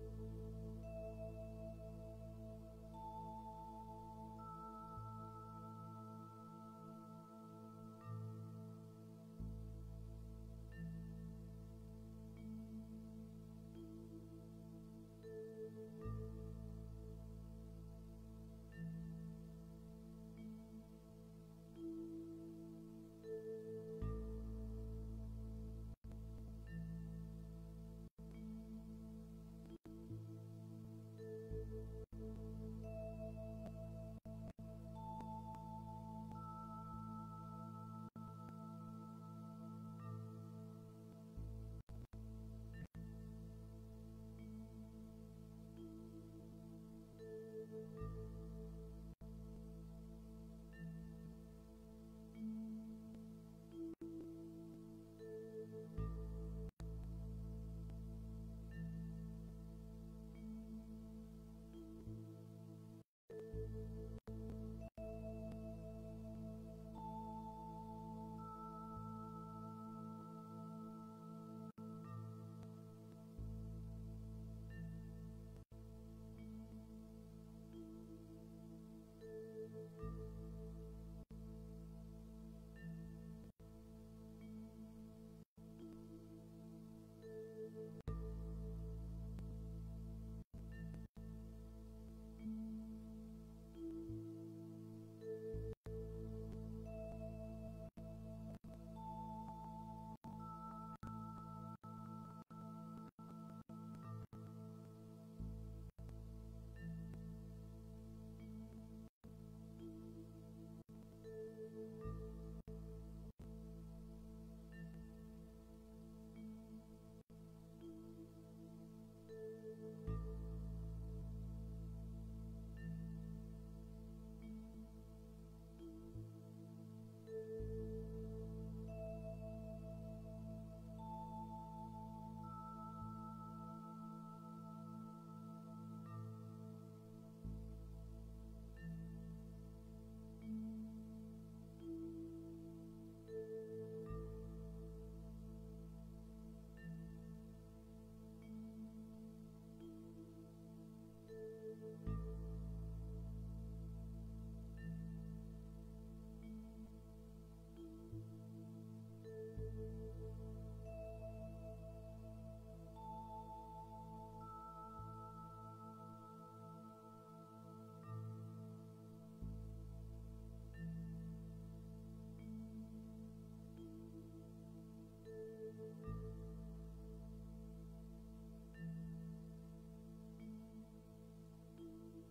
ും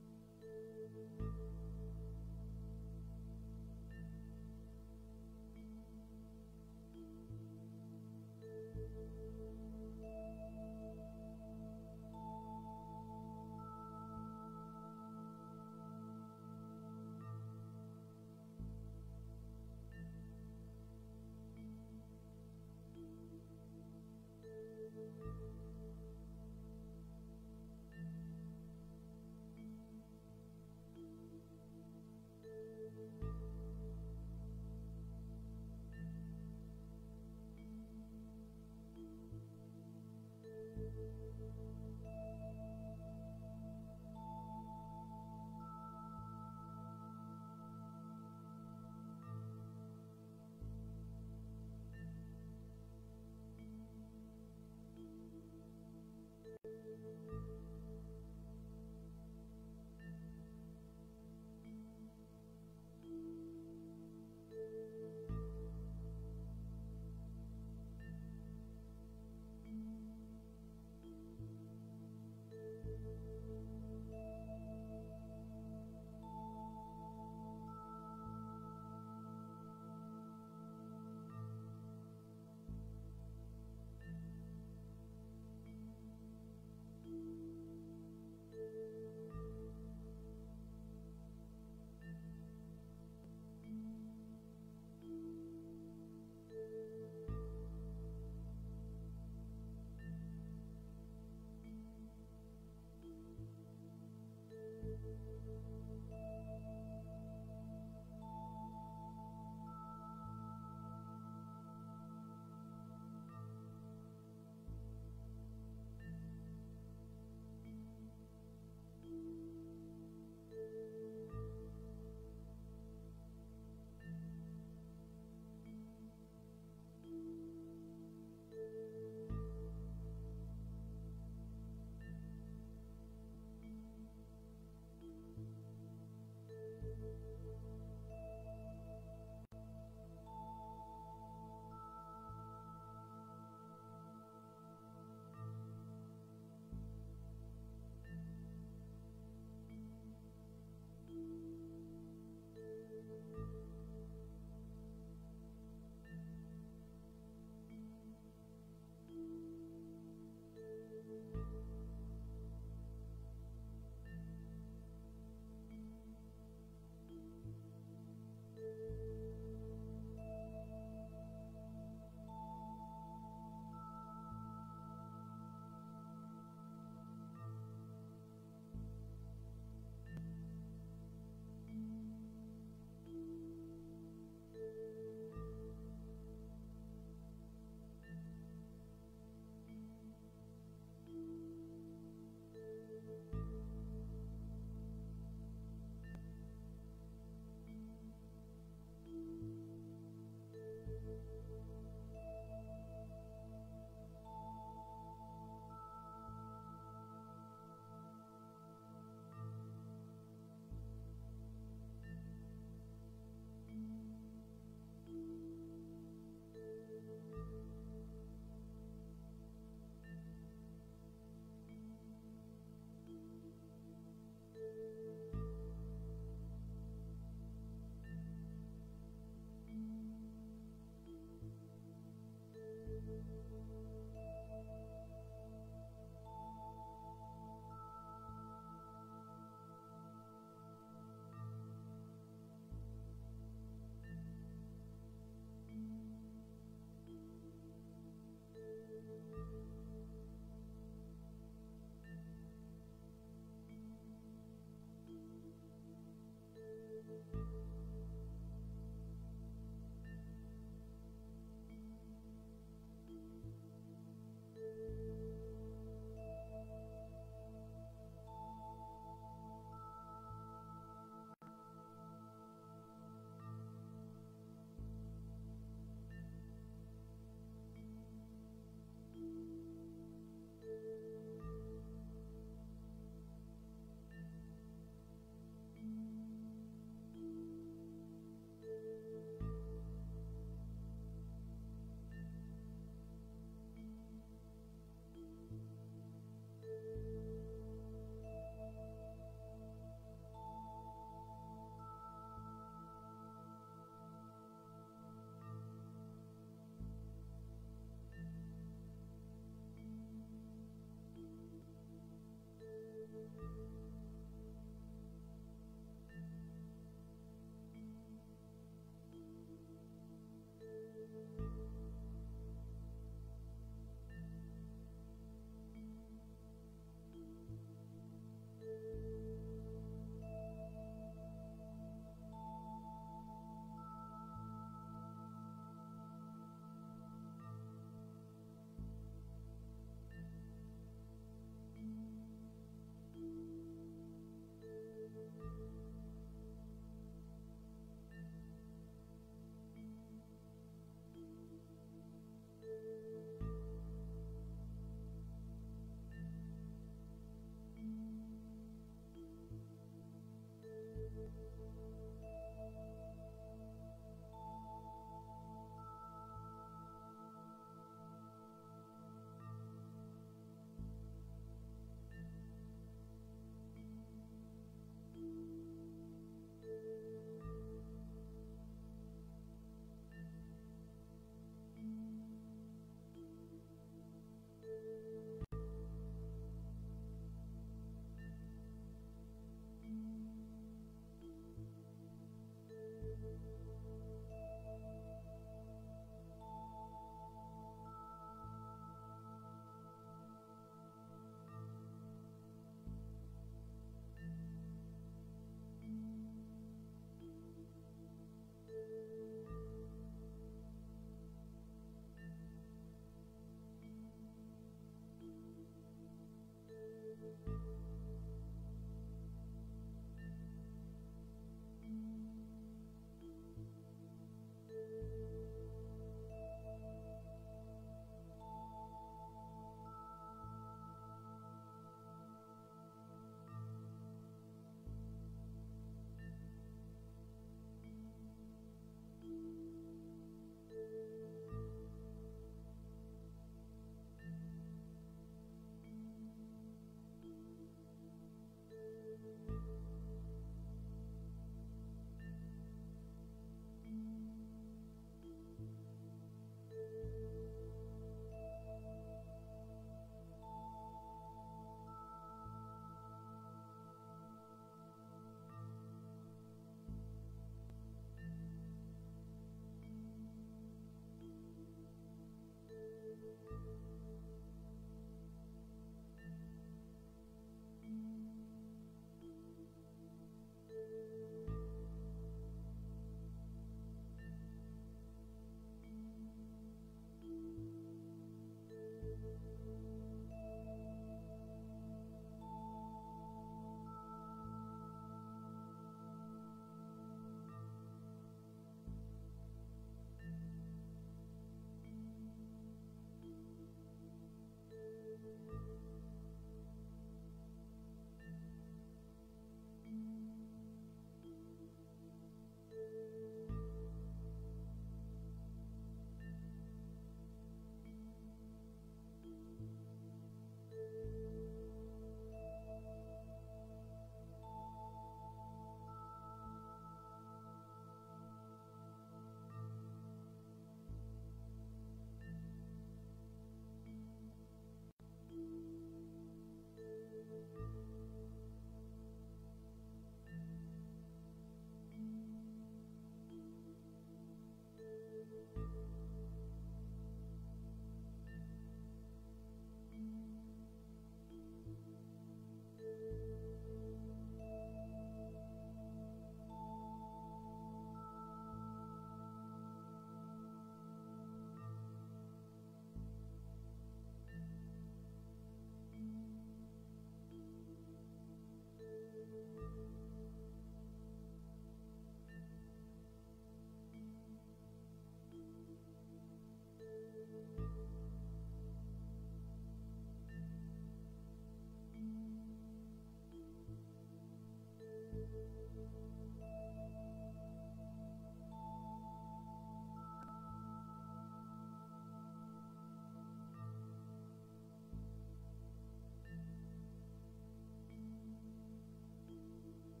ും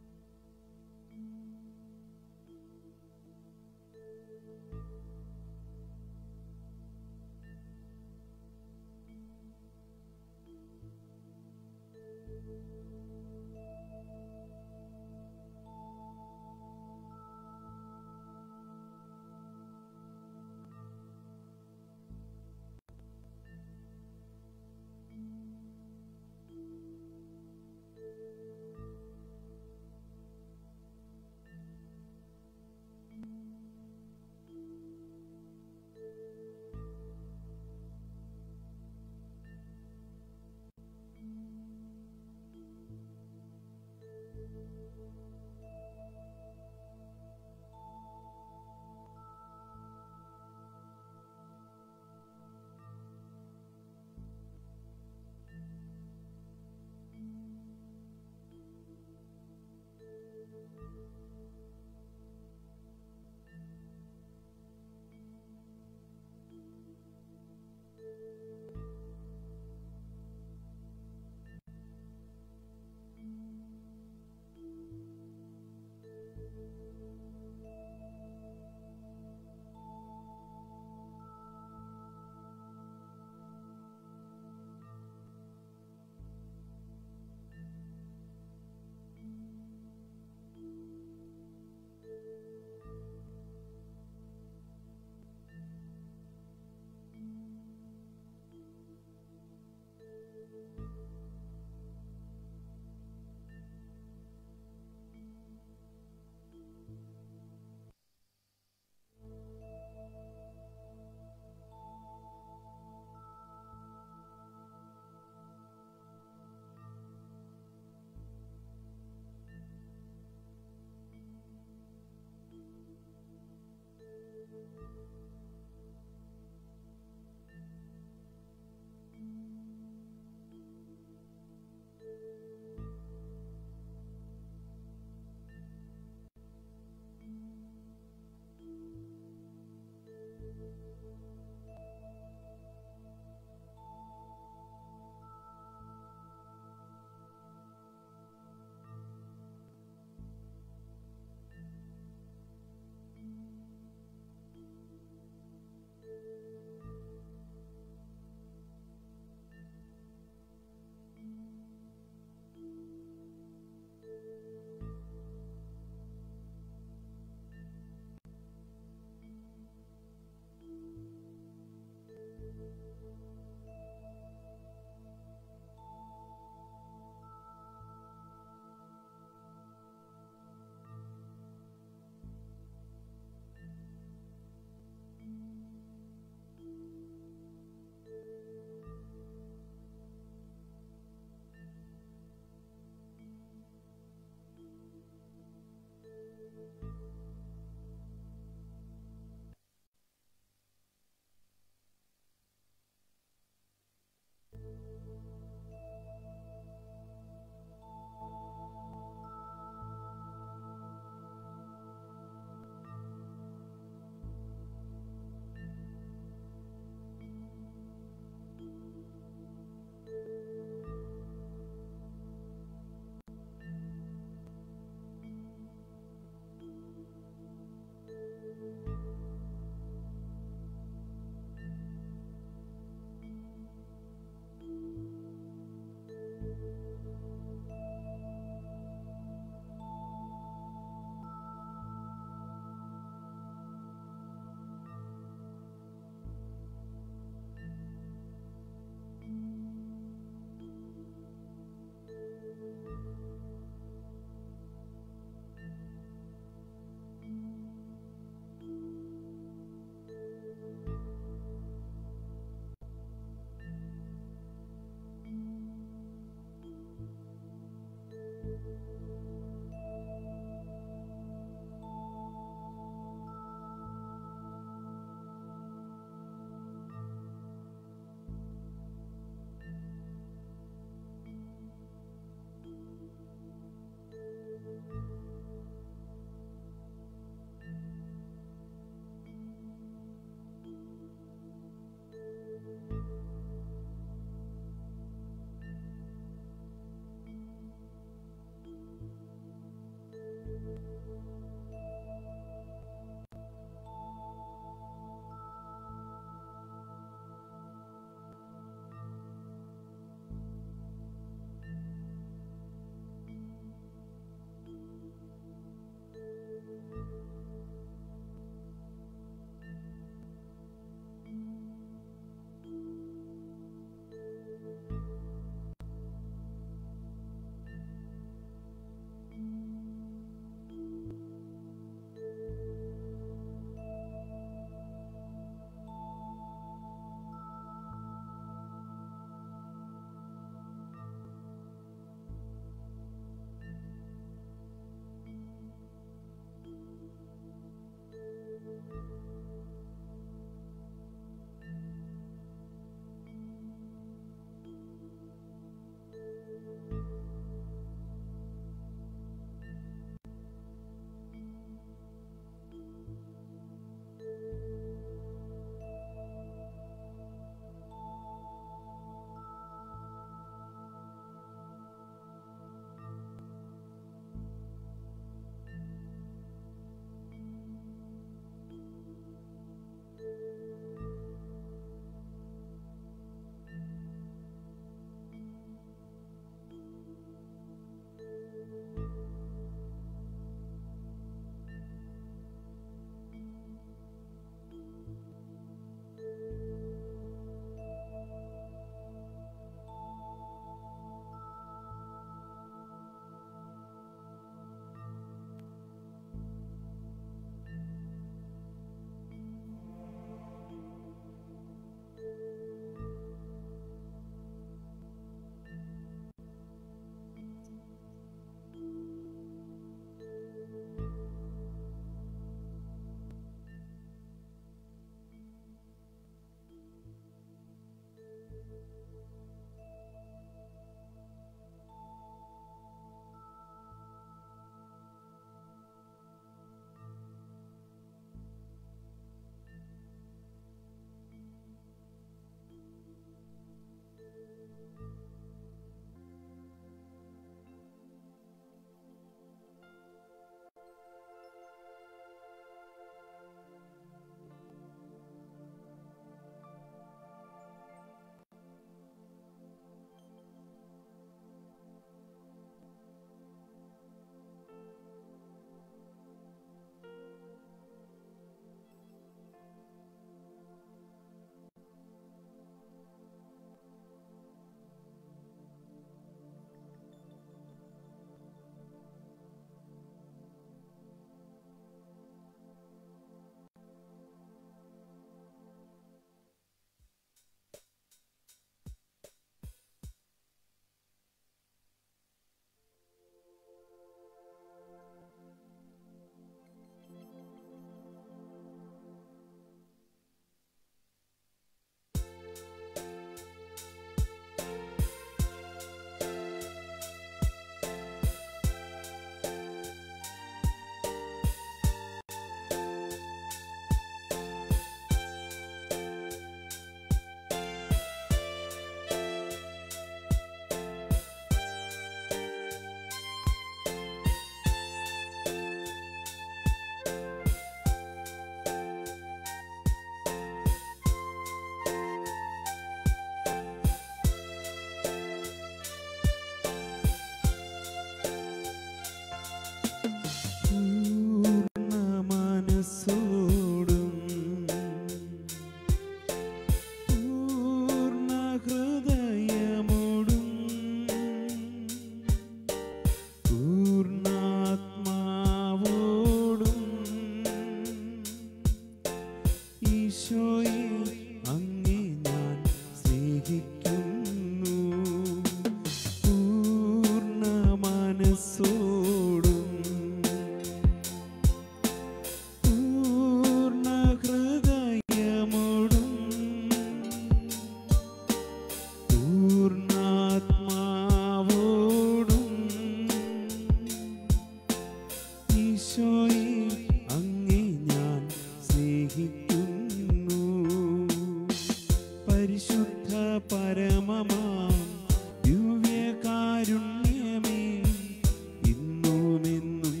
പരിശുദ്ധ പരമമാം ദിവ്യകാരുണ്യമേ ഇന്നുമെന്നും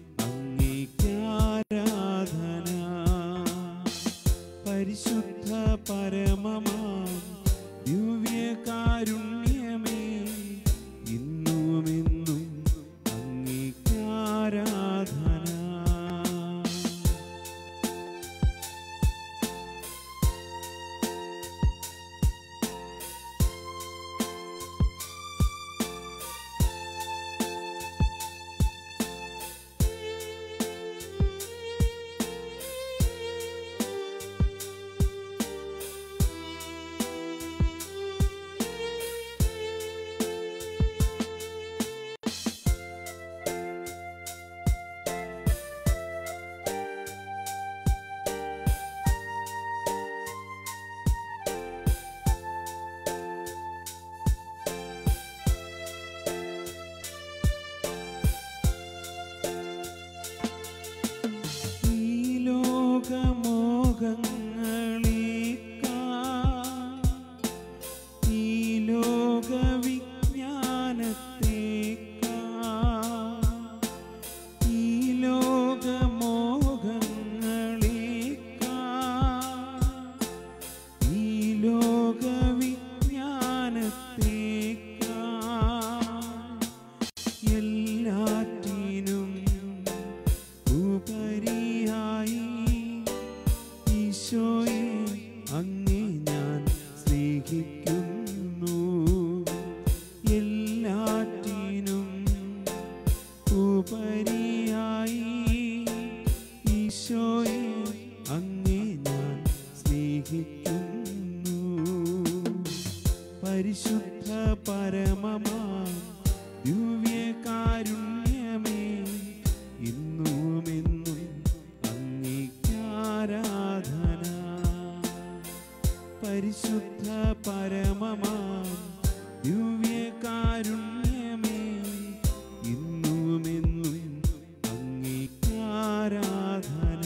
അങ്ങേക്കാരാധന പരിശുദ്ധ പരമമാം ദിവ്യകാരുണ്യമേ ഇന്നുമെന്നും അങ്ങേക്കാരാധന ഈ ലോകമോഹങ്ങളേക്കാൾ ഈ ലോകവിജ്ഞാനത്തേക്കാൾ ഈ ലോകമോഹങ്ങളേക്കാൾ ഈ ലോകവിജ്ഞാനത്തേക്കാൾ എല്ലാറ്റിനും ഉപരിയായി ഈശോയെ അങ്ങേ ഞാൻ സ്നേഹിക്കുന്നു എല്ലാറ്റിനും ഉപരിയായി ഈശോയെ അങ്ങേ ഞാൻ സ്നേഹിക്കുന്നു പരിശുദ്ധ പരമമാ ദിവ്യകാരുണ്യമേ ഇന്നുമെന്നും അങ്ങേക്കാരാധന പരിശുദ്ധ പരമമാ ദിവ്യകാരുണ്യമേ ഇന്നുമെന്നും അങ്ങേക്കാരാധന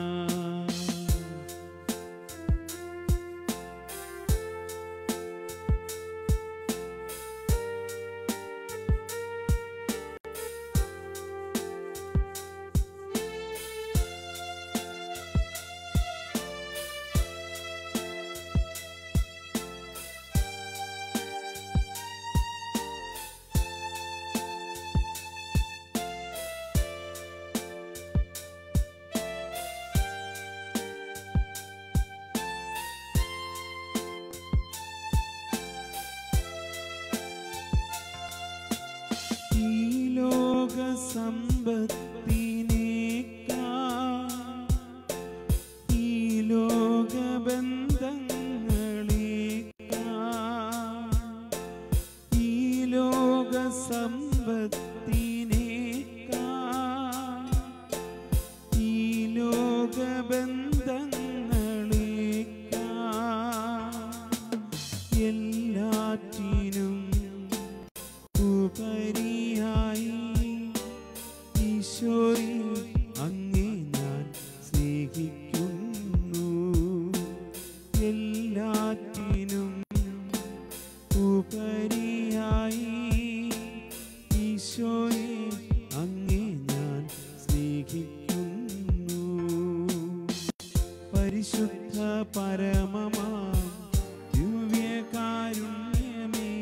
ഈ ലോക സമ്പത്തിനേക്കാൾ ഈ ലോക ബന്ധങ്ങളേക്കാൾ ഈ ലോക സമ്പത്തിനേക്കാൾ ഈ ലോക ബന്ധങ്ങളേക്കാൾ എല്ലാറ്റിനും ഉപരിയായി ഈശോയെ അങ്ങേ ഞാൻ സ്നേഹിക്കുന്നു എല്ലാറ്റിനും ഉപരിയായി ഈശോയെ അങ്ങേ ഞാൻ സ്നേഹിക്കുന്നു പരിശുദ്ധ പരമമാ ദിവ്യകാരുണ്യമേ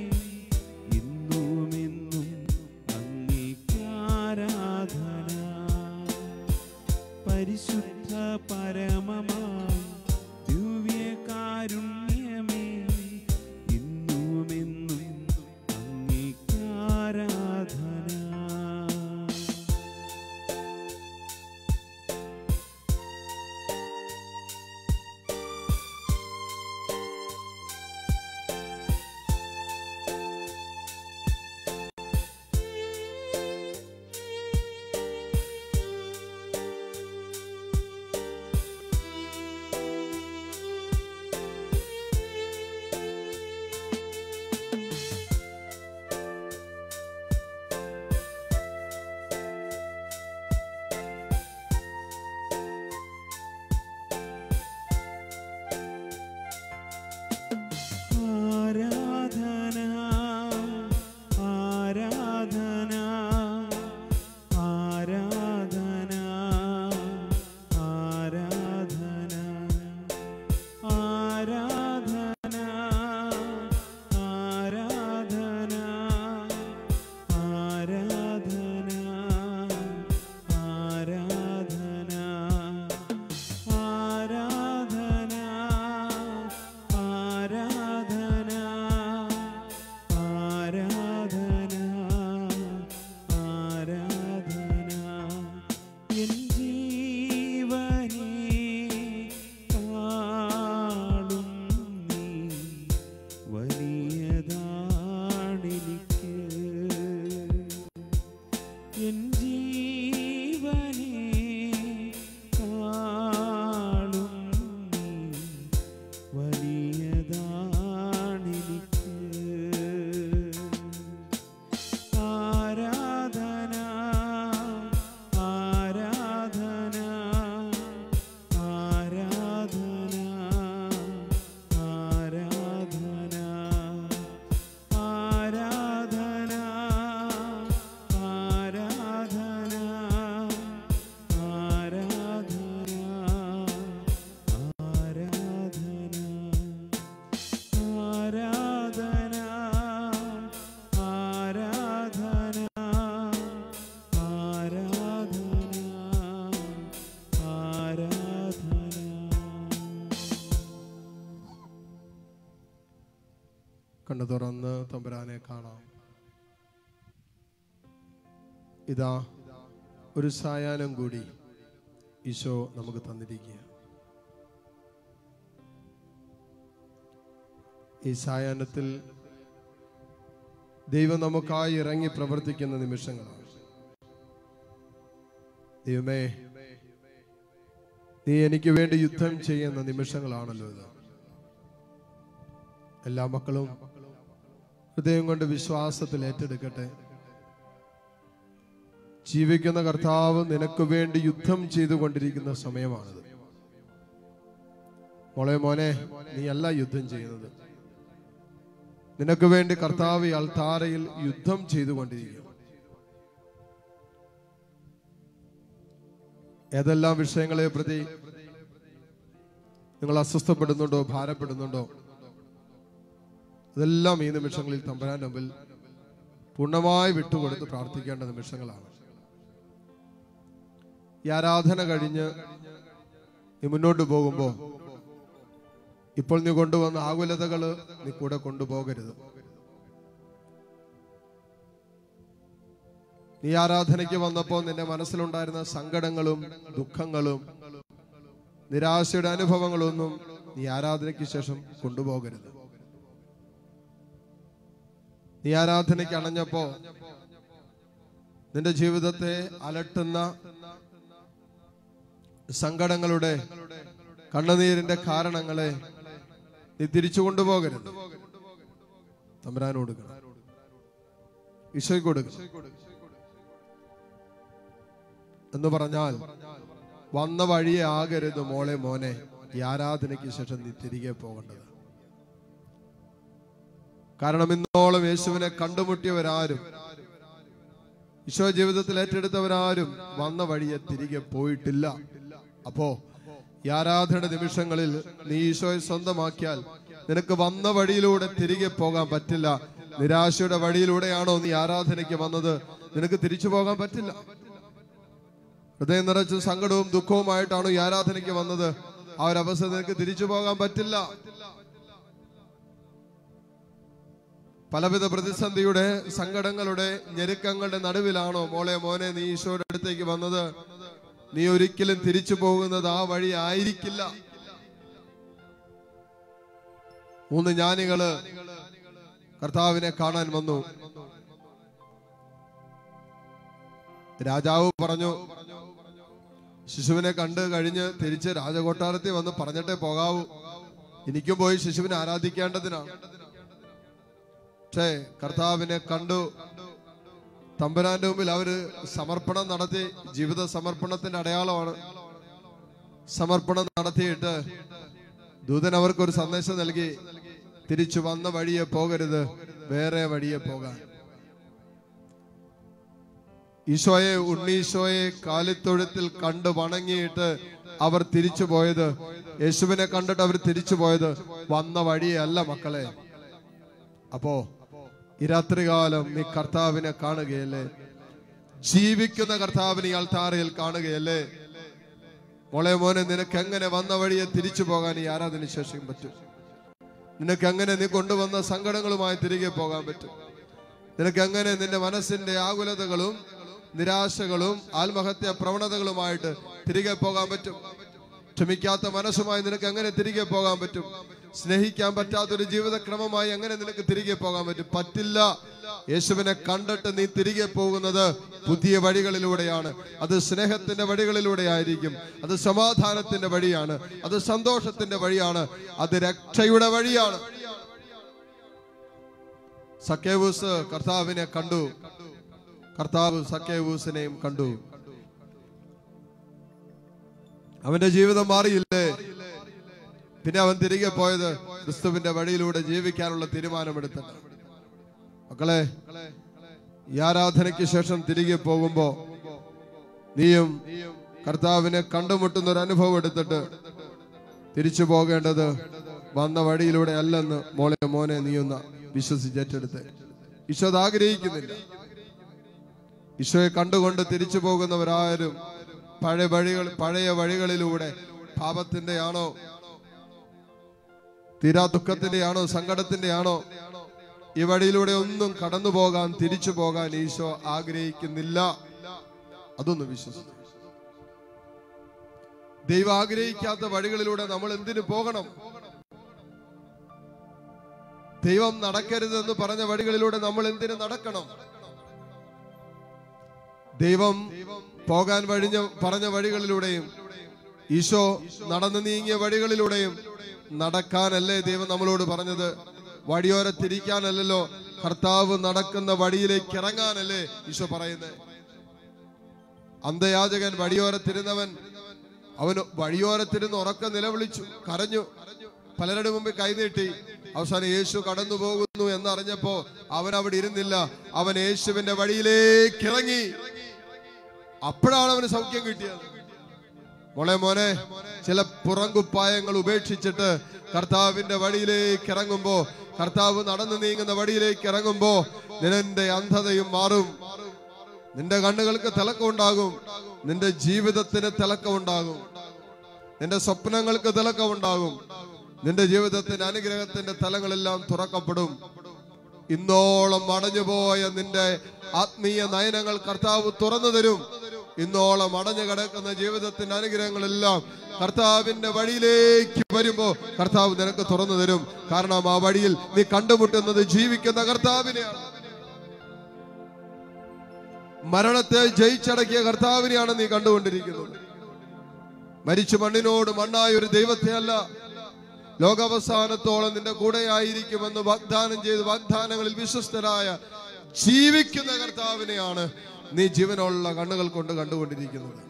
വലിയതാണെനിക്ക് എൻ ജീവനെ കാളും നീ വലിയതാണെനിക്ക് ആരാധന ആരാധന ആരാധന ആരാധന ആരാധന ആരാധന ആരാധന ആരാധന ആരാധന ആരാധന ആരാധന കണ്ണു തുറന്ന് തമ്പുരാനെ കാണാം ഇതാ ഒരു സായാഹ്നം കൂടി ഈശോ നമുക്ക് തന്നിരിക്കുക ഈ സായാഹ്നത്തിൽ ദൈവം നമുക്കായി ഇറങ്ങി പ്രവർത്തിക്കുന്ന നിമിഷങ്ങളാണ് ദൈവമേ നീ എനിക്ക് വേണ്ടി യുദ്ധം ചെയ്യുന്ന നിമിഷങ്ങളാണല്ലോ ഇത് എല്ലാ മക്കളും ഹൃദയം കൊണ്ട് വിശ്വാസത്തിൽ ഏറ്റെടുക്കട്ടെ ജീവിക്കുന്ന കർത്താവ് നിനക്ക് വേണ്ടി യുദ്ധം ചെയ്തുകൊണ്ടിരിക്കുന്ന സമയമാണിത് മോളെ മോനെ നീ അല്ല യുദ്ധം ചെയ്യുന്നത് നിനക്ക് വേണ്ടി കർത്താവ് ഈ അൾത്താരയിൽ യുദ്ധം ചെയ്തുകൊണ്ടിരിക്കും ഏതെല്ലാം വിഷയങ്ങളെ പ്രതി നിങ്ങൾ അസ്വസ്ഥപ്പെടുന്നുണ്ടോ ഭാരപ്പെടുന്നുണ്ടോ ഇതെല്ലാം ഈ നിമിഷങ്ങളിൽ തമ്പുരാൻ മുമ്പിൽ പൂർണ്ണമായി വിട്ടുകൊടുത്ത് പ്രാർത്ഥിക്കേണ്ട നിമിഷങ്ങളാണ് ഈ ആരാധന കഴിഞ്ഞ് നീ മുന്നോട്ട് പോകുമ്പോൾ ഇപ്പോൾ നീ കൊണ്ടുവന്ന ആകുലതകൾ നീ കൂടെ കൊണ്ടുപോകരുത് നീ ആരാധനയ്ക്ക് വന്നപ്പോൾ നിന്റെ മനസ്സിലുണ്ടായിരുന്ന സങ്കടങ്ങളും ദുഃഖങ്ങളും നിരാശയുടെ അനുഭവങ്ങളൊന്നും നീ ആരാധനയ്ക്ക് ശേഷം കൊണ്ടുപോകരുത് നീ ആരാധനയ്ക്ക് അണഞ്ഞപ്പോ നിന്റെ ജീവിതത്തെ അലട്ടുന്ന സങ്കടങ്ങളുടെ കണ്ണുനീരിന്റെ കാരണങ്ങളെ നീ തിരിച്ചു കൊണ്ടുപോകരുത് തമ്പുരാനോട് കൊടുക്കണം ഈശോയ്ക്ക് കൊടുക്കണം എന്ന് പറഞ്ഞാൽ വന്ന വഴിയെ ആകരുത് മോളെ മോനെ ഈ ആരാധനയ്ക്ക് ശേഷം നീ തിരികെ പോകേണ്ടത് കാരണം ഇന്നോളം യേശുവിനെ കണ്ടുമുട്ടിയവരാരും ഈശോ ജീവിതത്തിൽ ഏറ്റെടുത്തവരാരും വന്ന വഴിയെ തിരികെ പോയിട്ടില്ല അപ്പോ ഈ ആരാധന നിമിഷങ്ങളിൽ നീ ഈശോയെ സ്വന്തമാക്കിയാൽ നിനക്ക് വന്ന വഴിയിലൂടെ തിരികെ പോകാൻ പറ്റില്ല നിരാശയുടെ വഴിയിലൂടെയാണോ നീ ആരാധനയ്ക്ക് വന്നത് നിനക്ക് തിരിച്ചു പോകാൻ പറ്റില്ല ഹൃദയം നിറച്ച് സങ്കടവും ദുഃഖവുമായിട്ടാണോ ഈ ആരാധനയ്ക്ക് വന്നത് ആ ഒരു അവസ്ഥ നിനക്ക് തിരിച്ചു പോകാൻ പറ്റില്ല പലവിധ പ്രതിസന്ധിയുടെ സങ്കടങ്ങളുടെ ഞെരുക്കങ്ങളുടെ നടുവിലാണോ മോളെ മോനെ നീ ഈശോയുടെ അടുത്തേക്ക് വന്നത് നീ ഒരിക്കലും തിരിച്ചു പോകുന്നത് ആ വഴി ആയിരിക്കില്ല മൂന്ന് ജ്ഞാനികള് കർത്താവിനെ കാണാൻ വന്നു രാജാവ് പറഞ്ഞു ശിശുവിനെ കണ്ട് കഴിഞ്ഞ് തിരിച്ച് രാജകൊട്ടാരത്തിൽ വന്ന് പറഞ്ഞിട്ടേ പോകാവൂ എനിക്കും പോയി ശിശുവിനെ ആരാധിക്കേണ്ടതിനാണ് പക്ഷേ കർത്താവിനെ കണ്ടു തമ്പുരാന്റെ മുമ്പിൽ അവര് സമർപ്പണം നടത്തി ജീവിത സമർപ്പണത്തിന്റെ അടയാളമാണ് സമർപ്പണം നടത്തിയിട്ട് ദൂതൻ അവർക്കൊരു സന്ദേശം നൽകി തിരിച്ചു വന്ന വഴിയെ പോകരുത് വേറെ വഴിയെ പോകാൻ ഈശോയെ ഉണ്ണീശോയെ കാലിത്തൊഴുത്തിൽ കണ്ട് വണങ്ങിയിട്ട് അവർ തിരിച്ചു പോയത് യേശുവിനെ കണ്ടിട്ട് അവർ തിരിച്ചു പോയത് വന്ന വഴിയല്ല മക്കളെ അപ്പോ ഈ രാത്രികാലം നീ കർത്താവിനെ കാണുകയല്ലേ ജീവിക്കുന്ന കർത്താവിനെ ഈ അൾത്താരയിൽ കാണുകയല്ലേ മോളെ മോനെ നിനക്ക് എങ്ങനെ വന്ന വഴിയെ തിരിച്ചു പോകാൻ ഈ ആരാധന ശേഷം പറ്റും നിനക്ക് എങ്ങനെ നീ കൊണ്ടുവന്ന സങ്കടങ്ങളുമായി തിരികെ പോകാൻ പറ്റും നിനക്ക് എങ്ങനെ നിന്റെ മനസ്സിന്റെ ആകുലതകളും നിരാശകളും ആത്മഹത്യ പ്രവണതകളുമായിട്ട് തിരികെ പോകാൻ പറ്റും ക്ഷമിക്കാത്ത മനസ്സുമായി നിനക്ക് എങ്ങനെ തിരികെ പോകാൻ പറ്റും സ്നേഹിക്കാൻ പറ്റാത്തൊരു ജീവിതക്രമമായി എങ്ങനെ നിനക്ക് തിരികെ പോകാൻ പറ്റും പറ്റില്ല യേശുവിനെ കണ്ടിട്ട് നീ തിരികെ പോകുന്നത് പുതിയ വഴികളിലൂടെയാണ് അത് സ്നേഹത്തിന്റെ വഴികളിലൂടെ ആയിരിക്കും അത് സമാധാനത്തിന്റെ വഴിയാണ് അത് സന്തോഷത്തിന്റെ വഴിയാണ് അത് രക്ഷയുടെ വഴിയാണ് സക്കേവൂസ് കർത്താവിനെ കണ്ടു കർത്താവ് സക്കേവൂസിനെയും കണ്ടു അവന്റെ ജീവിതം മാറിയില്ലേ പിന്നെ അവൻ തിരികെ പോയത് ക്രിസ്തുവിന്റെ വഴിയിലൂടെ ജീവിക്കാനുള്ള തീരുമാനമെടുത്തിട്ട് മക്കളെ ഈ ആരാധനയ്ക്ക് ശേഷം തിരികെ പോകുമ്പോ നീയും കർത്താവിനെ കണ്ടുമുട്ടുന്ന ഒരു അനുഭവം എടുത്തിട്ട് തിരിച്ചു പോകേണ്ടത് വന്ന വഴിയിലൂടെ അല്ലെന്ന് മോളെ മോനെ നീയൊന്ന് വിശ്വസിച്ചേറ്റെടുത്ത് ഈശോ അത് ആഗ്രഹിക്കുന്നില്ല ഈശോയെ കണ്ടുകൊണ്ട് തിരിച്ചു പോകുന്നവരാരും പഴയ വഴികൾ പഴയ വഴികളിലൂടെ പാപത്തിന്റെ ആണോ തീരാ ദുഃഖത്തിന്റെ ആണോ സങ്കടത്തിന്റെ ആണോ ഈ വഴിയിലൂടെ ഒന്നും കടന്നു പോകാൻ തിരിച്ചു പോകാൻ ഈശോ ആഗ്രഹിക്കുന്നില്ല അതൊന്ന് വിശ്വസിച്ചു ദൈവം ആഗ്രഹിക്കാത്ത വഴികളിലൂടെ നമ്മൾ എന്തിനു പോകണം ദൈവം നടക്കരുതെന്ന് പറഞ്ഞ വഴികളിലൂടെ നമ്മൾ എന്തിനു നടക്കണം ദൈവം പോകാൻ വഴിഞ്ഞ പറഞ്ഞ വഴികളിലൂടെയും ഈശോ നടന്നു നീങ്ങിയ വഴികളിലൂടെയും നടക്കാനല്ലേ ദൈവം നമ്മളോട് പറഞ്ഞത് വഴിയോരത്തിരിക്കാനല്ലല്ലോ കർത്താവ് നടക്കുന്ന വഴിയിലേക്ക് ഇറങ്ങാനല്ലേ ഈശോ പറയുന്നത് അന്ധയാചകൻ വഴിയോരത്തിരുന്നവൻ അവന് വഴിയോരത്തിരുന്ന് ഉറക്ക നിലവിളിച്ചു കരഞ്ഞു പലരുടെ മുമ്പിൽ കൈനീട്ടി അവസാനം യേശു കടന്നു പോകുന്നു എന്നറിഞ്ഞപ്പോ അവൻ അവിടെ ഇരുന്നില്ല അവൻ യേശുവിന്റെ വഴിയിലേക്ക് ഇറങ്ങി അപ്പോഴാണ് അവന് സൗഖ്യം കിട്ടിയത് മോളെ മോനെ ചില പുറങ്കുപ്പായങ്ങൾ ഉപേക്ഷിച്ചിട്ട് കർത്താവിന്റെ വഴിയിലേക്ക് ഇറങ്ങുമ്പോ കർത്താവ് നടന്നു നീങ്ങുന്ന വഴിയിലേക്ക് ഇറങ്ങുമ്പോ നിന്റെ അന്ധതയും മാറും നിന്റെ കണ്ണുകൾക്ക് തിളക്കമുണ്ടാകും നിന്റെ ജീവിതത്തിന് തിളക്കമുണ്ടാകും നിന്റെ സ്വപ്നങ്ങൾക്ക് തിളക്കമുണ്ടാകും നിന്റെ ജീവിതത്തിന്റെ അനുഗ്രഹത്തിന്റെ തലങ്ങളെല്ലാം തുറക്കപ്പെടും ഇന്നോളം അടഞ്ഞുപോയ നിന്റെ ആത്മീയ നയനങ്ങൾ കർത്താവ് തുറന്നു തരും ഇന്നോളം അടഞ്ഞു കിടക്കുന്ന ജീവിതത്തിന്റെ അനുഗ്രഹങ്ങളെല്ലാം കർത്താവിന്റെ വഴിയിലേക്ക് വരുമ്പോ കർത്താവ് നിനക്ക് തുറന്നു തരും കാരണം ആ വഴിയിൽ നീ കണ്ടുമുട്ടുന്നത് ജീവിക്കുന്ന കർത്താവിനെയാണ് മരണത്തെ ജയിച്ചടക്കിയ കർത്താവിനെയാണ് നീ കണ്ടുകൊണ്ടിരിക്കുന്നത് മരിച്ചു മണ്ണിനോട് മണ്ണായ ഒരു ദൈവത്തെ അല്ല ലോകാവസാനത്തോളം നിന്റെ കൂടെ ആയിരിക്കുമെന്ന് വാഗ്ദാനം ചെയ്ത് വാഗ്ദാനങ്ങളിൽ വിശ്വസ്തരായ ജീവിക്കുന്ന കർത്താവിനെയാണ് നീ ജീവനുള്ള കണ്ണുകൾ കൊണ്ട് കണ്ടുകൊണ്ടിരിക്കുന്നത്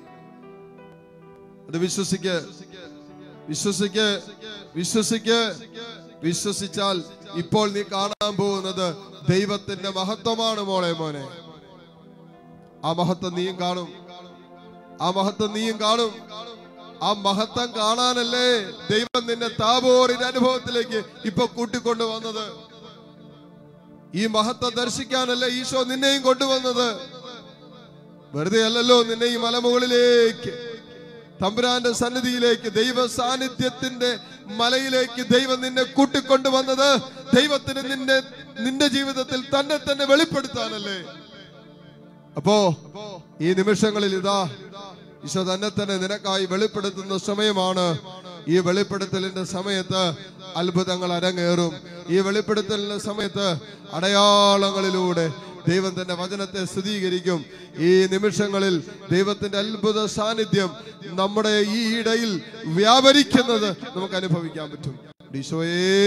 അത് വിശ്വസിക്ക് വിശ്വസിക്ക് വിശ്വസിക്ക് വിശ്വസിച്ചാൽ ഇപ്പോൾ നീ കാണാൻ പോകുന്നത് ദൈവത്തിന്റെ മഹത്വമാണ് മോളെ മോനെ ആ മഹത്വം നീയും കാണും ആ മഹത്വം നീയും കാണും ആ മഹത്വം കാണാനല്ലേ ദൈവം നിന്നെ താപോറിന്റെ അനുഭവത്തിലേക്ക് ഇപ്പൊ കൂട്ടിക്കൊണ്ടു വന്നത് ഈ മഹത്വം ദർശിക്കാനല്ലേ ഈശോ നിന്നെയും കൊണ്ടുവന്നത് വെറുതെ അല്ലല്ലോ നിന്നെ ഈ മലമുകളിലേക്ക് തമ്പുരാന്റെ സന്നിധിയിലേക്ക് ദൈവ സാന്നിധ്യത്തിന്റെ മലയിലേക്ക് ദൈവം നിന്നെ കൂട്ടിക്കൊണ്ടുവന്നത് ദൈവത്തിന് നിന്നെ നിന്റെ ജീവിതത്തിൽ തന്നെ തന്നെ വെളിപ്പെടുത്താനല്ലേ അപ്പോ ഈ നിമിഷങ്ങളിൽ ഇതാ ഈശോ തന്നെ തന്നെ നിനക്കായി വെളിപ്പെടുത്തുന്ന സമയമാണ് ഈ വെളിപ്പെടുത്തലിന്റെ സമയത്ത് അത്ഭുതങ്ങൾ അരങ്ങേറും ഈ വെളിപ്പെടുത്തലിന്റെ സമയത്ത് അടയാളങ്ങളിലൂടെ ദൈവം തന്റെ വചനത്തെ സ്ഥിരീകരിക്കും ഈ നിമിഷങ്ങളിൽ ദൈവത്തിന്റെ അത്ഭുത സാന്നിധ്യം നമ്മുടെ ഈ ഇടയിൽ വ്യാപരിക്കുന്നത് നമുക്ക് അനുഭവിക്കാൻ പറ്റും ഈശോയേ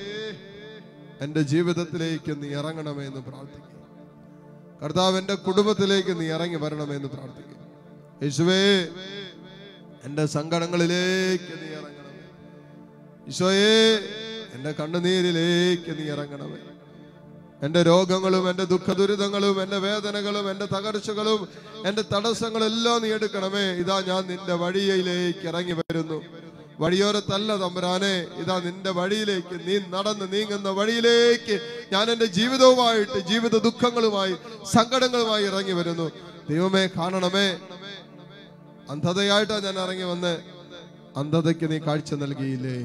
എന്റെ ജീവിതത്തിലേക്ക് നീ ഇറങ്ങണമേ എന്ന് പ്രാർത്ഥിക്കും കർത്താവ് എന്റെ കുടുംബത്തിലേക്ക് നീ ഇറങ്ങി വരണമെന്ന് പ്രാർത്ഥിക്കും യേശുവേ എന്റെ സങ്കടങ്ങളിലേക്ക് നീ ഇറങ്ങണമേ ഈശോയേ എന്റെ കണ്ണുനീരിലേക്ക് നീ ഇറങ്ങണമേ എന്റെ രോഗങ്ങളും എന്റെ ദുഃഖ ദുരിതങ്ങളും എന്റെ വേദനകളും എന്റെ തകർച്ചകളും എന്റെ തടസ്സങ്ങളെല്ലാം നീ എടുക്കണമേ ഇതാ ഞാൻ നിന്റെ വഴിയിലേക്ക് ഇറങ്ങി വരുന്നു വഴിയോരത്തല്ല തമ്പുരാനെ ഇതാ നിന്റെ വഴിയിലേക്ക് നീ നടന്ന് നീങ്ങുന്ന വഴിയിലേക്ക് ഞാൻ എന്റെ ജീവിതവുമായിട്ട് ജീവിത ദുഃഖങ്ങളുമായി സങ്കടങ്ങളുമായി ഇറങ്ങി വരുന്നു ദൈവമേ കാണണമേ അന്ധതയായിട്ടാ ഞാൻ ഇറങ്ങി വന്ന് അന്ധതയ്ക്ക് നീ കാഴ്ച നൽകിയില്ലേ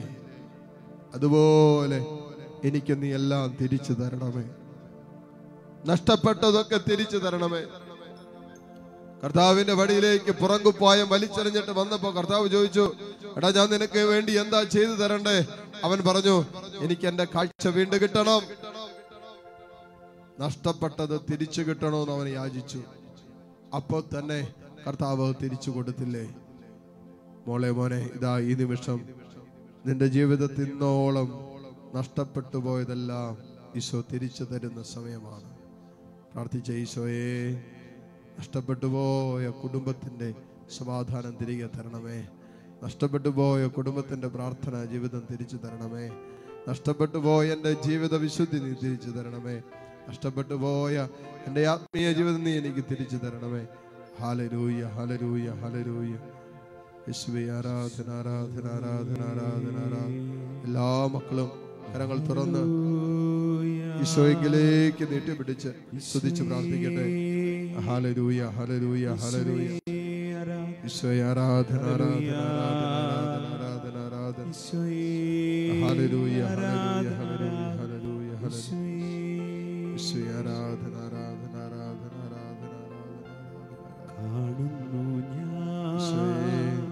അതുപോലെ എനിക്ക് നീ എല്ലാം തിരിച്ചു തരണമേ നഷ്ടപ്പെട്ടതൊക്കെ തിരിച്ചു തരണമേ കർത്താവിന്റെ വടിയിലേക്ക് പുറങ്കുപ്പായം വലിച്ചെറിഞ്ഞിട്ട് വന്നപ്പോ കർത്താവ് ചോദിച്ചു എടാ ഞാൻ നിനക്ക് വേണ്ടി എന്താ ചെയ്തു തരണ്ടേ അവൻ പറഞ്ഞു എനിക്ക് എന്റെ കാഴ്ച വീണ്ടും കിട്ടണം നഷ്ടപ്പെട്ടത് തിരിച്ചു കിട്ടണമെന്ന് അവൻ യാചിച്ചു അപ്പോൾ തന്നെ കർത്താവ് തിരിച്ചു കൊടുത്തില്ലേ മോളെ മോനെ ഇതാ ഈ നിമിഷം നിന്റെ ജീവിതത്തിൽ ഇന്നോളം നഷ്ടപ്പെട്ടു പോയതെല്ലാം ഈശോ തിരിച്ചു തരുന്ന സമയമാണ് പ്രാർത്ഥിച്ച ഈശോയെ നഷ്ടപ്പെട്ടു പോയ കുടുംബത്തിന്റെ സമാധാനം തിരികെ തരണമേ നഷ്ടപ്പെട്ടു പോയ കുടുംബത്തിന്റെ പ്രാർത്ഥന ജീവിതം തിരിച്ചു തരണമേ നഷ്ടപ്പെട്ടു പോയ എൻ്റെ ജീവിത വിശുദ്ധി നീ തിരിച്ചു തരണമേ നഷ്ടപ്പെട്ടു പോയ എൻ്റെ ആത്മീയ ജീവിതം നീ എനിക്ക് തിരിച്ചു തരണമേ ഹാലരൂയ ഹലരൂയ ഹലരൂയ യേശുവേ ആരാധന ആരാധന ആരാധന ആരാധന ആരാധന എല്ലാ മക്കളും കരങ്ങൾ തുറന്ന് ഈശോയ്ക്കിലേക്ക് നീട്ടിപ്പിടിച്ച് സ്തുതിച്ച് പ്രാർത്ഥിക്കട്ടെ ഹലരൂയ ഹലരൂയ ഹലരൂയ ഈശോയെ ആരാധന ആരാധന ആരാധന ആരാധന ആരാധന hallelujah hallelujah hallelujah hallelujah hallelujah ഈശോയെ ആരാധന ആരാധന ആരാധന ആരാധന ആരാധന കാണുന്നു ഈശോയെ ഞാൻ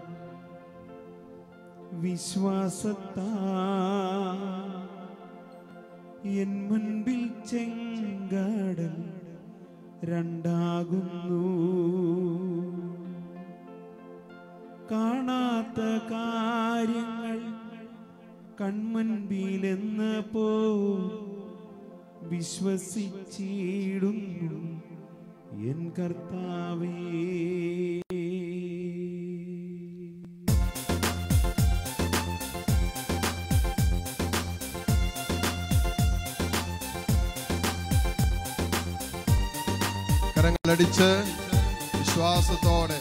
വിശ്വാസത്താ എൻ മുൻപിൽ ചെങ്കടൽ രണ്ടാകുന്നു കാണാത്ത കാര്യങ്ങൾ കൺമുൻപിലെന്ന പോ വിശ്വസിച്ചിടുന്നു എൻ കർത്താവേ കരങ്ങളടിച്ച് വിശ്വാസത്തോടെ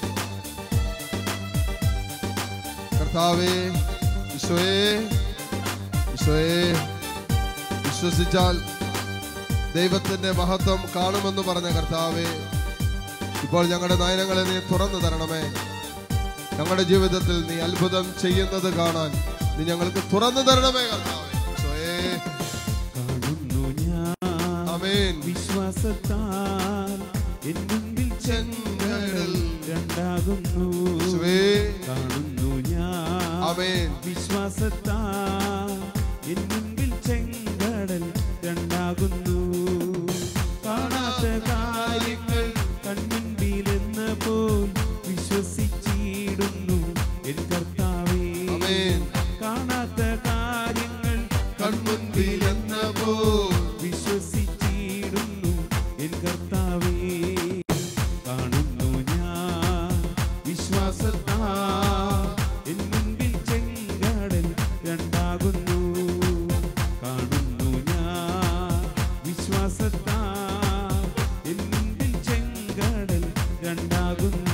കർത്താവേ ഈശോയെ ഈശോയെ വിശ്വസിച്ചാൽ ദൈവത്തിന്റെ മഹത്വം കാണുമെന്ന് പറഞ്ഞ കർത്താവേ ഇപ്പോൾ ഞങ്ങളുടെ നയനങ്ങളെ നീ തുറന്നു തരണമേ ഞങ്ങളുടെ ജീവിതത്തിൽ നീ അത്ഭുതം ചെയ്യുന്നത് കാണാൻ നീ ഞങ്ങൾക്ക് തുറന്നു തരണമേ കർത്താവേ ഈശോയെ കാണുന്നു ഞാൻ ആമേൻ വിശ്വാസത്താൽ എൻ മുൻപിൽ ചെങ്കടൽ രണ്ടാകുന്നു ഈശോയെ കാണുന്നു ഞാൻ ആമേൻ വിശ്വാസത്താൽ എൻ മുൻപിൽ ചെങ്കടൽ രണ്ടാകുന്നു കാണാത്ത കാര്യങ്ങൾ കൺമുൻപിലെന്ന പോൽ വിശ്വസിച്ചിടുന്നു എൻ കർത്താവേ ആമേൻ കാണാത്ത കാര്യങ്ങൾ കൺമുൻപിലെന്ന പോ വിശ്വസിച്ചിടുന്നു എൻ കർത്താവേ കാണുന്നു ഞാൻ വിശ്വാസത്താ എൻ മുൻപിൽ ചെങ്കടൽ രണ്ടാകുന്നു കാണുന്നു ഞാൻ വിശ്വാസത്താ എൻ മുൻപിൽ ചെങ്കടൽ രണ്ടാകുന്നു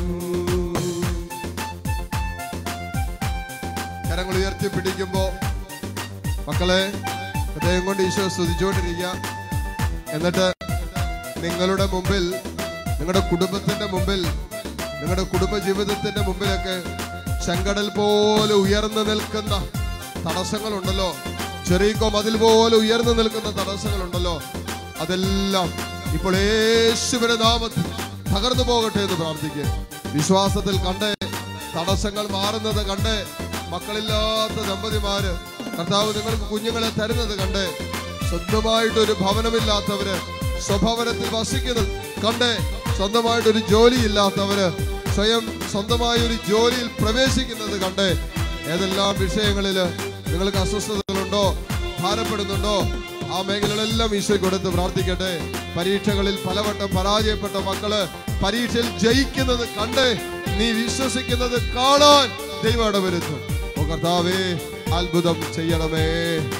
കരങ്ങൾ ഉയർത്തി പിടിക്കുമ്പോ മക്കളെ ഹൃദയം കൊണ്ട് ഈശോ സ്തുതിച്ചുകൊണ്ടിരിക്കുക എന്നിട്ട് നിങ്ങളുടെ മുമ്പിൽ നിങ്ങളുടെ കുടുംബത്തിന്റെ മുമ്പിൽ നിങ്ങളുടെ കുടുംബ ജീവിതത്തിന്റെ മുമ്പിലൊക്കെ ചെങ്കടൽ പോലെ ഉയർന്നു നിൽക്കുന്ന തടസ്സങ്ങളുണ്ടല്ലോ ചെറിയ മതിൽ പോലെ ഉയർന്നു നിൽക്കുന്ന തടസ്സങ്ങളുണ്ടല്ലോ അതെല്ലാം ഇപ്പോൾ യേശുവിന്റെ നാമത്തിൽ തകർന്നു പോകട്ടെ എന്ന് പ്രാർത്ഥിക്കുക വിശ്വാസത്തിൽ കണ്ടേ തടസ്സങ്ങൾ മാറുന്നത് കണ്ട് മക്കളില്ലാത്ത ദമ്പതിമാര് കർത്താവ് നിങ്ങൾക്ക് കുഞ്ഞുങ്ങളെ തരുന്നത് കണ്ട് സ്വന്തമായിട്ടൊരു ഭവനമില്ലാത്തവര് സ്വഭവനത്തിൽ വസിക്കുന്നത് കണ്ട് സ്വന്തമായിട്ടൊരു ജോലിയില്ലാത്തവര് സ്വയം സ്വന്തമായ ഒരു ജോലിയിൽ പ്രവേശിക്കുന്നത് കണ്ട് ഏതെല്ലാം വിഷയങ്ങളിൽ നിങ്ങൾക്ക് അസ്വസ്ഥതകളുണ്ടോ ഭാരപ്പെടുന്നുണ്ടോ ആ മേഖലകളെല്ലാം ഈശോ കൊടുത്ത് പ്രാർത്ഥിക്കട്ടെ പരീക്ഷകളിൽ പലവട്ടം പരാജയപ്പെട്ട മക്കള് പരീക്ഷയിൽ ജയിക്കുന്നത് കണ്ട് നീ വിശ്വസിക്കുന്നത് കാണാൻ ദൈവം ഇടവരുത്തും ഓ കർത്താവേ അത്ഭുതം ചെയ്യണമേ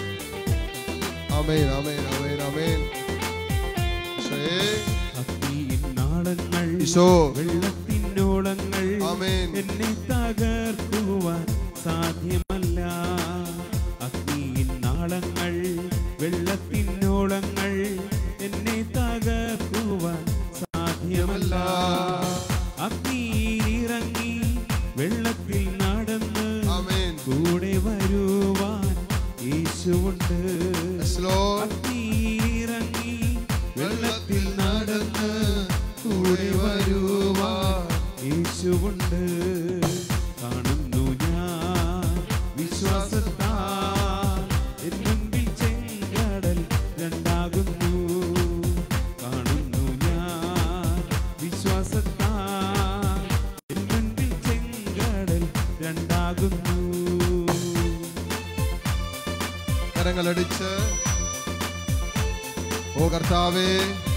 അമേൻ അമേൻ അമേൻ അമേൻ ഈശോയേ, അഗ്നിയിന്നാളങ്ങൾ ഈശോ വെള്ളത്തിനോളങ്ങൾ ആമേൻ എന്നെ തകർക്കുവാൻ സാധ്യമല്ല അഗ്നിയിന്നാളങ്ങൾ വെള്ളത്തിനോളങ്ങൾ എന്നെ തകർക്കുവാൻ സാധ്യമല്ല അഗ്നിയിലിറങ്ങി വെള്ളത്തിൽ നടന്ന് ആമേൻ കൂടെ വരുവാൻ യേശുവുണ്ട് Yes, Lord. അഗ്നിയിലിറങ്ങി വെള്ളത്തിൽ നടന്ന് കൂടെ വരുവാൻ യേശുവുണ്ട് കാണുന്നു ഞാൻ വിശ്വാസത്താ ഓ കർത്താവേ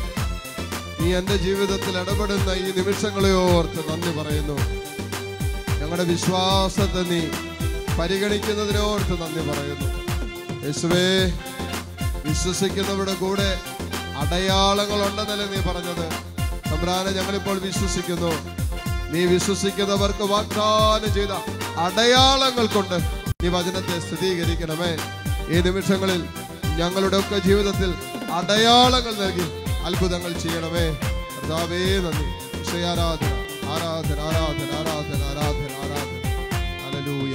നീ എന്റെ ജീവിതത്തിൽ ഇടപെടുന്ന ഈ നിമിഷങ്ങളെ ഓർത്ത് നന്ദി പറയുന്നു ഞങ്ങളുടെ വിശ്വാസത്തെ നീ പരിഗണിക്കുന്നതിനോർത്ത് നന്ദി പറയുന്നു യേശുവേ വിശ്വസിക്കുന്നവരുടെ കൂടെ അടയാളങ്ങൾ ഉണ്ടെന്നല്ലേ നീ പറഞ്ഞത് തമ്പ്രാനെ ഞങ്ങളിപ്പോൾ വിശ്വസിക്കുന്നു നീ വിശ്വസിക്കുന്നവർക്ക് വാഗ്ദാനം ചെയ്ത അടയാളങ്ങൾ കൊണ്ട് നീ വചനത്തെ സ്ഥിരീകരിക്കണമേ ഈ നിമിഷങ്ങളിൽ ഞങ്ങളുടെ ഒക്കെ ജീവിതത്തിൽ അടയാളങ്ങൾ നൽകി അത്ഭുതങ്ങൾ ചെയ്യണമേ കർത്താവേ നന്ദി വിഷയ ആരാധന ആരാധന ആരാധന ആരാധന ആരാധന ആരാധന ഹല്ലേലൂയ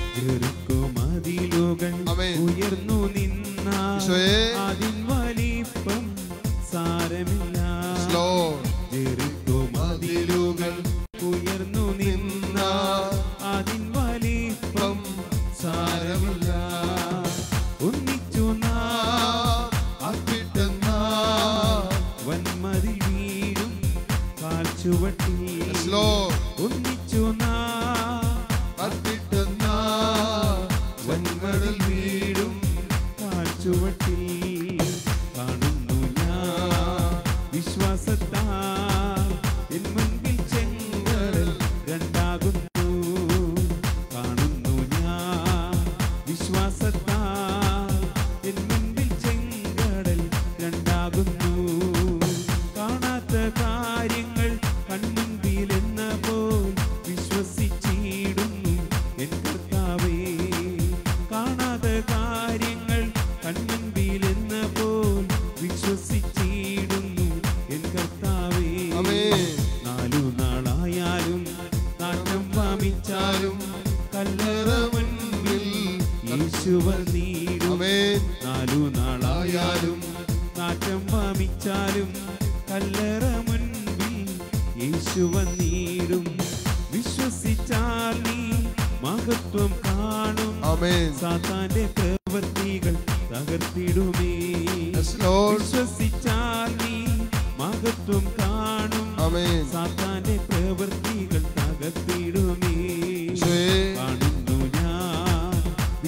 മതിലുകൾ ആമേൻ. ഉയർന്നു നിന്ന ഈശോയേ. അതിൻ വലിപ്പം സാരമില്ല Lord. ജെറിക്കോ മതിലുകൾ ഉയർന്നു നിന്ന അതിൻ വലിപ്പം സാരമില്ല ഒന്നിച്ചു നാം അപ്പിട്ടെന്ന വന്മതിൽ വീഴും കാൽച്ചുവട്ടിൽ Yes, Lord. ഒന്നിച്ചു നാം അപ്പിട്ടെന്ന വന്മതിൽ വീഴും കാൽച്ചുവട്ടിൽ കാണുന്നു ഞാൻ വിശ്വാസത്താൽ എൻ മുൻപിൽ ചെങ്കടൽ രണ്ടാകുന്നു കാണുന്നു ഞാൻ വിശ്വാസത്താൽ എൻ മുൻപിൽ ചെങ്കടൽ രണ്ടാകുന്നു കാണാത്ത കാര്യങ്ങൾ കൺമുൻപിൽ എന്ന പോൽ വിശ്വസിച്ചിടുന്നു എൻ കർത്താവേ കാണാത്ത കാര്യങ്ങൾ കൺമുൻപിൽ എന്ന പോൽ വിശ്വസിച്ചിടുന്നു എൻ കർത്താവേ ആമേൻ. നാലു നാളായാലും നാട്ടം വാമിച്ചാലും കല്ലറ മുൻപിൽ യേശുവ നീടും ആമേൻ. നാലു നാളായാലും നാറ്റം വാമിച്ചാലും കല്ലറ മുൻപിൽ യേശുവ നീടും വിശ്വസിച്ചാൽ നീ മഹത്വം കാണും ആമേൻ. സാത്താന്റെ പ്രവൃത്തികൾ തകർത്തിടുമേ Yes, Lord. വിശ്വസിച്ചാൽ നീ മഹത്വം കാണും ആമേൻ. സാത്താന്റെ പ്രവൃത്തികൾ തകർത്തിടുമേ ഈശോയേ. കാണുന്നു ഞാൻ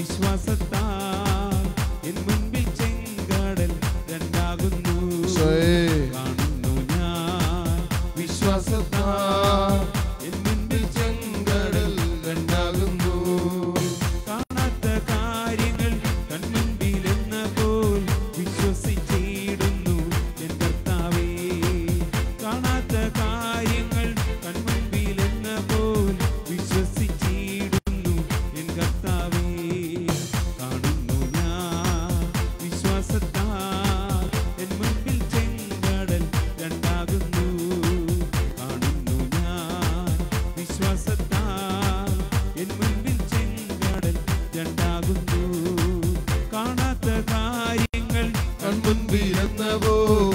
വിശ്വാസത്താൽ എൻ മുൻപിൽ ചെങ്കടൽ രണ്ടാകുന്നു ഈശോയേ. കാണുന്നു ഞാൻ വിശ്വാസത്താൽ എൻ മുൻപിൽ ചെങ്കടൽ രണ്ടാകുന്നു കാണാത്ത കാര്യങ്ങൾ കൺമുൻപിൽ എന്ന പോൽ വിശ്വസിച്ചിടുന്നു എൻ കർത്താവേ കാണാത്ത കാര്യങ്ങൾ കൺമുൻപിൽ എന്ന പോൽ വിശ്വസിച്ചിടുന്നു എൻ കർത്താവേ കാണുന്നു ഞാൻ വിശ്വാസത്താൽ എൻ മുൻപിൽ ചെങ്കടൽ രണ്ടാകുന്നു കാണുന്നു ഞാൻ വിശ്വാസത്താൽ എൻ മുൻപിൽ ചെങ്കടൽ രണ്ടാകുന്നു കാണാത്ത കാര്യങ്ങൾ കൺമുൻപിൽ എന്നവോ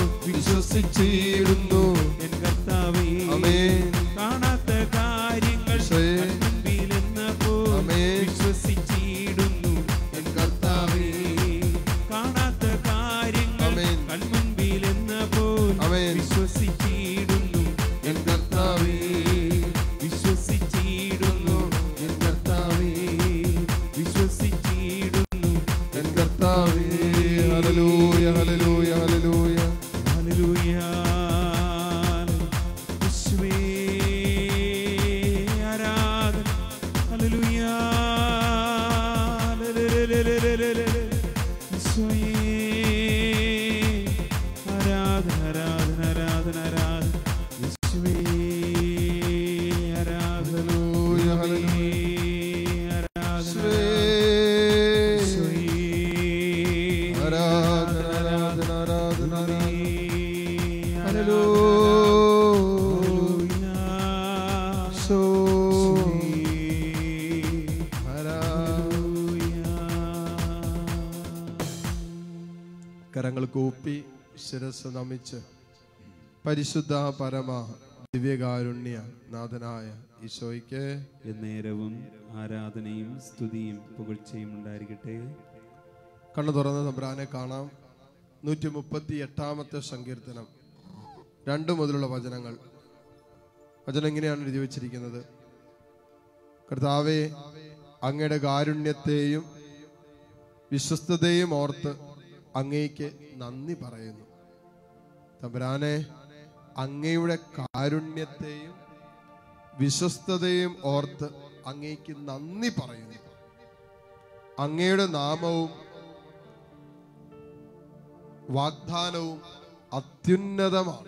വിശ്വസിച്ചിടുന്നു എൻ കർത്താവേ ആമേൻ. കാണാത്ത കാര്യങ്ങൾ ഈശോയേ. കൺമുൻപിൽ എന്ന പോൽ ആമേൻ. വിശ്വസിച്ചിടുന്നു എൻ കർത്താവേ കാണാത്ത കാര്യങ്ങൾ ആമേൻ. കൺമുൻപിൽ എന്ന പോൽ ആമേൻ. വിശ്വസിച്ചിടുന്നു എൻ കർത്താവേ വിശ്വസിച്ചിടുന്നു എൻ കർത്താവേ വിശ്വസിച്ചിടുന്നു എൻ കർത്താവേ ഹല്ലേലൂയ ഹല്ലേലൂയ ഹല്ലേലൂയ ഹല്ലേലൂയ യേശുവേ ആരാധന ഹല്ലേലൂയ യേശുവേ ആരാധന ആരാധന ആരാധന ആരാധന യേശുവേ ആരാധന ഹല്ലേലൂയ ഹല്ലേലൂയ ആരാധന യേശുവേ. യേശുവേ ആരാധന ആരാധന ആരാധന ആരാധന ഹല്ലേലൂയ സോ കരങ്ങൾ കൂപ്പി ശിരസ് നമിച്ച് പരിശുദ്ധ പരമ ദിവ്യകാരുണ്യ നാഥനായ ഈശോയ്ക്ക് എന്നേരവും ആരാധനയും സ്തുതിയും പുകഴ്ചയും ഉണ്ടായിരിക്കട്ടെ കണ്ണു തുറന്ന തമ്പ്രാനെ കാണാം നൂറ്റി മുപ്പത്തി എട്ടാമത്തെ സങ്കീർത്തനം രണ്ട് മുതലുള്ള വചനങ്ങൾ വചനം ഇങ്ങനെയാണ് എഴുതി വച്ചിരിക്കുന്നത് കർത്താവെ അങ്ങയുടെ കാരുണ്യത്തെയും വിശ്വസ്തതയും ഓർത്ത് അങ്ങേക്ക് നന്ദി പറയുന്നു തമ്പുരാനെ അങ്ങയുടെ കാരുണ്യത്തെയും വിശ്വസ്തതയും ഓർത്ത് അങ്ങേക്ക് നന്ദി പറയുന്നു അങ്ങയുടെ നാമവും വാഗ്ദാനവും അത്യുന്നതമാണ്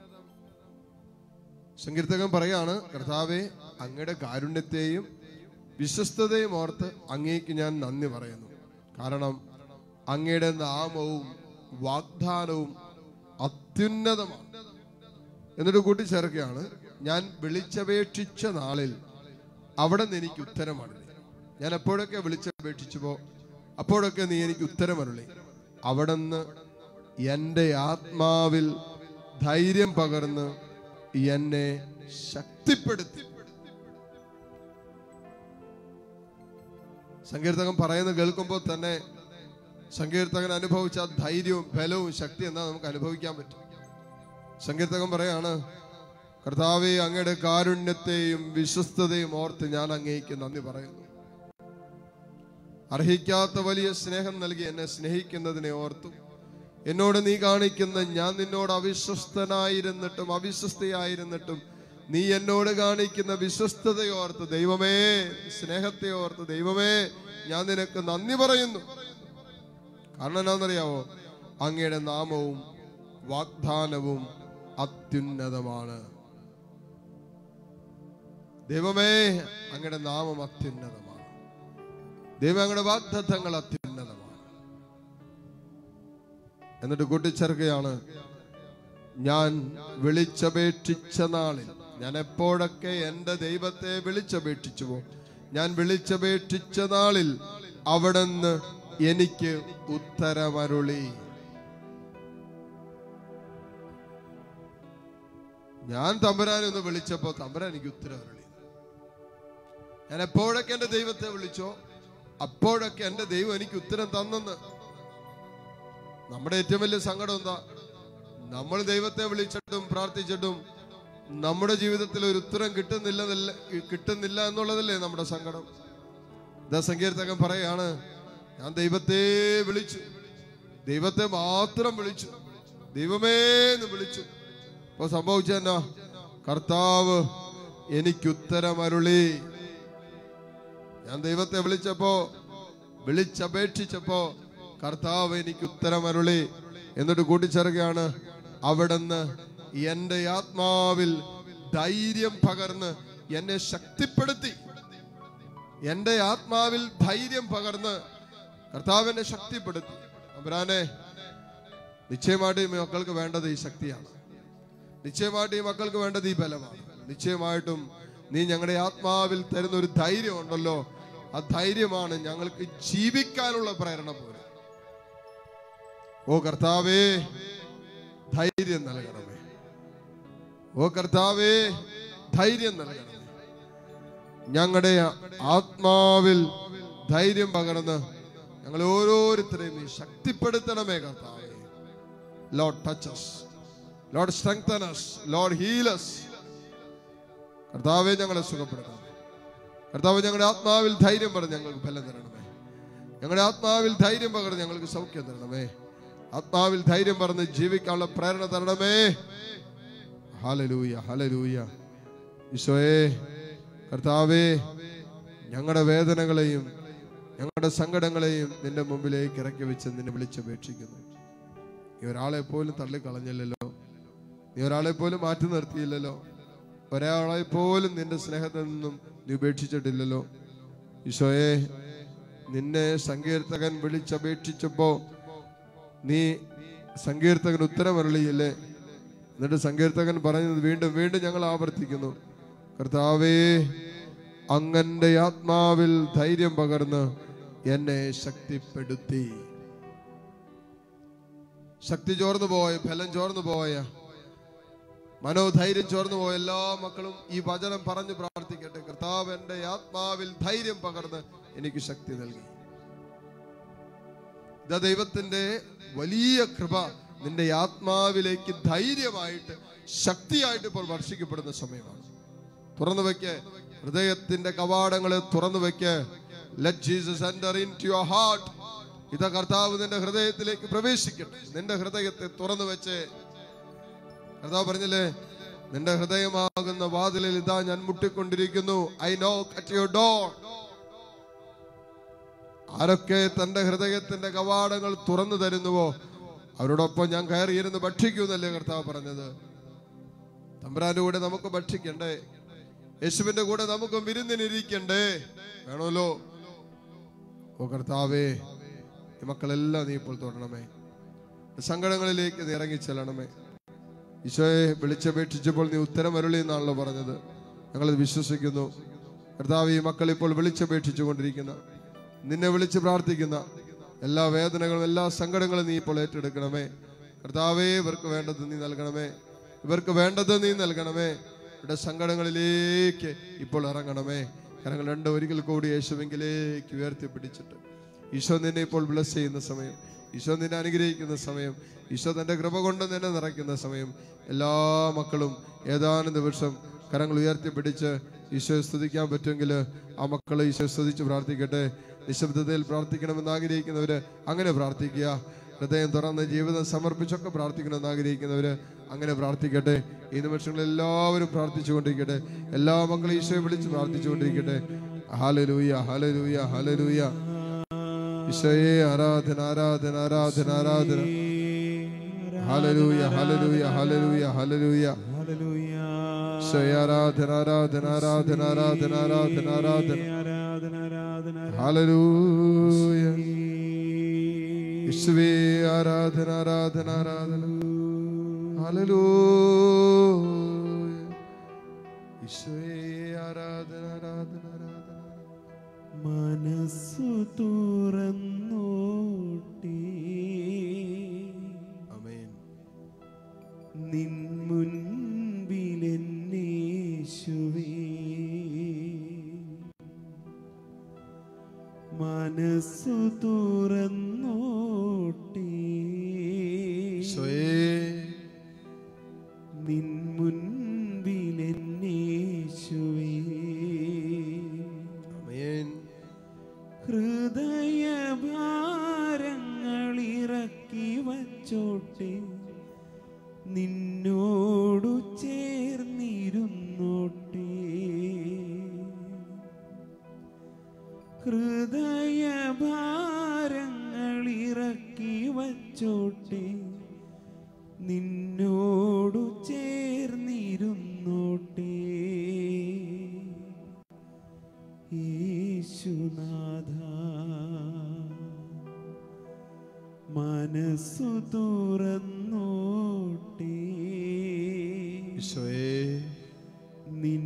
സങ്കീർത്തകൻ പറയാണ് കർത്താവെ അങ്ങയുടെ കാരുണ്യത്തെയും വിശ്വസ്തതയും ഓർത്ത് അങ്ങേക്ക് ഞാൻ നന്ദി പറയുന്നു കാരണം അങ്ങയുടെ നാമവും വാഗ്ദാനവും അത്യുന്നതമാണ് എന്നിട്ട് കൂട്ടിച്ചേർക്കുകയാണ് ഞാൻ വിളിച്ചപേക്ഷിച്ച നാളിൽ അവിടെ നിന്ന് എനിക്ക് ഉത്തരമരുളി ഞാൻ എപ്പോഴൊക്കെ വിളിച്ചപേക്ഷിച്ചുവോ അപ്പോഴൊക്കെ നീ എനിക്ക് ഉത്തരമരുളി അവിടെ നിന്ന് എൻ്റെ ആത്മാവിൽ ധൈര്യം പകർന്ന് എന്നെ ശക്തിപ്പെടുത്തി സങ്കീർത്തകൻ പറയുന്നത് കേൾക്കുമ്പോൾ തന്നെ സങ്കീർത്തകൻ അനുഭവിച്ച ആ ധൈര്യവും ബലവും ശക്തി എന്നാ നമുക്ക് അനുഭവിക്കാൻ പറ്റും സങ്കീർത്തകൻ പറയാണ് കർത്താവെ അങ്ങയുടെ കാരുണ്യത്തെയും വിശ്വസ്തതയും ഓർത്ത് ഞാൻ അങ്ങേക്ക് നന്ദി പറയുന്നു അർഹിക്കാത്ത വലിയ സ്നേഹം നൽകി എന്നെ സ്നേഹിക്കുന്നതിനെ ഓർത്തു എന്നോട് നീ കാണിക്കുന്ന ഞാൻ നിന്നോട് അവിശ്വസ്തനായിരുന്നിട്ടും അവിശ്വസ്തയായിരുന്നിട്ടും നീ എന്നോട് കാണിക്കുന്ന വിശ്വസ്തതയോർത്ത് ദൈവമേ സ്നേഹത്തെ ഓർത്ത് ദൈവമേ ഞാൻ നിനക്ക് നന്ദി പറയുന്നു കാരണം എന്താണെന്നറിയാവോ അങ്ങയുടെ നാമവും വാഗ്ദാനവും അത്യുന്നതമാണ് ദൈവമേ അങ്ങയുടെ നാമം അത്യുന്നതമാണ് ദൈവം അങ്ങയുടെ വാഗ്ദത്തങ്ങൾ അത്യുന്നതമാണ് എന്നിട്ട് കൂട്ടിച്ചേർക്കുകയാണ് ഞാൻ വിളിച്ചപേക്ഷിച്ച നാളിൽ ഞാൻ എപ്പോഴൊക്കെ എൻ്റെ ദൈവത്തെ വിളിച്ചപേക്ഷിച്ചുവോ ഞാൻ വിളിച്ചപേക്ഷിച്ച നാളിൽ അവിടുന്ന് എനിക്ക് ഉത്തരമരുളി ഞാൻ തമ്പുരാനെ ഒന്ന് വിളിച്ചപ്പോ തമ്പുരാൻ എനിക്ക് ഉത്തരമരുളി ഞാൻ എപ്പോഴൊക്കെ എൻ്റെ ദൈവത്തെ വിളിച്ചോ അപ്പോഴൊക്കെ എൻ്റെ ദൈവം എനിക്ക് ഉത്തരം തന്നെന്ന് നമ്മുടെ ഏറ്റവും വലിയ സങ്കടം എന്താ നമ്മൾ ദൈവത്തെ വിളിച്ചിട്ടും പ്രാർത്ഥിച്ചിട്ടും നമ്മുടെ ജീവിതത്തിൽ ഒരു ഉത്തരം കിട്ടുന്നില്ല കിട്ടുന്നില്ല എന്നുള്ളതല്ലേ നമ്മുടെ സങ്കടം ഇതാ സങ്കീർത്തകൻ പറയാണ് ഞാൻ ദൈവത്തെ വിളിച്ചു ദൈവത്തെ മാത്രം വിളിച്ചു ദൈവമേ എന്ന് വിളിച്ചു അപ്പൊ സംഭവിച്ചെന്നാ കർത്താവ് എനിക്ക് ഉത്തരമരുളി ഞാൻ ദൈവത്തെ വിളിച്ചപ്പോ വിളിച്ചപേക്ഷിച്ചപ്പോ കർത്താവ് എനിക്ക് ഉത്തരമരുളി എന്നിട്ട് കൂട്ടിച്ചേർക്കുകയാണ് അവിടുന്ന് എന്റെ ആത്മാവിൽ ധൈര്യം പകർന്ന് എന്നെ ശക്തിപ്പെടുത്തി എന്റെ ആത്മാവിൽ ധൈര്യം പകർന്ന് കർത്താവ് എന്നെ ശക്തിപ്പെടുത്തി അബ്രാനെ നിശ്ചയമായിട്ട് ഈ മക്കൾക്ക് വേണ്ടത് ഈ ശക്തിയാണ് നിശ്ചയമായിട്ട് ഈ മക്കൾക്ക് വേണ്ടത് ഈ ബലമാണ് നിശ്ചയമായിട്ടും നീ ഞങ്ങളുടെ ആത്മാവിൽ തരുന്ന ഒരു ധൈര്യം ഉണ്ടല്ലോ ആ ധൈര്യമാണ് ഞങ്ങൾക്ക് ജീവിക്കാനുള്ള പ്രേരണ പോലെ ഓ കർത്താവേ ധൈര്യം നൽകണമേ ഓ കർത്താവേ ധൈര്യം നൽകണമേ ഞങ്ങളുടെ ആത്മാവിൽ ധൈര്യം പകർന്ന് ഞങ്ങൾ ഓരോരുത്തരെയും നീ ശക്തിപ്പെടുത്തണമേ കർത്താവേ Lord touches Lord strengthens Lord heals കർത്താവെ ഞങ്ങളെ സുഖപ്പെടുത്തണം കർത്താവ് ഞങ്ങളുടെ ആത്മാവിൽ ധൈര്യം പറഞ്ഞ് ഞങ്ങൾക്ക് ഫലം തരണമേ ഞങ്ങളുടെ ആത്മാവിൽ ധൈര്യം പകർന്ന് ഞങ്ങൾക്ക് സൗഖ്യം തരണമേ ആത്മാവിൽ ധൈര്യം പറഞ്ഞ് ജീവിക്കാനുള്ള പ്രേരണ തരണമേ ഹലലൂയ ഹലലൂയ ഈശോയെ കർത്താവേ ഞങ്ങളുടെ വേദനകളെയും ഞങ്ങളുടെ സങ്കടങ്ങളെയും നിന്റെ മുമ്പിലേക്ക് ഇറക്കി വെച്ച് നിന്നെ വിളിച്ചപേക്ഷിക്കുന്നു നീ ഒരാളെ പോലും തള്ളിക്കളഞ്ഞില്ലല്ലോ നീ ഒരാളെ പോലും മാറ്റി നിർത്തിയില്ലല്ലോ ഒരാളെ പോലും നിന്റെ സ്നേഹത്തിൽ നിന്നും നീ ഉപേക്ഷിച്ചിട്ടില്ലല്ലോ ഈശോയെ നിന്നെ സങ്കീർത്തകൻ വിളിച്ചപേക്ഷിച്ചപ്പോ നീ സങ്കീർത്തകൻ ഉത്തരമരളിയില്ലേ എന്നിട്ട് സങ്കീർത്തകൻ പറയുന്നത് വീണ്ടും വീണ്ടും ഞങ്ങൾ ആവർത്തിക്കുന്നു കർത്താവേ അങ്ങന്റെ ആത്മാവിൽ ധൈര്യം പകർന്ന് എന്നെ ശക്തിപ്പെടുത്തി ശക്തി ചോർന്നു പോയ ഫലം ചോർന്നു പോയ മനോധൈര്യം ചോർന്നു പോയ എല്ലാ മക്കളും ഈ വചനം പറഞ്ഞു പ്രാർത്ഥിക്കട്ടെ കർത്താവ് എന്റെ ആത്മാവിൽ ധൈര്യം പകർന്ന് എനിക്ക് ശക്തി നൽകി ഇതാ ദൈവത്തിന്റെ വലിയ കൃപ നിന്റെ ആത്മാവിലേക്ക് ധൈര്യമായിട്ട് ശക്തിയായിട്ട് ഇപ്പോൾ വർഷിക്കപ്പെടുന്ന സമയമാണ് തുറന്നു വെക്ക് ഹൃദയത്തിന്റെ കവാടങ്ങളെ തുറന്നു വെക്ക് let Jesus enter into your heart ഇതാ കർത്താവ് നിന്റെ ഹൃദയത്തിലേക്ക് പ്രവേശിക്കട്ടെ നിന്റെ ഹൃദയത്തെ തുറന്നു വെച്ച് കർത്താവ് പറഞ്ഞില്ലേ നിന്റെ ഹൃദയമാകുന്ന വാതിലിൽ ഇതാ ഞാൻ മുട്ടിക്കൊണ്ടിരിക്കുന്നു I knock at your door ആരൊക്കെ തന്റെ ഹൃദയത്തിന്റെ കവാടങ്ങൾ തുറന്നു തരുന്നുവോ അവരോടൊപ്പം ഞാൻ കയറിയിരുന്ന് ഭക്ഷിക്കൂന്നല്ലേ കർത്താവ് പറഞ്ഞത് തമ്പുരാന്റെ കൂടെ നമുക്ക് ഭക്ഷിക്കണ്ടേ യേശുവിന്റെ കൂടെ നമുക്ക് വിരുന്നിനിരിക്കണ്ടേ വേണമല്ലോ ഓ കർത്താവേ ഈ മക്കളെല്ലാം നീ ഇപ്പോൾ തൊടണമേ സങ്കടങ്ങളിലേക്ക് നീ ഇറങ്ങി ചെല്ലണമേ ഈശോയെ വിളിച്ചപേക്ഷിച്ചപ്പോൾ നീ ഉത്തരം അരുളി എന്നാണല്ലോ പറഞ്ഞത് ഞങ്ങളത് വിശ്വസിക്കുന്നു കർത്താവ് ഈ മക്കൾ ഇപ്പോൾ വിളിച്ചപേക്ഷിച്ചു കൊണ്ടിരിക്കുന്ന നിന്നെ വിളിച്ച് പ്രാർത്ഥിക്കുന്ന എല്ലാ വേദനകളും എല്ലാ സങ്കടങ്ങളും നീ ഇപ്പോൾ ഏറ്റെടുക്കണമേ കർത്താവേ ഇവർക്ക് വേണ്ടത് നീ നൽകണമേ ഇവർക്ക് വേണ്ടത് നീ നൽകണമേ ഇവിടെ സങ്കടങ്ങളിലേക്ക് ഇപ്പോൾ ഇറങ്ങണമേ കരങ്ങൾ രണ്ട് ഒരിക്കൽ കൂടി യേശുവെങ്കിലേക്ക് ഉയർത്തിപ്പിടിച്ചിട്ട് ഈശോ നിന്നെ ഇപ്പോൾ ബ്ലസ് ചെയ്യുന്ന സമയം ഈശോ നിന്നെ അനുഗ്രഹിക്കുന്ന സമയം ഈശോ തന്റെ കൃപ കൊണ്ട് നിന്നെ നിറയ്ക്കുന്ന സമയം എല്ലാ മക്കളും ഏതാനും ദിവസം കരങ്ങൾ ഉയർത്തിപ്പിടിച്ച് ഈശോയെ സ്തുതിക്കാൻ പറ്റുമെങ്കിൽ ആ മക്കൾ ഈശോയെ സ്തുതിച്ച് പ്രാർത്ഥിക്കട്ടെ നിശബ്ദതയിൽ പ്രാർത്ഥിക്കണമെന്ന് ആഗ്രഹിക്കുന്നവര് അങ്ങനെ പ്രാർത്ഥിക്കുക ഹൃദയം തുറന്ന് ജീവിതം സമർപ്പിച്ചൊക്കെ പ്രാർത്ഥിക്കണമെന്ന് ആഗ്രഹിക്കുന്നവര് അങ്ങനെ പ്രാർത്ഥിക്കട്ടെ ഈ നിമിഷങ്ങളിൽ എല്ലാവരും പ്രാർത്ഥിച്ചുകൊണ്ടിരിക്കട്ടെ എല്ലാ മക്കളും ഈശോയെ വിളിച്ച് പ്രാർത്ഥിച്ചുകൊണ്ടിരിക്കട്ടെ ഹാലലൂയ ഹാലലൂയ ഹാലലൂയ ഈശോയെ ആരാധന ആരാധന ആരാധന ആരാധന hallelujah hallelujah hallelujah hallelujah hallelujah. ഈശോയെ ആരാധന ആരാധന ആരാധന ആരാധന ആരാധന ആരാധന ആരാധന ആരാധന ഹാലലൂയ യേശുവേ ആരാധന ആരാധന ആരാധന ഹാലലൂയ ഈശോയെ ആരാധന ആരാധന ആരാധന മനസ്സു തുറന്നോട്ടി ആമേൻ നിൻ മുൻപിലെന്നേശുവേ മനസ്സു തുറന്നോട്ടി ഈശോയെ നിൻ മുൻപിലെന്നേശുവേ ആമേൻ ഹൃദയഭാരങ്ങളിറക്കി വച്ചോട്ടെ നിന്നോടു ചേർന്നിരുന്നോട്ടെ ഹൃദയഭാരങ്ങളിറക്കി വച്ചോട്ടെ നിന്നോടു ചേർന്നിരുന്നോട്ടെ യേശുനാഥ മനസ്സു തുറന്നോട്ടെ ഈശോയെ നിൻ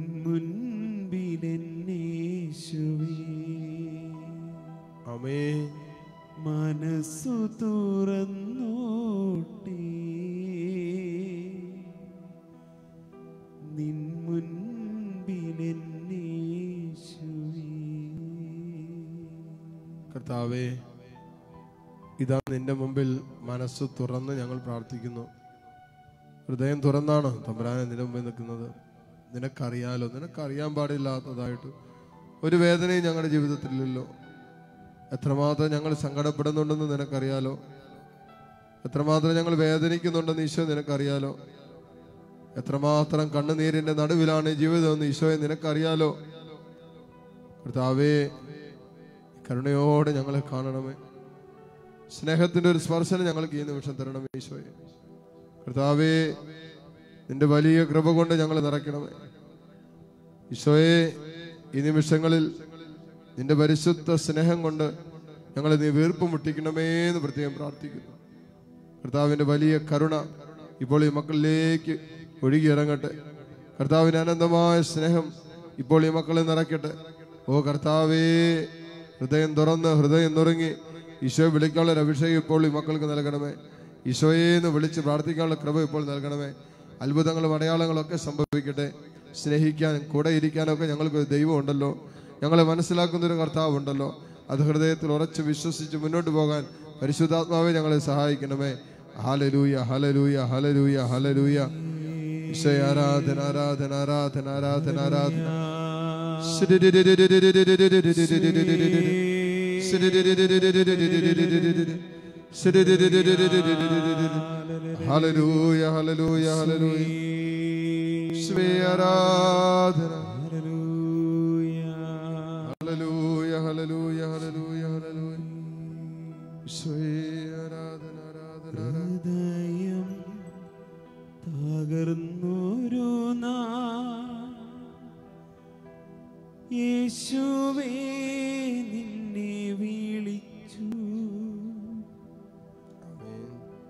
മുൻപിലെന്നേശുവേ ആമേൻ മനസ്സു തുറന്നോട്ടെ നിൻ മുൻപിലെന്നേശുവേ കർത്താവേ ഇതാ നിന്റെ മുമ്പിൽ മനസ്സ് തുറന്ന് ഞങ്ങൾ പ്രാർത്ഥിക്കുന്നു ഹൃദയം തുറന്നാണ് തമ്പുരാനെ നിന്റെ മുമ്പിൽ നിൽക്കുന്നത് നിനക്കറിയാലോ നിനക്കറിയാൻ പാടില്ലാത്തതായിട്ട് ഒരു വേദനയും ഞങ്ങളുടെ ജീവിതത്തിലില്ലല്ലോ എത്രമാത്രം ഞങ്ങൾ സങ്കടപ്പെടുന്നുണ്ടെന്ന് നിനക്കറിയാലോ എത്രമാത്രം ഞങ്ങൾ വേദനിക്കുന്നുണ്ടെന്ന് ഈശോ നിനക്കറിയാലോ എത്രമാത്രം കണ്ണുനീരിന്റെ നടുവിലാണ് ഈ ജീവിതമെന്ന് ഈശോയെ നിനക്കറിയാലോ കർത്താവേ കരുണയോടെ ഞങ്ങളെ കാണണമേ സ്നേഹത്തിന്റെ ഒരു സ്പർശനം ഞങ്ങൾക്ക് ഈ നിമിഷം തരണമേ ഈശോയെ കർത്താവേ നിന്റെ വലിയ കൃപ കൊണ്ട് ഞങ്ങളെ നിറയ്ക്കണമേ ഈശോയെ ഈ നിമിഷങ്ങളിൽ നിന്റെ പരിശുദ്ധ സ്നേഹം കൊണ്ട് ഞങ്ങളെ നീ വീർപ്പ് മുട്ടിക്കണമേ എന്ന് പ്രത്യേകം പ്രാർത്ഥിക്കുന്നു കർത്താവിന്റെ വലിയ കരുണ ഇപ്പോൾ ഈ മക്കളിലേക്ക് ഒഴുകി ഇറങ്ങട്ടെ കർത്താവിന്റെ അനന്തമായ സ്നേഹം ഇപ്പോൾ ഈ മക്കളെ നിറയ്ക്കട്ടെ ഓ കർത്താവേ ഹൃദയം തുറന്ന് ഹൃദയം നുറുങ്ങി ഈശോയെ വിളിക്കാനുള്ള ഒരു അഭിഷേകം ഇപ്പോൾ ഈ മക്കൾക്ക് നൽകണമേ ഈശോയെ എന്ന് വിളിച്ച് പ്രാർത്ഥിക്കാനുള്ള കൃപ ഇപ്പോൾ നൽകണമേ അത്ഭുതങ്ങളും അടയാളങ്ങളും ഒക്കെ സംഭവിക്കട്ടെ സ്നേഹിക്കാനും കൂടെ ഇരിക്കാനൊക്കെ ഞങ്ങൾക്ക് ഒരു ദൈവം ഉണ്ടല്ലോ ഞങ്ങളെ മനസ്സിലാക്കുന്ന ഒരു കർത്താവ് ഉണ്ടല്ലോ അത് ഹൃദയത്തിൽ ഉറച്ച് വിശ്വസിച്ച് മുന്നോട്ട് പോകാൻ പരിശുദ്ധാത്മാവെ ഞങ്ങളെ സഹായിക്കണമേ ഹലലൂയ ഹലലൂയ ഹലലൂയ ഹലലൂയ ഈശോയെ ആരാധന ആരാധന ആരാധന ആരാധന ആരാധന ഹല്ലേലൂയ ഹല്ലേലൂയ ഹല്ലേലൂയ യേശുവേ ആരാധന ഹല്ലേലൂയ ഹല്ലേലൂയ ഹല്ലേലൂയ ഹല്ലേലൂയ യേശുവേ ആരാധന ആരാധന ആരാധന ഹൃദയം തകർന്നൊരു നാ യേശുവേ നിന്നെ വിളിച്ചു ആമേൻ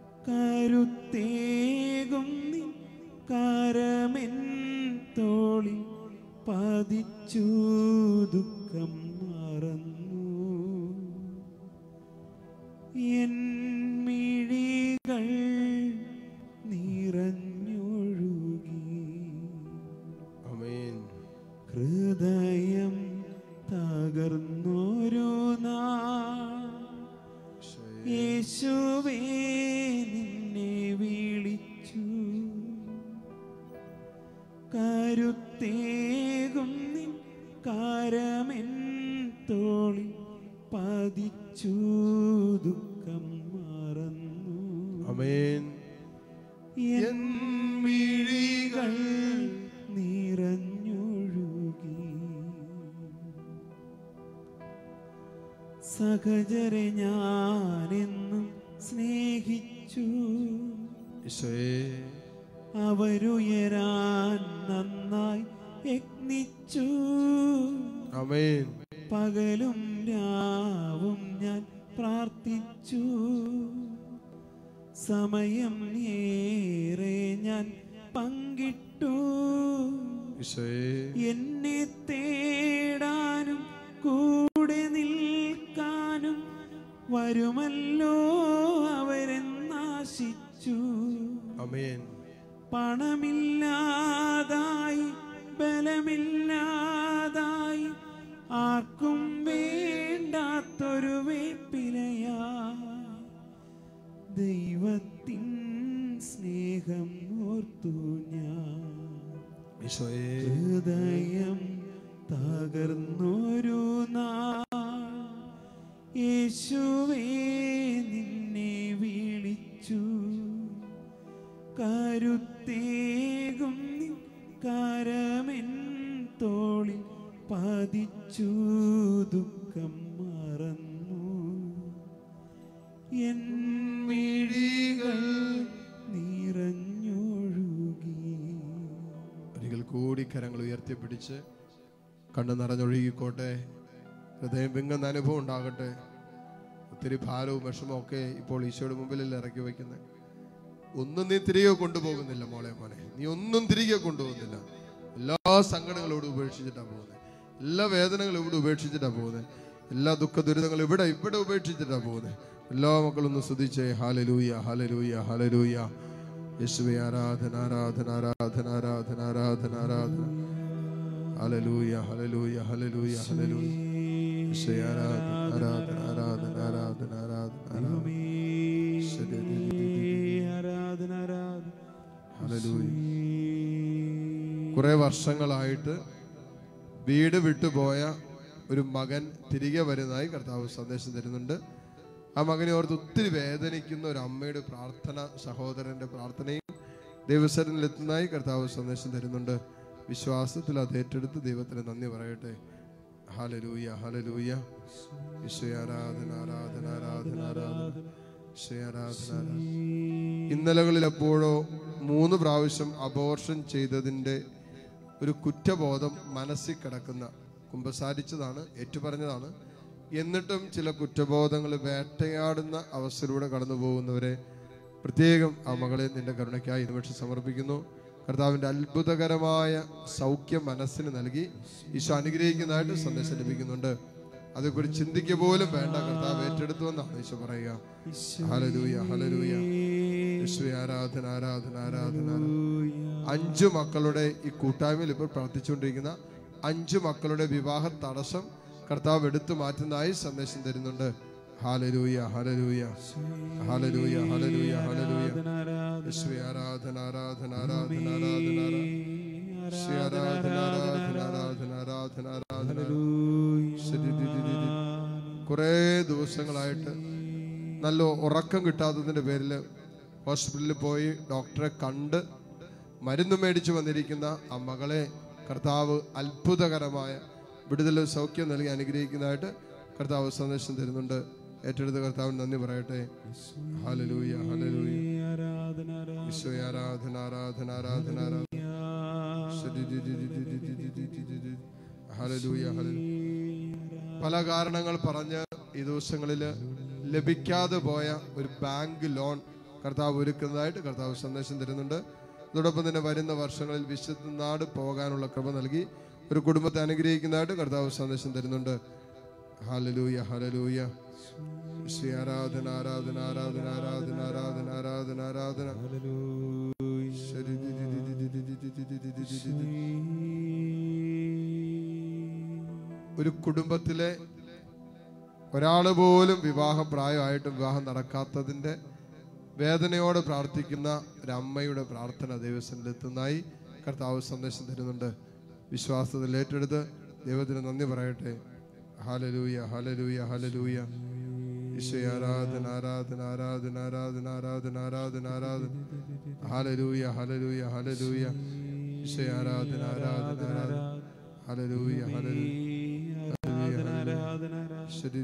കരുത്തേകും നിൻ കരമെൻ തോളി പതിച്ചു ദുഃഖം മറന്നു എൻ മിഴികൾ നിറഞ്ഞൊഴുകി ആമേൻ ഹൃദയം തകർന്നൊരു നാ യേശുവേ യേശുവേ നിന്നെ വിളിച്ചു കരുത്തേകും നിൻ കാരമെൻ തോളി പതിച്ചു ദുഃഖം മറന്നു ആമേൻ എൻ മിഴികൾ നിറഞ്ഞൊഴുകി സഹചരെ ഞാനെന്നും സ്നേഹിച്ചു യേശുവേ അവരുയരാൻ നന്നായി യത്നിച്ചു ആമേൻ പകലും രാവും ഞാൻ പ്രാർത്ഥിച്ചു സമയം ഏറെ ഞാൻ പങ്കിട്ടു യേശുവേ എന്നെ തേടാനും കൂടെ നിൽക്കാനും വരുമല്ലോ അവരെന്നാശിച്ചു ആമേൻ പണമില്ലാതായി ബലമില്ലാതായി ആർക്കും വേണ്ടാത്തൊരു വേപ്പിലയാ ദൈവത്തിൻ സ്നേഹം ഓർത്തു ഞാൻ യേശുവേ ഹൃദയം തകർന്നൊരു നാൾ യേശുവേ നിന്നെ വിളിച്ചു കരുത്തേകും നിൻ കരമെൻ തോളിൽ പതിച്ചു ദുഃഖം മറന്നു എൻ മിഴികൾ നിറഞ്ഞൊഴുകി ഒരിക്കൽ കൂടി കരങ്ങൾ ഉയർത്തിപ്പിടിച്ച് കണ്ണു നിറഞ്ഞൊഴുകിക്കോട്ടെ ഹൃദയം വിങ്ങുന്ന അനുഭവം ഉണ്ടാകട്ടെ ഒത്തിരി ഭാരവും വിഷമവും ഒക്കെ ഇപ്പോൾ ഈശോയുടെ മുമ്പിലല്ല ഇറക്കി വയ്ക്കുന്നത് ഒന്നും നീ തിരികെ കൊണ്ടുപോകുന്നില്ല മോളെ മോനെ നീ ഒന്നും തിരികെ കൊണ്ടുപോകുന്നില്ല എല്ലാ സങ്കടങ്ങളും ഇവിടെ ഉപേക്ഷിച്ചിട്ടാണ് പോകുന്നത് എല്ലാ വേദനകളും ഇവിടെ ഉപേക്ഷിച്ചിട്ടാണ് പോകുന്നത് എല്ലാ ദുഃഖ ദുരിതങ്ങളും ഇവിടെ ഇവിടെ ഉപേക്ഷിച്ചിട്ടാണ് പോകുന്നത് എല്ലാ മക്കളും ഒന്ന് സ്തുതിച്ചേ ഹാലലൂയ ഹാലലൂയ ഹാലലൂയ യേശുവേ ആരാധന ആരാധന ആരാധന ആരാധന ആരാധന ആരാധന ഹല്ലേലൂയ ഹല്ലേലൂയ ഹല്ലേലൂയ ഹല്ലേലൂയ യേശുവേ ആരാധന ആരാധന ആരാധന ആരാധന ആരാധന ആരാധന ആരാധന ആരാധന ഹല്ലേലൂയ കുറെ വർഷങ്ങളായിട്ട് വീട് വിട്ടുപോയ ഒരു മകൻ തിരികെ വരുന്നതായി കർത്താവ് സന്ദേശം തരുന്നുണ്ട് ആ മകനെ ഓർത്ത് ഒത്തിരി വേദനിക്കുന്ന ഒരു അമ്മയുടെ പ്രാർത്ഥന സഹോദരന്റെ പ്രാർത്ഥനയും ദൈവസരനിൽ എത്തുന്നതായി കർത്താവ് സന്ദേശം തരുന്നുണ്ട് വിശ്വാസത്തിൽ അത് ഏറ്റെടുത്ത് ദൈവത്തിന് നന്ദി പറയട്ടെ ഹാലലൂയ ഹാലലൂയ ഈശോയെ ആരാധന ആരാധന ആരാധന ആരാധന ഈശോയെ ആരാധന ആരാധന ഇന്നലകളിൽ എപ്പോഴോ മൂന്ന് പ്രാവശ്യം അബോർഷൻ ചെയ്തതിൻ്റെ ഒരു കുറ്റബോധം മനസ്സിൽ കിടക്കുന്ന കുമ്പസാരിച്ചതാണ് ഏറ്റുപറഞ്ഞതാണ് എന്നിട്ടും ചില കുറ്റബോധങ്ങൾ വേട്ടയാടുന്ന അവസ്ഥയിലൂടെ കടന്നു പോകുന്നവരെ പ്രത്യേകം ആ മകളെ നിന്റെ കരുണയ്ക്കായി നിമിഷം സമർപ്പിക്കുന്നു കർത്താവിൻ്റെ അത്ഭുതകരമായ സൗഖ്യം മനസ്സിന് നൽകി ഈശോ അനുഗ്രഹിക്കുന്നതായിട്ട് സന്ദേശം ലഭിക്കുന്നുണ്ട് അതേക്കുറിച്ച് ചിന്തിക്കുക പോലും വേണ്ട കർത്താവ് ഏറ്റെടുത്തു എന്നാണ് ഈശോ പറയുക ഹലലൂയ ഹലലൂയ യേശുവേ ആരാധന ആരാധന ആരാധന ആരാധന. അഞ്ചു മക്കളുടെ ഈ കൂട്ടായ്മയിൽ ഇപ്പോൾ പ്രവർത്തിച്ചുകൊണ്ടിരിക്കുന്ന അഞ്ചു മക്കളുടെ വിവാഹ തടസ്സം കർത്താവ് എടുത്തു മാറ്റുന്നതായി സന്ദേശം തരുന്നുണ്ട് ഹാലലൂയ ഹലലൂയ ഹലലൂയ ഹലലൂയ ഹലലൂയ യേശുവേ ആരാധന ആരാധന ആരാധന ആരാധന ആരാധന യേശുവേ ആരാധന ആരാധന ആരാധന ആരാധന ആരാധന കുറേ ദിവസങ്ങളായിട്ട് നല്ല ഉറക്കം കിട്ടാത്തതിൻ്റെ പേരിൽ ഹോസ്പിറ്റലിൽ പോയി ഡോക്ടറെ കണ്ട് മരുന്ന് മേടിച്ചു വന്നിരിക്കുന്ന ആ മകളെ കർത്താവ് അത്ഭുതകരമായ വിടുതലും സൗഖ്യം നൽകി അനുഗ്രഹിക്കുന്നതായിട്ട് കർത്താവ് സന്ദേശം തരുന്നുണ്ട് ഏറ്റെടുത്ത് കർത്താവിന് നന്ദി പറയട്ടെ ഹലലൂയ ഹലലൂയ ആരാധന ആരാധന ഈശോ ആരാധന ആരാധന ആരാധന ആരാധന ഹലലൂയ ഹലലൂയ പല കാരണങ്ങൾ പറഞ്ഞ് ഈ ദിവസങ്ങളിൽ ലഭിക്കാതെ പോയ ഒരു ബാങ്ക് ലോൺ കർത്താവ് ഒരുക്കുന്നതായിട്ട് കർത്താവ് സന്ദേശം തരുന്നുണ്ട് അതോടൊപ്പം തന്നെ വരുന്ന വർഷങ്ങളിൽ വിശുദ്ധ നാട് പോകാനുള്ള കൃപ നൽകി ഒരു കുടുംബത്തെ അനുഗ്രഹിക്കുന്നതായിട്ട് കർത്താവ് സന്ദേശം തരുന്നുണ്ട് ഹലലൂയ ഹലലൂയ ശ്രീ ആരാധന ആരാധന ആരാധന ആരാധന ആരാധന ആരാധന ആരാധന ശരി ഒരു കുടുംബത്തിലെ ഒരാള് പോലും വിവാഹ പ്രായമായിട്ടും വിവാഹം നടക്കാത്തതിന്റെ വേദനയോടെ പ്രാർത്ഥിക്കുന്ന ഒരു അമ്മയുടെ പ്രാർത്ഥന ദൈവത്തിൽ എത്തുന്നതായി കർത്താവ് സന്ദേശം തരുന്നുണ്ട് വിശ്വാസത്തിൽ ഏറ്റെടുത്ത് ദൈവത്തിന് നന്ദി പറയട്ടെ ഹാലലൂയ ഹാലലൂയ ഹാലലൂയ ഈശോ ആരാധന ആരാധന ആരാധന ആരാധന ആരാധന ആരാധന ആരാധന ഹാലലൂയ ഹാലലൂയ ഹാലലൂയ ഈശോ ആരാധന ആരാധന ആരാധന ഹാലലൂയ ഹാലലൂയ ആരാധന ആരാധന ശരി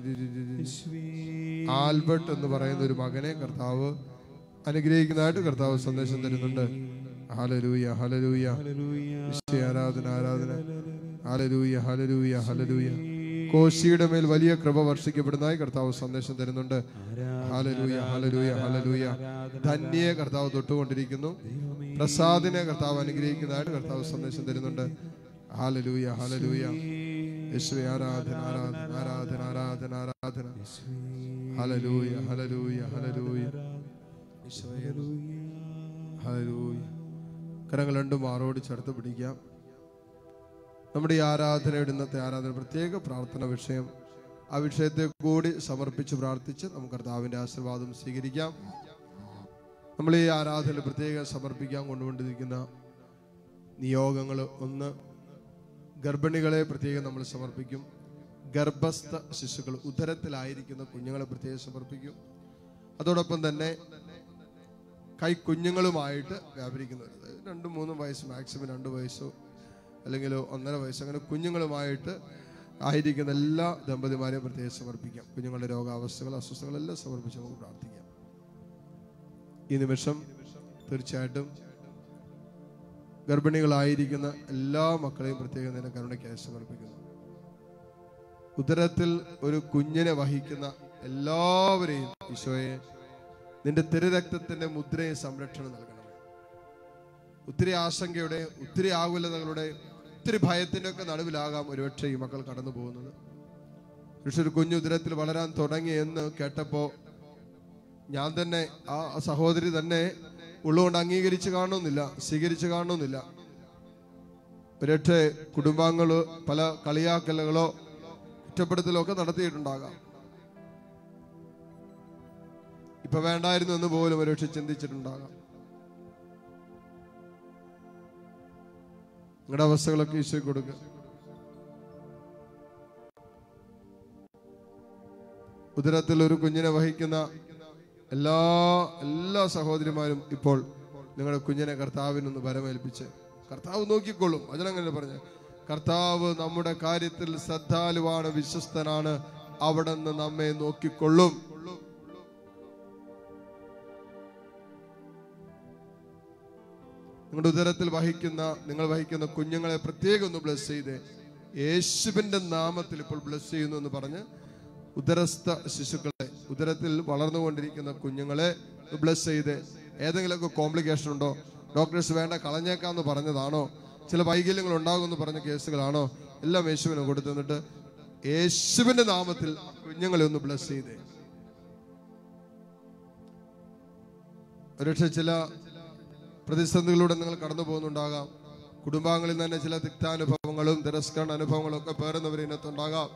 ആൽബർട്ട് എന്ന് പറയുന്ന ഒരു മകനെ കർത്താവ് അനുഗ്രഹിക്കുന്നതായിട്ട് കർത്താവ് സന്ദേശം തരുന്നുണ്ട് ഹലലൂയ ഹലലൂയ ഈശോയെ ആരാധന ആരാധന ഹലലൂയ ഹലലൂയ ഹലലൂയ കോശിയുടെ മേൽ വലിയ കൃപ വർഷിക്കപ്പെടുന്നതായി കർത്താവ് സന്ദേശം തരുന്നുണ്ട് ഹലലൂയ ഹലലൂയ ഹലലൂയ ധന്യെ കർത്താവ് തൊട്ടുകൊണ്ടിരിക്കുന്നു പ്രസാദിനെ കർത്താവ് അനുഗ്രഹിക്കുന്നതായിട്ട് കർത്താവ് സന്ദേശം തരുന്നുണ്ട് ഹാലലൂയ ഹാലലൂയ യേശുവേ ആരാധന ആരാധന ആരാധന ആരാധന ആരാധന ഹലലൂയ ഹലലൂയ ഹലലൂയ ഈശോയെ ഹലലൂയ കരങ്ങൾ രണ്ടും മാറോട് ചേർത്ത് പിടിക്കാം നമ്മുടെ ഈ ആരാധനയുടെ ഇന്നത്തെ ആരാധന പ്രത്യേക പ്രാർത്ഥന വിഷയം ആ വിഷയത്തെ കൂടി സമർപ്പിച്ച് പ്രാർത്ഥിച്ച് നമുക്ക് കർത്താവിന്റെ ആശീർവാദം സ്വീകരിക്കാം നമ്മൾ ഈ ആരാധന പ്രത്യേകം സമർപ്പിക്കാൻ കൊണ്ടുകൊണ്ടിരിക്കുന്ന നിയോഗങ്ങൾ ഒന്ന് ഗർഭിണികളെ പ്രത്യേകം നമ്മൾ സമർപ്പിക്കും ഗർഭസ്ഥ ശിശുക്കൾ ഉദരത്തിലായിരിക്കുന്ന കുഞ്ഞുങ്ങളെ പ്രത്യേകം സമർപ്പിക്കും അതോടൊപ്പം തന്നെ കൈക്കുഞ്ഞുങ്ങളുമായിട്ട് വ്യാപരിക്കുന്നവർ അതായത് രണ്ടും മൂന്നും വയസ്സ് മാക്സിമം രണ്ട് വയസ്സോ അല്ലെങ്കിൽ ഒന്നര വയസ്സോ അങ്ങനെ കുഞ്ഞുങ്ങളുമായിട്ട് ആയിരിക്കുന്ന എല്ലാ ദമ്പതിമാരെയും പ്രത്യേകം സമർപ്പിക്കാം കുഞ്ഞുങ്ങളുടെ രോഗാവസ്ഥകൾ അസ്വസ്ഥകളെല്ലാം സമർപ്പിച്ച് നമുക്ക് പ്രാർത്ഥിക്കാം ഈ നിമിഷം തീർച്ചയായിട്ടും ഗർഭിണികളായിരിക്കുന്ന എല്ലാ മക്കളെയും പ്രത്യേകം നിന്റെ കരുണയ്ക്കായി സമർപ്പിക്കുന്നു ഉദരത്തിൽ ഒരു കുഞ്ഞിനെ വഹിക്കുന്ന എല്ലാവരെയും ഈശോയെ നിന്റെ തിരുരക്തത്തിന്റെ മുദ്രയും സംരക്ഷണം നൽകണമേ ഒത്തിരി ആശങ്കയുടെ ഒത്തിരി ആകുലതകളുടെ ഒത്തിരി ഭയത്തിന്റെ ഒക്കെ നടുവിലാകാം ഒരുപക്ഷെ ഈ മക്കൾ കടന്നു പോകുന്നത് പക്ഷെ ഒരു കുഞ്ഞു ഉദരത്തിൽ വളരാൻ തുടങ്ങി എന്ന് കേട്ടപ്പോ ഞാൻ തന്നെ ആ സഹോദരി തന്നെ ഉള്ളുകൊണ്ട് അംഗീകരിച്ച് കാണണമെന്നില്ല സ്വീകരിച്ച് കാണണമെന്നില്ല ഒരുപക്ഷെ കുടുംബാംഗങ്ങള് പല കളിയാക്കലുകളോ കുറ്റപ്പെടുത്തലോ ഒക്കെ നടത്തിയിട്ടുണ്ടാകാം ഇപ്പൊ വേണ്ടായിരുന്നു എന്ന് പോലും ഒരുപക്ഷെ ചിന്തിച്ചിട്ടുണ്ടാകാം നിങ്ങളുടെ അവസ്ഥകളൊക്കെ ഈശോ കൊടുക്കുക ഉദരത്തിൽ ഒരു കുഞ്ഞിനെ വഹിക്കുന്ന എല്ലാ എല്ലാ സഹോദരിമാരും ഇപ്പോൾ നിങ്ങളുടെ കുഞ്ഞിനെ കർത്താവിനൊന്ന് വരമേൽപ്പിച്ച് കർത്താവ് നോക്കിക്കൊള്ളും അതിനങ്ങനെ പറഞ്ഞു കർത്താവ് നമ്മുടെ കാര്യത്തിൽ ശ്രദ്ധാലുവാണ് വിശ്വസ്തനാണ് അവിടെ നിന്ന് നമ്മെ നോക്കിക്കൊള്ളും നിങ്ങളുടെ ഉദരത്തിൽ വഹിക്കുന്ന നിങ്ങൾ വഹിക്കുന്ന കുഞ്ഞുങ്ങളെ പ്രത്യേകം ഒന്ന് ബ്ലസ് ചെയ്ത് യേശുവിന്റെ നാമത്തിൽ ഇപ്പോൾ ബ്ലസ് ചെയ്യുന്നു എന്ന് പറഞ്ഞ് ഉദരസ്ഥ ശിശുക്കളെ ഉദരത്തിൽ വളർന്നുകൊണ്ടിരിക്കുന്ന കുഞ്ഞുങ്ങളെ ബ്ലസ് ചെയ്ത് ഏതെങ്കിലുമൊക്കെ കോംപ്ലിക്കേഷൻ ഉണ്ടോ ഡോക്ടേഴ്സ് വേണ്ട കളഞ്ഞേക്കാന്ന് പറഞ്ഞതാണോ ചില വൈകല്യങ്ങൾ ഉണ്ടാകുമെന്ന് പറഞ്ഞ കേസുകളാണോ എല്ലാം യേശുവിന് കൊടുത്തു യേശുവിന്റെ നാമത്തിൽ കുഞ്ഞുങ്ങളെ ഒന്ന് ബ്ലസ് ചെയ്തേ ഒരുപക്ഷെ ചില പ്രതിസന്ധികളിലൂടെ നിങ്ങൾ കടന്നു പോകുന്നുണ്ടാകാം കുടുംബാംഗങ്ങളിൽ തന്നെ ചില തിക്താനുഭവങ്ങളും തിരസ്കരണ അനുഭവങ്ങളും ഒക്കെ പേറുന്നവർ ഇതിനകത്തുണ്ടാകാം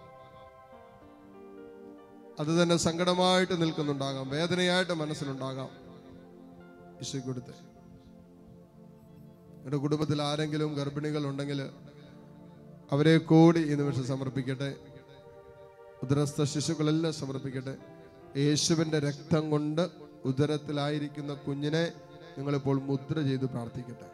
അത് തന്നെ സങ്കടമായിട്ട് നിൽക്കുന്നുണ്ടാകാം വേദനയായിട്ട് മനസ്സിലുണ്ടാകാം ഈശോ കൊടുത്ത് നിങ്ങളുടെ കുടുംബത്തിൽ ആരെങ്കിലും ഗർഭിണികൾ ഉണ്ടെങ്കിൽ അവരെ കൂടി ഈ നിമിഷം സമർപ്പിക്കട്ടെ ഉദരസ്ഥ ശിശുക്കളെല്ലാം സമർപ്പിക്കട്ടെ യേശുവിന്റെ രക്തം കൊണ്ട് ഉദരത്തിലായിരിക്കുന്ന കുഞ്ഞിനെ നിങ്ങളിപ്പോൾ മുദ്ര ചെയ്ത് പ്രാർത്ഥിക്കട്ടെ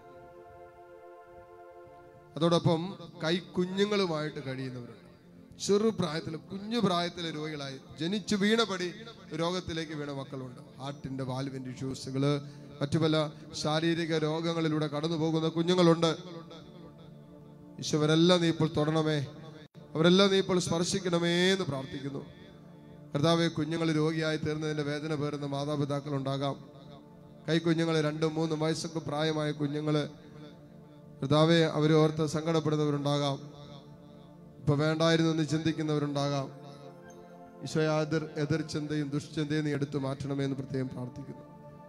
അതോടൊപ്പം കൈക്കുഞ്ഞുങ്ങളുമായിട്ട് കഴിയുന്നവരുണ്ട് ചെറുപ്രായത്തിൽ കുഞ്ഞു പ്രായത്തിലെ രോഗികളായി ജനിച്ചു വീണപടി രോഗത്തിലേക്ക് വീണ മക്കളുണ്ട് ഹാർട്ടിന്റെ വാൽവിന്റെ ഇഷ്യൂസുകള് മറ്റു പല ശാരീരിക രോഗങ്ങളിലൂടെ കടന്നു പോകുന്ന കുഞ്ഞുങ്ങളുണ്ട് ഈശോവരെല്ലാം നീ ഇപ്പോൾ തൊടണമേ അവരെല്ലാം നീ ഇപ്പോൾ സ്പർശിക്കണമേ എന്ന് പ്രാർത്ഥിക്കുന്നു കർത്താവെ കുഞ്ഞുങ്ങൾ രോഗിയായി തീർന്നതിന്റെ വേദന പേറുന്ന മാതാപിതാക്കൾ ഉണ്ടാകാം കൈക്കുഞ്ഞുങ്ങൾ രണ്ടും മൂന്നും വയസ്സൊക്കെ പ്രായമായ കുഞ്ഞുങ്ങള് കർത്താവെ അവരെ ഓർത്ത് സങ്കടപ്പെടുന്നവരുണ്ടാകാം ഇപ്പൊ വേണ്ടായിരുന്നു എന്ന് ചിന്തിക്കുന്നവരുണ്ടാകാം ഈശോയെ എതിർ എതിർചിന്തയും ദുഷ്ചിന്തയും നീ എടുത്തു മാറ്റണമേ എന്ന് പ്രത്യേകം പ്രാർത്ഥിക്കുന്നു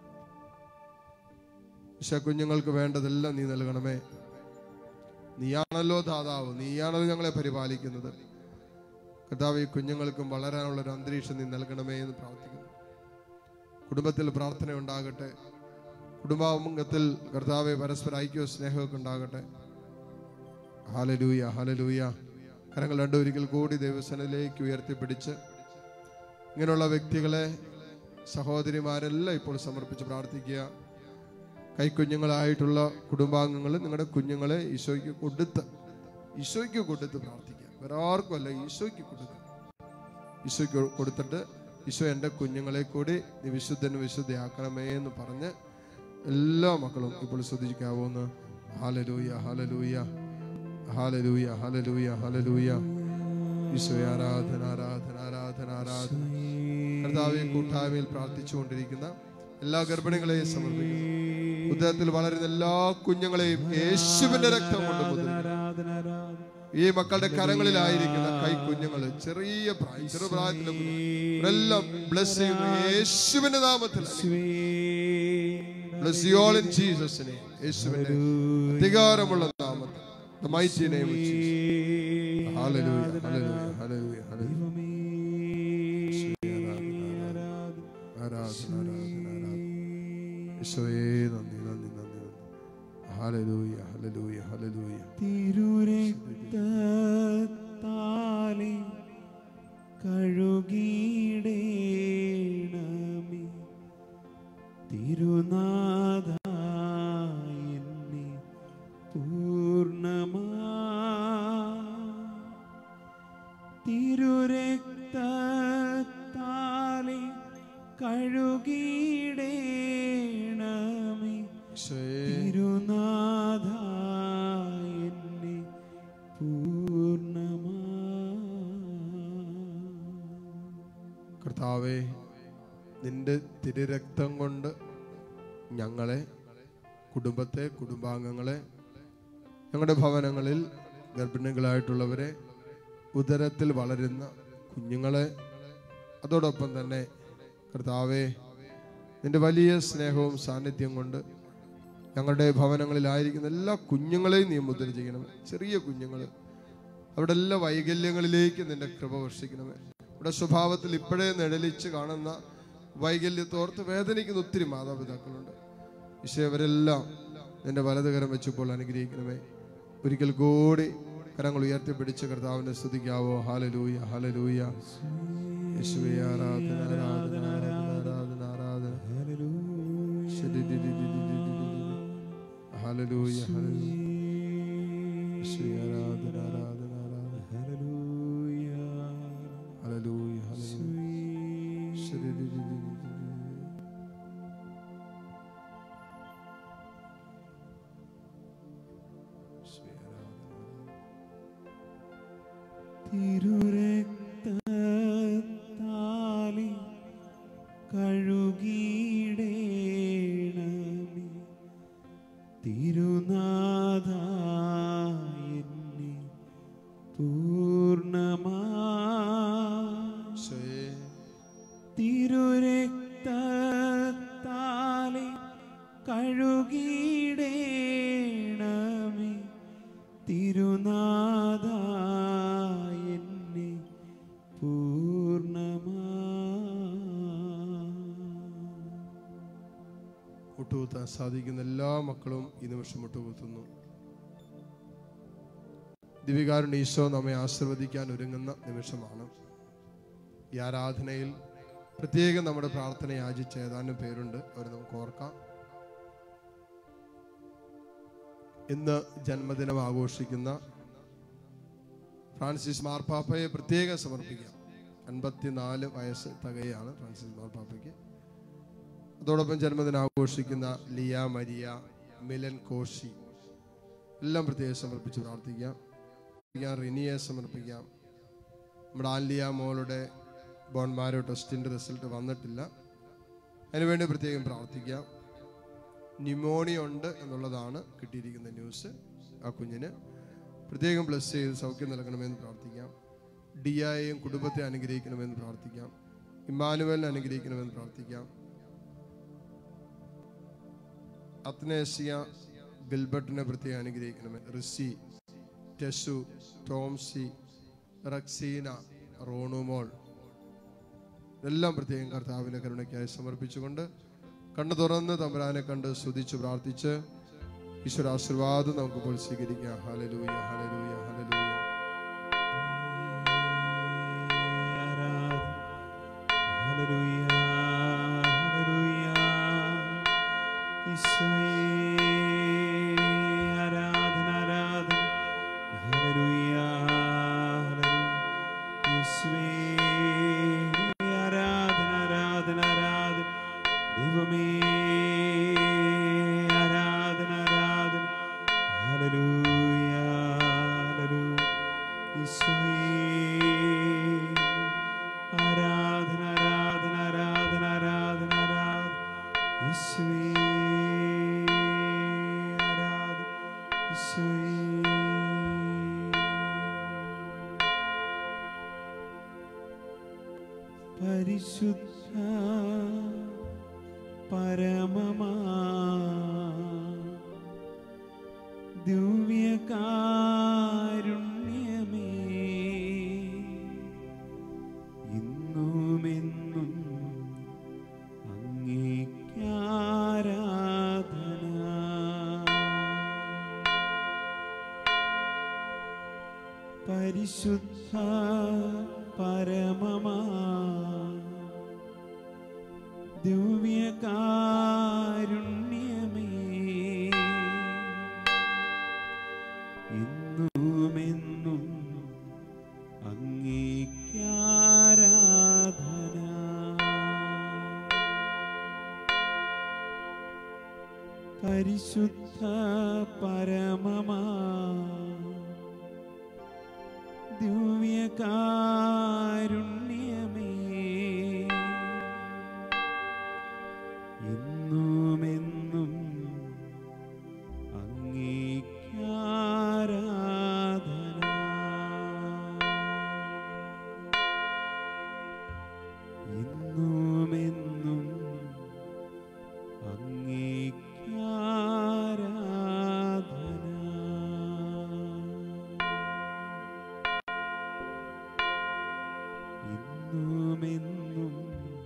ഈശോ കുഞ്ഞുങ്ങൾക്ക് വേണ്ടതെല്ലാം നീ നൽകണമേ നീയാണല്ലോ ദാതാവ് നീയാണല്ലോ ഞങ്ങളെ പരിപാലിക്കുന്നത് കർത്താവ് ഈ കുഞ്ഞുങ്ങൾക്കും വളരാനുള്ള ഒരു അന്തരീക്ഷം നീ നൽകണമേ എന്ന് പ്രാർത്ഥിക്കുന്നു കുടുംബത്തിൽ പ്രാർത്ഥന ഉണ്ടാകട്ടെ കുടുംബാംഗത്തിൽ കർത്താവെ പരസ്പര ഐക്യവും സ്നേഹമൊക്കെ ഉണ്ടാകട്ടെ ഹാലലൂയ ഹാലലൂയ കരങ്ങൾ രണ്ടൊരിക്കൽ കൂടി ദൈവസനയിലേക്ക് ഉയർത്തിപ്പിടിച്ച് ഇങ്ങനെയുള്ള വ്യക്തികളെ സഹോദരിമാരെല്ലാം ഇപ്പോൾ സമർപ്പിച്ച് പ്രാർത്ഥിക്കുക കൈക്കുഞ്ഞുങ്ങളായിട്ടുള്ള കുടുംബാംഗങ്ങൾ നിങ്ങളുടെ കുഞ്ഞുങ്ങളെ ഈശോയ്ക്ക് കൊടുത്ത് ഈശോയ്ക്ക് കൊടുത്ത് പ്രാർത്ഥിക്കുക വേറെ ആർക്കും അല്ല ഈശോയ്ക്ക് കൊടുക്കുക ഈശോയ്ക്ക് കൊടുത്തിട്ട് ഈശോ എൻ്റെ കുഞ്ഞുങ്ങളെ കൂടി നീ വിശുദ്ധന് വിശുദ്ധയാക്കണമേ എന്ന് പറഞ്ഞ് എല്ലാ മക്കളും ഇപ്പോൾ ശ്രദ്ധിക്കാവുന്ന hallelujah hallelujah hallelujah hallelujah hallelujah ഈശോയെ ആരാധന ആരാധന ആരാധന ആരാധന കർത്താവെ കൂട്ടായ്മയിൽ പ്രാർത്ഥിച്ചുകൊണ്ടിരിക്കുന്ന എല്ലാ ഗർഭിണികളെയും സമർപ്പിക്കുന്നു ഉദയത്തിൽ വളരുന്ന എല്ലാ കുഞ്ഞുങ്ങളെയും യേശുവിന്റെ രക്തം കൊണ്ട് മുദ്ര ആരാധന ആരാധന ഈ മക്കളുടെ കരങ്ങളിലായിരിക്കുന്ന കൈ കുഞ്ഞുങ്ങൾ ചെറിയ പ്രായം ചെറുപ്രായത്തിലെ കുഞ്ഞുങ്ങൾ ഇവരെല്ലാം ബ്ലസ് ചെയ്യുന്നു യേശുവിന്റെ നാമത്തിൽ bless you all in Jesus name യേശുവിന്റെ അധികാരമുള്ള നാമത്തിൽ the mighty name of Jesus hallelujah hallelujah hallelujah hallelujah ആരാധന ആരാധന ആരാധന യേശുവേ നന്ദി നന്ദി നന്ദി നന്ദി ഹല്ലേലൂയ ഹല്ലേലൂയ ഹല്ലേലൂയ തിരുരക്തത്താലെ കഴുകിയിടേണമേ തിരുനാഥ എന്നെ പൂർണ്ണമാ തിരുരക്തത്താലെ കഴുകിയിടേണമേ യേശുവേ തിരുനാഥ എന്നെ പൂർണ്ണമാ കർത്താവേ നിന്റെ തിരുരക്തം കൊണ്ട് ഞങ്ങളെ കുടുംബത്തെ കുടുംബാംഗങ്ങളെ ഞങ്ങളുടെ ഭവനങ്ങളിൽ ഗർഭിണികളായിട്ടുള്ളവരെ ഉദരത്തിൽ വളരുന്ന കുഞ്ഞുങ്ങളെ അതോടൊപ്പം തന്നെ കർത്താവേ നിന്റെ വലിയ സ്നേഹവും സാന്നിധ്യം കൊണ്ട് ഞങ്ങളുടെ ഭവനങ്ങളിലായിരിക്കുന്ന എല്ലാ കുഞ്ഞുങ്ങളെയും നീ മുദ്ര ചെയ്യണമേ ചെറിയ കുഞ്ഞുങ്ങൾ അവിടെ എല്ലാ വൈകല്യങ്ങളിലേക്ക് നിന്റെ കൃപ വർഷിക്കണമേ ഇവിടെ സ്വഭാവത്തിൽ ഇപ്പോഴേ നിഴലിച്ച് കാണുന്ന വൈകല്യത്തോർത്ത് വേദനിക്കുന്ന ഒത്തിരി മാതാപിതാക്കളുണ്ട് പക്ഷേ അവരെല്ലാം നിന്റെ വലതുകരം വെച്ചപ്പോൾ അനുഗ്രഹിക്കണമേ ഒരിക്കൽ കൂടി കരങ്ങൾ ഉയർത്തിപ്പിടിച്ച് കർത്താവിനെ സ്തുതിക്കാവോ ഹാലലൂയ ഹാലലൂയ യേശുവേ ആരാധന ആരാധന ആരാധന ആരാധന ആരാധന ഹാലലൂയ ഹാലലൂയ യേശുവേ ആരാധന ആരാധന ആരാധന ഹല്ലേലൂയ ഹാലലൂയ ഹാലലൂയ തിരുരക്തത്താലെ കഴുകിയിടേണമേ തിരുനാഥ എന്നെ പൂർണ്ണമാ തിരുരക്തത്താലെ കഴുകിയിടേണമേ തിരുനാഥ എന്നെ പൂർണ്ണമാ മുട്ടുകുത്താൻ സാധിക്കുന്ന എല്ലാ മക്കളും ഈ നിമിഷം മുട്ടുകുത്തുന്നു ദിവികാരുണ്യ ഈശോ നമ്മെ ആശീർവദിക്കാൻ ഒരുങ്ങുന്ന നിമിഷമാണ് ഈ ആരാധനയിൽ പ്രത്യേകം നമ്മുടെ പ്രാർത്ഥന യാചിച്ച ഏതാനും പേരുണ്ട് അവരെ നമുക്ക് ഓർക്കാം ഇന്ന് ജന്മദിനം ആഘോഷിക്കുന്ന ഫ്രാൻസിസ് മാർപ്പാപ്പയെ പ്രത്യേകം സമർപ്പിക്കാം അൻപത്തിനാല് വയസ്സ് തികയാണ് ഫ്രാൻസിസ് മാർപ്പാപ്പയ്ക്ക് അതോടൊപ്പം ജന്മദിനം ആഘോഷിക്കുന്ന ലിയ മരിയ മിലൻ കോശി എല്ലാം പ്രത്യേകം സമർപ്പിച്ച് പ്രാർത്ഥിക്കാം പ്രാർത്ഥിക്കാം. റിനിയെ സമർപ്പിക്കാം നമ്മുടെ ആലിയ മോളുടെ ബോൺമാരോ ടെസ്റ്റിൻ്റെ റിസൾട്ട് വന്നിട്ടില്ല അതിനുവേണ്ടി പ്രത്യേകം പ്രാർത്ഥിക്കാം ന്യൂമോണിയ ഉണ്ട് എന്നുള്ളതാണ് കിട്ടിയിരിക്കുന്ന ന്യൂസ് ആ കുഞ്ഞിന് പ്രത്യേകം ബ്ലസ് ചെയ്ത് സൗഖ്യം നൽകണമെന്ന് പ്രാർത്ഥിക്കാം ഡിയായെയും കുടുംബത്തെ അനുഗ്രഹിക്കണമെന്ന് പ്രാർത്ഥിക്കാം ഇമ്മാനുവലിനെ അനുഗ്രഹിക്കണമെന്ന് പ്രാർത്ഥിക്കാം അത്നേസിയ ഗിൽബർട്ടിനെ പ്രത്യേകം അനുഗ്രഹിക്കണമേ റിസി ടെസു ടോംസി റക്സീന റോണുമോൾ എല്ലാം പ്രത്യേകം കർത്താവിന്റെ കരുണയ്ക്കായി സമർപ്പിച്ചുകൊണ്ട് കണ്ണു തുറന്ന് തമ്പുരാനെ കണ്ട് സ്തുതിച്ച് പ്രാർത്ഥിച്ച് ഈശ്വര ആശീർവാദം നമുക്കിപ്പോൾ സ്വീകരിക്കാം ഹലലൂയ ഹലലൂയ ഹലലൂയ ദൈവമേ ആരാധന ആരാധന ഹല്ലേലൂയ ഹല്ലേലൂയ ഈശോയേ ആരാധന ആരാധന ആരാധന ആരാധന ആരാധന ഈശോയേ ആരാധന ഈശോയേ പരിശുദ്ധ പരമമാ ദിവ്യകാരുണ്യമേ ഇന്നുമെന്നും അങ്ങേക്കാരാധന പരിശുദ്ധ പരമമാ ദിവ്യകാരുണ്യമേ ഇന്നുമെന്നും അങ്ങേക്കാരാധന പരിശുദ്ധ പരമമാ ദിവ്യകാരുണ്യമേ എന്നുമെന്നും അങ്ങേക്കാരാധന എന്നുമെന്നും അങ്ങേക്കാരാധന ഇന്നുമെന്നും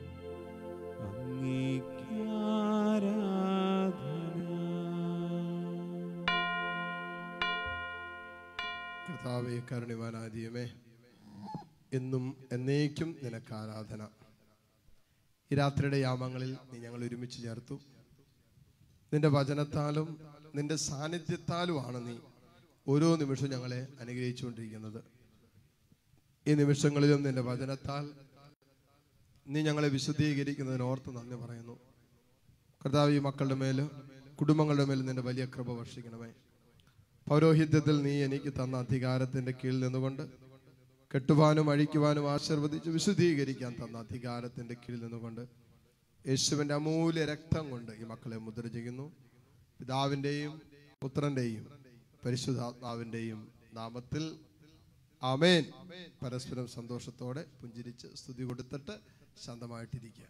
അങ്ങേക്കാരാധന കർത്താവെ കരുണിവാനാദിയമേ എന്നും എന്നേക്കും നിനക്ക് ആരാധന ഈ രാത്രിയുടെ യാമങ്ങളിൽ നീ ഞങ്ങൾ ഒരുമിച്ച് ചേർത്തു നിന്റെ വചനത്താലും നിന്റെ സാന്നിധ്യത്താലുമാണ് നീ ഓരോ നിമിഷവും ഞങ്ങളെ അനുഗ്രഹിച്ചുകൊണ്ടിരിക്കുന്നത് ഈ നിമിഷങ്ങളിലും നിന്റെ വചനത്താൽ നീ ഞങ്ങളെ വിശുദ്ധീകരിക്കുന്നതിന് ഓർത്ത് നന്ദി പറയുന്നു കർത്താവ് ഈ മക്കളുടെ മേല് കുടുംബങ്ങളുടെ മേൽ നിന്റെ വലിയ കൃപ വർഷിക്കണമേ പൗരോഹിത്യത്തിൽ നീ എനിക്ക് തന്ന അധികാരത്തിന്റെ കീഴിൽ നിന്നുകൊണ്ട് കെട്ടുവാനും അഴിക്കുവാനും ആശീർവദിച്ച് വിശുദ്ധീകരിക്കാൻ തന്ന അധികാരത്തിന്റെ കീഴിൽ നിന്നുകൊണ്ട് യേശുവിന്റെ അമൂല്യ രക്തം കൊണ്ട് ഈ മക്കളെ മുദ്ര ചെയ്യുന്നു പിതാവിന്റെയും പുത്രന്റെയും പരിശുദ്ധാത്മാവിന്റെയും നാമത്തിൽ ആമേൻ പരസ്പരം സന്തോഷത്തോടെ പുഞ്ചിരിച്ച് സ്തുതി കൊടുത്തിട്ട് ശാന്തമായിട്ടിരിക്കുക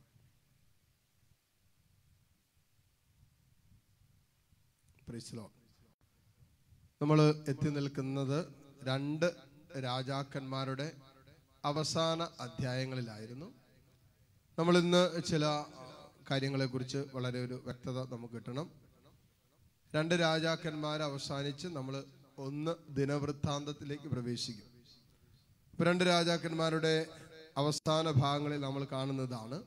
Praise the Lord. നമ്മൾ എത്തി നിൽക്കുന്നത് രണ്ട് രാജാക്കന്മാരുടെ അവസാന അധ്യായങ്ങളിലായിരുന്നു നമ്മൾ ഇന്ന് ചില കാര്യങ്ങളെക്കുറിച്ച് വളരെ ഒരു വ്യക്തത നമുക്ക് കിട്ടണം രണ്ട് രാജാക്കന്മാർ അവസാനിച്ച് നമ്മൾ ഒന്ന് ദിനവൃത്താന്തത്തിലേക്ക് പ്രവേശിക്കും ഇപ്പൊ രണ്ട് രാജാക്കന്മാരുടെ അവസാന ഭാഗങ്ങളിൽ നമ്മൾ കാണുന്നതാണ്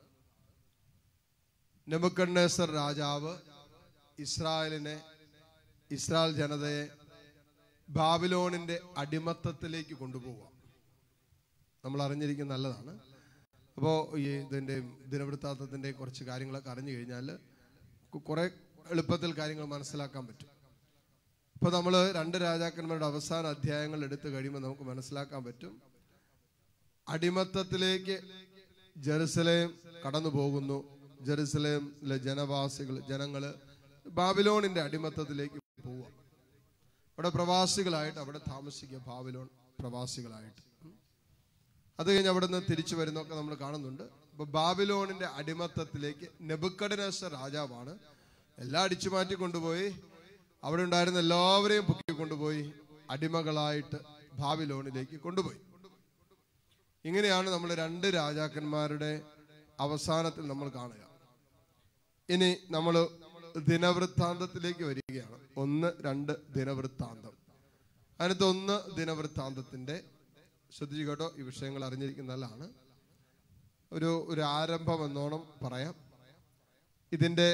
നെബുക്കഡ്നേസർ രാജാവ് ഇസ്രായേലിനെ ഇസ്രായേൽ ജനതയെ ബാബിലോണിന്റെ അടിമത്തത്തിലേക്ക് കൊണ്ടുപോവുക നമ്മൾ അറിഞ്ഞിരിക്കുന്ന നല്ലതാണ് അപ്പോൾ ഈ ഇതിൻ്റെ ദിനവൃത്താന്തത്തിൻ്റെ കുറച്ച് കാര്യങ്ങളൊക്കെ അറിഞ്ഞു കഴിഞ്ഞാൽ കുറെ എളുപ്പത്തിൽ കാര്യങ്ങൾ മനസ്സിലാക്കാൻ പറ്റും ഇപ്പോൾ നമ്മൾ രണ്ട് രാജാക്കന്മാരുടെ അവസാന അധ്യായങ്ങൾ എടുത്തു കഴിയുമ്പോൾ നമുക്ക് മനസ്സിലാക്കാൻ പറ്റും അടിമത്തത്തിലേക്ക് ജെറുസലേം കടന്നു പോകുന്നു ജെറുസലേമിലെ ജനവാസികൾ ജനങ്ങള് ബാബിലോണിന്റെ അടിമത്തത്തിലേക്ക് പോവുക അവിടെ പ്രവാസികളായിട്ട് അവിടെ താമസിക്കുക ബാബിലോൺ പ്രവാസികളായിട്ട് അത് കഴിഞ്ഞ് അവിടെ നിന്ന് തിരിച്ചു വരുന്നൊക്കെ നമ്മൾ കാണുന്നുണ്ട് അപ്പൊ ബാബിലോണിന്റെ അടിമത്തത്തിലേക്ക് നെബുക്കടനേസർ രാജാവാണ് എല്ലാം അടിച്ചു മാറ്റി കൊണ്ടുപോയി അവിടെ ഉണ്ടായിരുന്ന എല്ലാവരെയും പൊക്കി കൊണ്ടുപോയി അടിമകളായിട്ട് ബാബിലോണിലേക്ക് കൊണ്ടുപോയി ഇങ്ങനെയാണ് നമ്മൾ രണ്ട് രാജാക്കന്മാരുടെ അവസാനത്തിൽ നമ്മൾ കാണുക ഇനി നമ്മൾ ദിനവൃത്താന്തത്തിലേക്ക് വരികയാണ് ഒന്ന് രണ്ട് ദിനവൃത്താന്തം അതിനകത്ത് ഒന്ന് ദിനവൃത്താന്തത്തിന്റെ ശ്രദ്ധിച്ചു കേട്ടോ ഈ വിഷയങ്ങൾ അറിഞ്ഞിരിക്കുന്ന നല്ലതാണ് ഒരു ഒരു ആരംഭം എന്നോണം പറയാം ഇതിന്റെ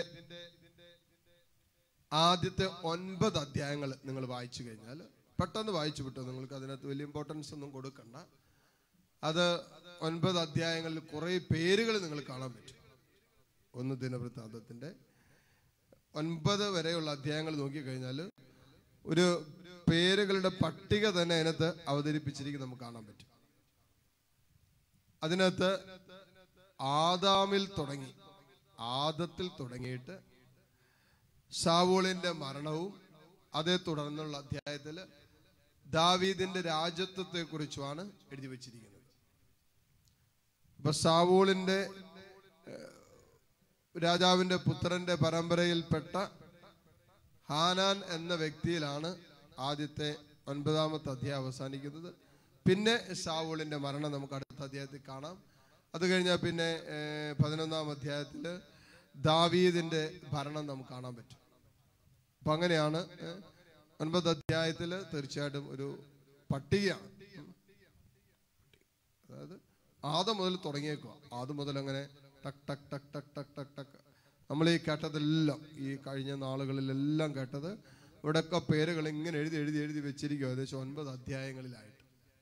ആദ്യത്തെ ഒൻപത് അധ്യായങ്ങൾ നിങ്ങൾ വായിച്ചു കഴിഞ്ഞാൽ പെട്ടെന്ന് വായിച്ചു വിട്ടു നിങ്ങൾക്ക് അതിനകത്ത് വലിയ ഇമ്പോർട്ടൻസ് ഒന്നും കൊടുക്കണ്ട അത് ഒൻപത് അധ്യായങ്ങളിൽ കുറെ പേരുകൾ നിങ്ങൾ കാണാൻ പറ്റും ഒന്ന് ദിനവൃത്താന്തത്തിന്റെ ഒൻപത് വരെയുള്ള അധ്യായങ്ങൾ നോക്കിക്കഴിഞ്ഞാൽ ഒരു പേരുകളുടെ പട്ടിക തന്നെ അതിനകത്ത് അവതരിപ്പിച്ചിരിക്കും നമുക്ക് കാണാൻ പറ്റും അതിനകത്ത് ആദാമിൽ തുടങ്ങി ആദത്തിൽ തുടങ്ങിയിട്ട് സാവൂളിന്റെ മരണവും അതേ തുടർന്നുള്ള അധ്യായത്തിൽ ദാവീദിന്റെ രാജ്യത്വത്തെ കുറിച്ചുമാണ് എഴുതി വച്ചിരിക്കുന്നത് ഇപ്പൊ സാവൂളിന്റെ ഏഹ്, രാജാവിന്റെ പുത്രന്റെ പരമ്പരയിൽപ്പെട്ട ഹാനാൻ എന്ന വ്യക്തിയിലാണ് ആദ്യത്തെ ഒൻപതാമത്തെ അധ്യായം അവസാനിക്കുന്നത് പിന്നെ സാവൂളിന്റെ മരണം നമുക്ക് അടുത്ത അധ്യായത്തിൽ കാണാം അത് കഴിഞ്ഞാൽ പിന്നെ ഏഹ്, പതിനൊന്നാം അധ്യായത്തിൽ ദാവീദിന്റെ ഭരണം നമുക്ക് കാണാൻ പറ്റും അപ്പൊ അങ്ങനെയാണ് ഏഹ്, ഒൻപത് അധ്യായത്തിൽ തീർച്ചയായിട്ടും ഒരു പട്ടികയാണ് ഉം. അതായത് ആദ്യം മുതൽ തുടങ്ങിയേക്കുക ആദ്യം മുതൽ അങ്ങനെ ടക് ടക് ടക് ടക് ടക് ടക് ടക് നമ്മൾ ഈ കേട്ടതെല്ലാം ഈ കഴിഞ്ഞ നാളുകളിലെല്ലാം കേട്ടത് ഇവിടെയൊക്കെ പേരുകൾ ഇങ്ങനെ എഴുതി എഴുതി എഴുതി വെച്ചിരിക്കും ഏകദേശം ഒൻപത് അധ്യായങ്ങളിലായിട്ട്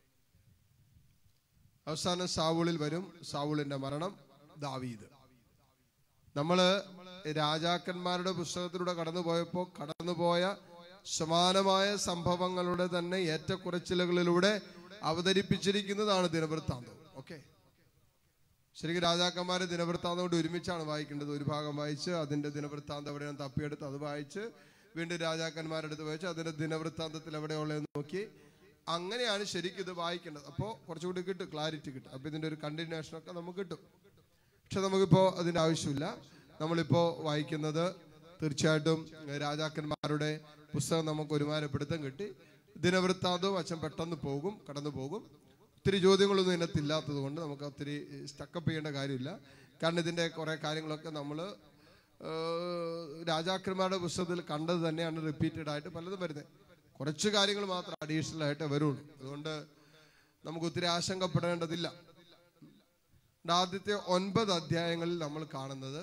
അവസാനം സാവൂളിൽ വരും സാവൂളിന്റെ മരണം ദാവീദ് നമ്മള് രാജാക്കന്മാരുടെ പുസ്തകത്തിലൂടെ കടന്നു പോയപ്പോ കടന്നുപോയ സമാനമായ സംഭവങ്ങളുടെ തന്നെ ഏറ്റക്കുറച്ചിലുകളിലൂടെ അവതരിപ്പിച്ചിരിക്കുന്നതാണ് ദിനവൃത്താന്തം ഓക്കെ ശരിക്കും രാജാക്കന്മാരെ ദിനവൃത്താന്തം കൊണ്ട് ഒരുമിച്ചാണ് വായിക്കേണ്ടത് ഒരു ഭാഗം വായിച്ച് അതിന്റെ ദിനവൃത്താന്തം എവിടെയാണ് തപ്പിയെടുത്ത് അത് വായിച്ച് വീണ്ടും രാജാക്കന്മാരുടെ അടുത്ത് വായിച്ച് അതിന്റെ ദിനവൃത്താന്തത്തിൽ എവിടെയുള്ളതെന്ന് നോക്കി അങ്ങനെയാണ് ശരിക്കും ഇത് വായിക്കേണ്ടത് അപ്പോൾ കുറച്ചുകൂടി കിട്ടും ക്ലാരിറ്റി കിട്ടും അപ്പൊ ഇതിന്റെ ഒരു കണ്ടിന്യൂഷൻ ഒക്കെ നമുക്ക് കിട്ടും പക്ഷെ നമുക്കിപ്പോ അതിന്റെ ആവശ്യമില്ല നമ്മളിപ്പോ വായിക്കുന്നത് തീർച്ചയായിട്ടും രാജാക്കന്മാരുടെ പുസ്തകം നമുക്ക് ഒരുമാനപ്പിടുത്തം കിട്ടി ദിനവൃത്താന്തവും അച്ഛൻ പെട്ടെന്ന് പോകും കടന്നു പോകും ഒത്തിരി ചോദ്യങ്ങളൊന്നും ഇതിനകത്ത് ഇല്ലാത്തത് കൊണ്ട് നമുക്ക് ഒത്തിരി സ്റ്റക്കപ്പ് ചെയ്യേണ്ട കാര്യമില്ല കാരണം ഇതിന്റെ കുറെ കാര്യങ്ങളൊക്കെ നമ്മൾ രാജാക്കന്മാരുടെ പുസ്തകത്തിൽ കണ്ടത് തന്നെയാണ് റിപ്പീറ്റഡ് ആയിട്ട് പലതും വരുന്നത് കുറച്ച് കാര്യങ്ങൾ മാത്രം അഡീഷണൽ ആയിട്ട് വരുള്ളൂ അതുകൊണ്ട് നമുക്ക് ഒത്തിരി ആശങ്കപ്പെടേണ്ടതില്ല ആദ്യത്തെ ഒൻപത് അധ്യായങ്ങളിൽ നമ്മൾ കാണുന്നത്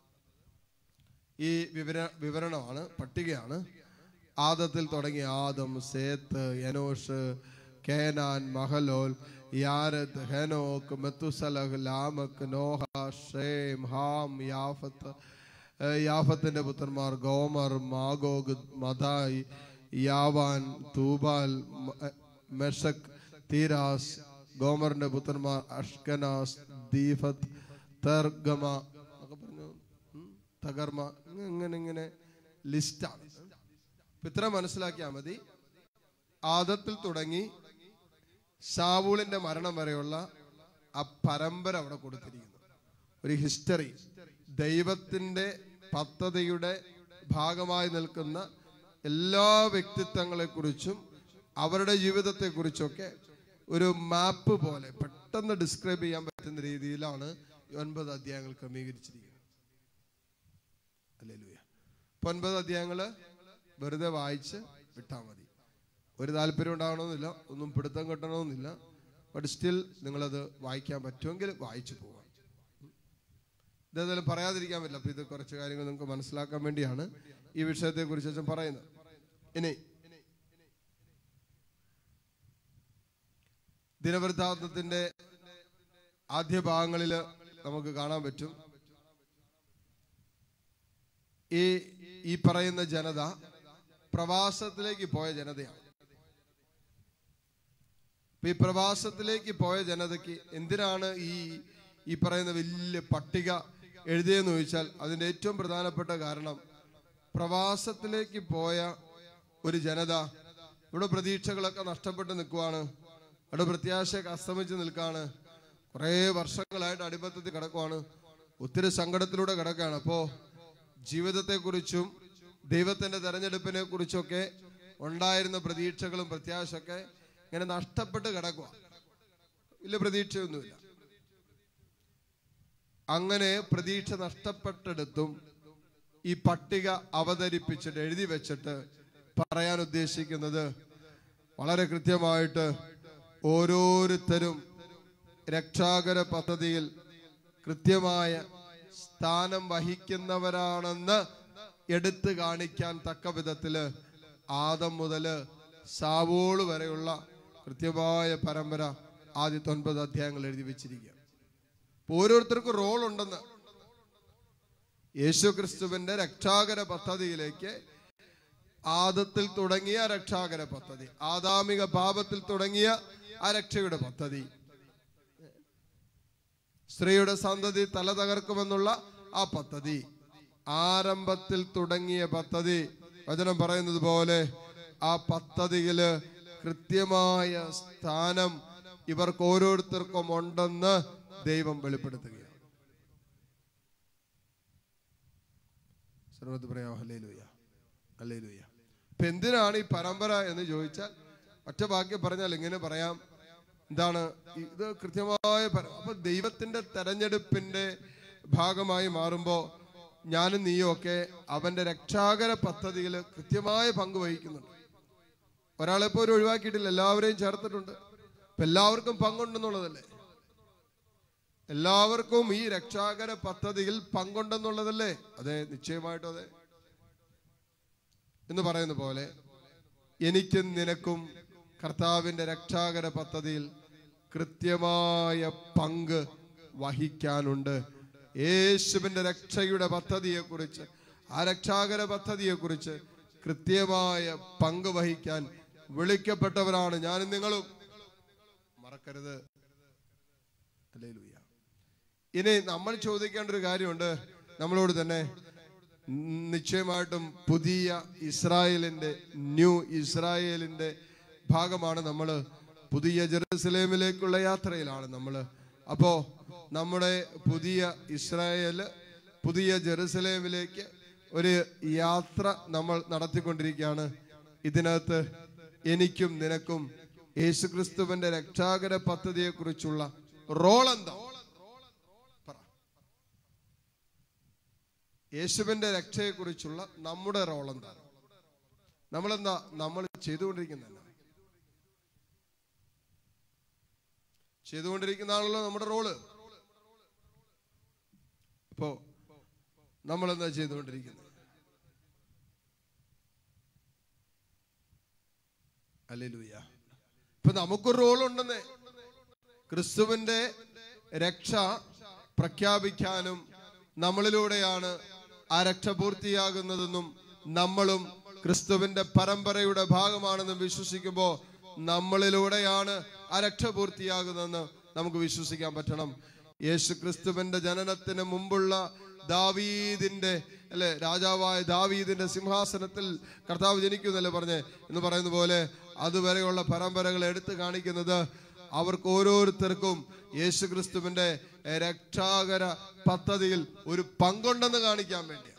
ഈ വിവര വിവരണമാണ് പട്ടികയാണ് ആദത്തിൽ തുടങ്ങിയ Adam Seth Enosh Kenan Mahalalel Jared Enoch Methuselah Lamech Noah Shem Ham Japheth ഏഹ് യാഫത്തിന്റെ പുത്രന്മാർ ഗോമർ മാഗോഗ് മദായ് യാവാൻ തൂബാൽ മ- ഏഹ് മെഷക് തീരാസ് ഗോമറിന്റെ പുത്രന്മാർ അഷ്കനാസ് ദീഫത്ത് തർഗമ എന്നൊക്കെ പറഞ്ഞു ഉം, തകർമ ഇങ്ങനെ ഇങ്ങനെ ലിസ്റ്റാണ് അപ്പൊ ഇത്ര മനസ്സിലാക്കിയാൽ മതി ആദത്തിൽ തുടങ്ങി സാവൂളിന്റെ മരണം വരെയുള്ള ആ പരമ്പര അവിടെ കൊടുത്തിരിക്കുന്നു ഒരു ഹിസ്റ്ററി ദൈവത്തിന്റെ പദ്ധതിയുടെ ഭാഗമായി നിൽക്കുന്ന എല്ലാ വ്യക്തിത്വങ്ങളെ കുറിച്ചും അവരുടെ ജീവിതത്തെ കുറിച്ചൊക്കെ ഒരു മാപ്പ് പോലെ പെട്ടെന്ന് ഡിസ്ക്രൈബ് ചെയ്യാൻ പറ്റുന്ന രീതിയിലാണ് ഈ ഒൻപത് അധ്യായങ്ങൾ ക്രമീകരിച്ചിരിക്കുന്നത് അല്ലേ ഇപ്പൊ ഒൻപത് അധ്യായങ്ങള് വെറുതെ വായിച്ച് വിട്ടാൽ മതി ഒരു താല്പര്യം ഉണ്ടാവണമെന്നില്ല ഒന്നും പിടുത്തം കിട്ടണമെന്നില്ല ബട്ട് സ്റ്റിൽ നിങ്ങളത് വായിക്കാൻ പറ്റുമെങ്കിൽ വായിച്ചു പോവാം ഇതേതായാലും പറയാതിരിക്കാൻ പറ്റില്ല അപ്പൊ ഇത് കുറച്ച് കാര്യങ്ങൾ നിങ്ങൾക്ക് മനസ്സിലാക്കാൻ വേണ്ടിയാണ് ഈ വിഷയത്തെ കുറിച്ച് അച്ഛൻ പറയുന്നത് ഇനി ദിനവൃത്താന്തത്തിന്റെ ആദ്യ ഭാഗങ്ങളിൽ നമുക്ക് കാണാൻ പറ്റും ഈ ഈ പറയുന്ന ജനത പ്രവാസത്തിലേക്ക് പോയ ജനതയാണ് ഇപ്പൊ ഈ പ്രവാസത്തിലേക്ക് പോയ ജനതയ്ക്ക് എന്തിനാണ് ഈ ഈ പറയുന്ന വലിയ പട്ടിക എഴുതിയെന്ന് ചോദിച്ചാൽ അതിന്റെ ഏറ്റവും പ്രധാനപ്പെട്ട കാരണം പ്രവാസത്തിലേക്ക് പോയ ഒരു ജനത ഇവിടെ പ്രതീക്ഷകളൊക്കെ നഷ്ടപ്പെട്ട് നിൽക്കുവാണ് ഇവിടെ പ്രത്യാശയൊക്കെ അസ്തമിച്ച് നിൽക്കുകയാണ് കുറേ വർഷങ്ങളായിട്ട് അടിമത്തത്തിൽ കിടക്കുവാണ് ഒത്തിരി സങ്കടത്തിലൂടെ കിടക്കുകയാണ് അപ്പോ ജീവിതത്തെക്കുറിച്ചും ദൈവത്തിന്റെ തെരഞ്ഞെടുപ്പിനെ കുറിച്ചൊക്കെ ഉണ്ടായിരുന്ന പ്രതീക്ഷകളും പ്രത്യാശയൊക്കെ ഇങ്ങനെ നഷ്ടപ്പെട്ട് കിടക്കുക വലിയ പ്രതീക്ഷയൊന്നുമില്ല അങ്ങനെ പ്രതീക്ഷ നഷ്ടപ്പെട്ടെടുത്തും ഈ പട്ടിക അവതരിപ്പിച്ചിട്ട് എഴുതി വെച്ചിട്ട് പറയാൻ ഉദ്ദേശിക്കുന്നത് വളരെ കൃത്യമായിട്ട് ഓരോരുത്തരും രക്ഷാകര പദ്ധതിയിൽ കൃത്യമായ സ്ഥാനം വഹിക്കുന്നവരാണെന്ന് എടുത്തു കാണിക്കാൻ തക്ക വിധത്തില് ആദം മുതല് സാവോള് വരെയുള്ള കൃത്യമായ പരമ്പര ആദ്യത്തെ ഒൻപത് അധ്യായങ്ങൾ എഴുതി വെച്ചിരിക്കുക അപ്പൊ ഓരോരുത്തർക്കും റോൾ ഉണ്ടെന്ന് യേശു ക്രിസ്തുവിന്റെ രക്ഷാകര പദ്ധതിയിലേക്ക് ആദത്തിൽ തുടങ്ങിയ രക്ഷാകര പദ്ധതി ആദാമിക പാപത്തിൽ തുടങ്ങിയ ആ രക്ഷയുടെ പദ്ധതി സ്ത്രീയുടെ സന്തതി തല തകർക്കുമെന്നുള്ള ആ പദ്ധതി ആരംഭത്തിൽ തുടങ്ങിയ പദ്ധതി വചനം പറയുന്നത് പോലെ ആ പദ്ധതിയില് കൃത്യമായ സ്ഥാനം ഇവർക്ക് ഓരോരുത്തർക്കും ഉണ്ടെന്ന് ദൈവം വെളിപ്പെടുത്തുകയാണ് സർവത്ത് പറയാം ഹല്ലേലൂയ ഹല്ലേലൂയ ഇപ്പൊ എന്തിനാണ് ഈ പരമ്പര എന്ന് ചോദിച്ചാൽ ഒറ്റ വാക്യം പറഞ്ഞാൽ ഇങ്ങനെ പറയാം എന്താണ് ഇത് കൃത്യമായ പര- അപ്പൊ ദൈവത്തിന്റെ തെരഞ്ഞെടുപ്പിന്റെ ഭാഗമായി മാറുമ്പോ ഞാനും നീയും ഒക്കെ അവന്റെ രക്ഷാകര പദ്ധതിയിൽ കൃത്യമായ പങ്ക് വഹിക്കുന്നുണ്ട് ഒരാളെ പോലും ഒഴിവാക്കിയിട്ടില്ല എല്ലാവരെയും ചേർത്തിട്ടുണ്ട് അപ്പൊ എല്ലാവർക്കും പങ്കുണ്ടെന്നുള്ളതല്ലേ എല്ലാവർക്കും ഈ രക്ഷാകര പദ്ധതിയിൽ പങ്കുണ്ടെന്നുള്ളതല്ലേ അതെ നിശ്ചയമായിട്ടും അതെ എന്ന് പറയുന്ന പോലെ എനിക്കും നിനക്കും കർത്താവിന്റെ രക്ഷാകര പദ്ധതിയിൽ കൃത്യമായ പങ്ക് വഹിക്കാനുണ്ട് യേശുവിന്റെ രക്ഷയുടെ പദ്ധതിയെ കുറിച്ച് ആ രക്ഷാകര പദ്ധതിയെ കുറിച്ച് കൃത്യമായ പങ്ക് വഹിക്കാൻ വിളിക്കപ്പെട്ടവരാണ് ഞാനും നിങ്ങളും മറക്കരുത് ഹല്ലേലൂയ. ഇനി നമ്മൾ ചോദിക്കേണ്ട ഒരു കാര്യമുണ്ട് നമ്മളോട് തന്നെ നിശ്ചയമായിട്ടും പുതിയ ഇസ്രായേലിന്റെ ന്യൂ ഇസ്രായേലിന്റെ ഭാഗമാണ് നമ്മൾ പുതിയ ജെറുസലേമിലേക്കുള്ള യാത്രയിലാണ് നമ്മൾ അപ്പോ നമ്മുടെ പുതിയ ഇസ്രായേൽ പുതിയ ജെറുസലേമിലേക്ക് ഒരു യാത്ര നമ്മൾ നടത്തിക്കൊണ്ടിരിക്കുകയാണ് ഇതിനകത്ത് എനിക്കും നിനക്കും യേശുക്രിസ്തുവിന്റെ രക്ഷാകര പദ്ധതിയെ കുറിച്ചുള്ള റോൾ എന്താ പറ യേശുവിന്റെ രക്ഷയെ കുറിച്ചുള്ള നമ്മുടെ റോൾ എന്താണ് നമ്മളെന്താ നമ്മൾ ചെയ്തുകൊണ്ടിരിക്കുന്ന ചെയ്തുകൊണ്ടിരിക്കുന്നതാണല്ലോ നമ്മുടെ റോള് ഇപ്പോ നമ്മളെന്താ ചെയ്തുകൊണ്ടിരിക്കുന്നത് അല്ലേലൂയ ഇപ്പൊ നമുക്കൊരു റോൾ ഉണ്ടെന്നേ ക്രിസ്തുവിന്റെ രക്ഷ പ്രഖ്യാപിക്കാനും നമ്മളിലൂടെയാണ് ആ രക്ഷ പൂർത്തിയാകുന്നതെന്നും നമ്മളും ക്രിസ്തുവിന്റെ പരമ്പരയുടെ ഭാഗമാണെന്നും വിശ്വസിക്കുമ്പോൾ നമ്മളിലൂടെയാണ് ആ രക്ഷ പൂർത്തിയാകുന്നതെന്ന് നമുക്ക് വിശ്വസിക്കാൻ പറ്റണം യേശു ക്രിസ്തുവിന്റെ ജനനത്തിന് മുമ്പുള്ള ദാവീദിന്റെ അല്ലെ രാജാവായ ദാവീദിന്റെ സിംഹാസനത്തിൽ കർത്താവ് ജനിക്കുന്നല്ലേ പറഞ്ഞേ എന്ന് പറയുന്ന പോലെ അതുവരെയുള്ള പരമ്പരകൾ എടുത്തു കാണിക്കുന്നത് അവർക്ക് ഓരോരുത്തർക്കും യേശു ക്രിസ്തുവിന്റെ രക്ഷാകര പദ്ധതിയിൽ ഒരു പങ്കുണ്ടെന്ന് കാണിക്കാൻ വേണ്ടിയാണ്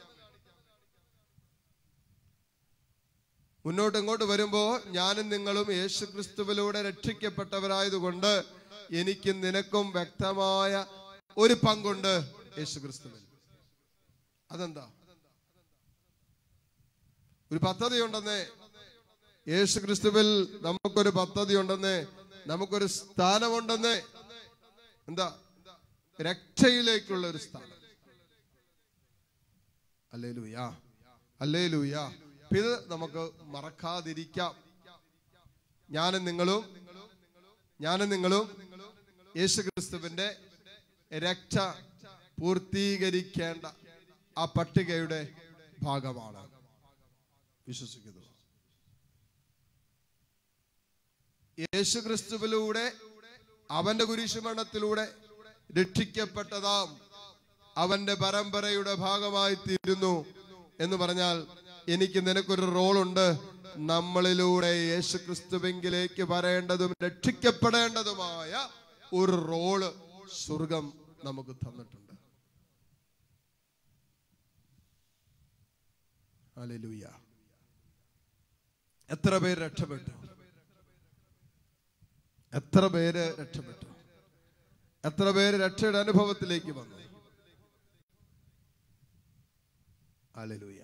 മുന്നോട്ട് ഇങ്ങോട്ട് വരുമ്പോ ഞാനും നിങ്ങളും യേശു ക്രിസ്തുവിലൂടെ രക്ഷിക്കപ്പെട്ടവരായതുകൊണ്ട് എനിക്കും നിനക്കും വ്യക്തമായ ഒരു പങ്കുണ്ട് യേശു ക്രിസ്തുവിൽ അതെന്താ ഒരു പദ്ധതി ഉണ്ടെന്നേ യേശു ക്രിസ്തുവിൽ നമുക്കൊരു പദ്ധതി ഉണ്ടെന്നേ നമുക്കൊരു സ്ഥാനമുണ്ടെന്ന് എന്താ രക്ഷയിലേക്കുള്ള ഒരു സ്ഥാനം അല്ലേ ലൂയാ അല്ലേ ലൂയാ ഇത് നമുക്ക് മറക്കാതിരിക്കാം ഞാനും നിങ്ങളും ഞാനും നിങ്ങളും യേശുക്രിസ്തുവിന്റെ രക്ഷ പൂർത്തീകരിക്കേണ്ട ആ പട്ടികയുടെ ഭാഗമാണ് വിശ്വസിക്കുന്നു യേശുക്രിസ്തുവിലൂടെ അവന്റെ കുരിശുമരണത്തിലൂടെ രക്ഷിക്കപ്പെട്ടതാം അവന്റെ പരമ്പരയുടെ ഭാഗമായി തീരുന്നു എന്ന് പറഞ്ഞാൽ എനിക്ക് നിനക്കൊരു റോളുണ്ട് നമ്മളിലൂടെ യേശുക്രിസ്തുവെങ്കിലേക്ക് വരേണ്ടതും രക്ഷിക്കപ്പെടേണ്ടതുമായ ഒരു റോള് സ്വർഗം നമുക്ക് തന്നിട്ടുണ്ട് ഹല്ലേലൂയ എത്ര പേര് രക്ഷപ്പെട്ടു എത്ര പേര് രക്ഷപ്പെട്ടു എത്ര പേര് രക്ഷയുടെ അനുഭവത്തിലേക്ക് വന്നു ഹല്ലേലൂയ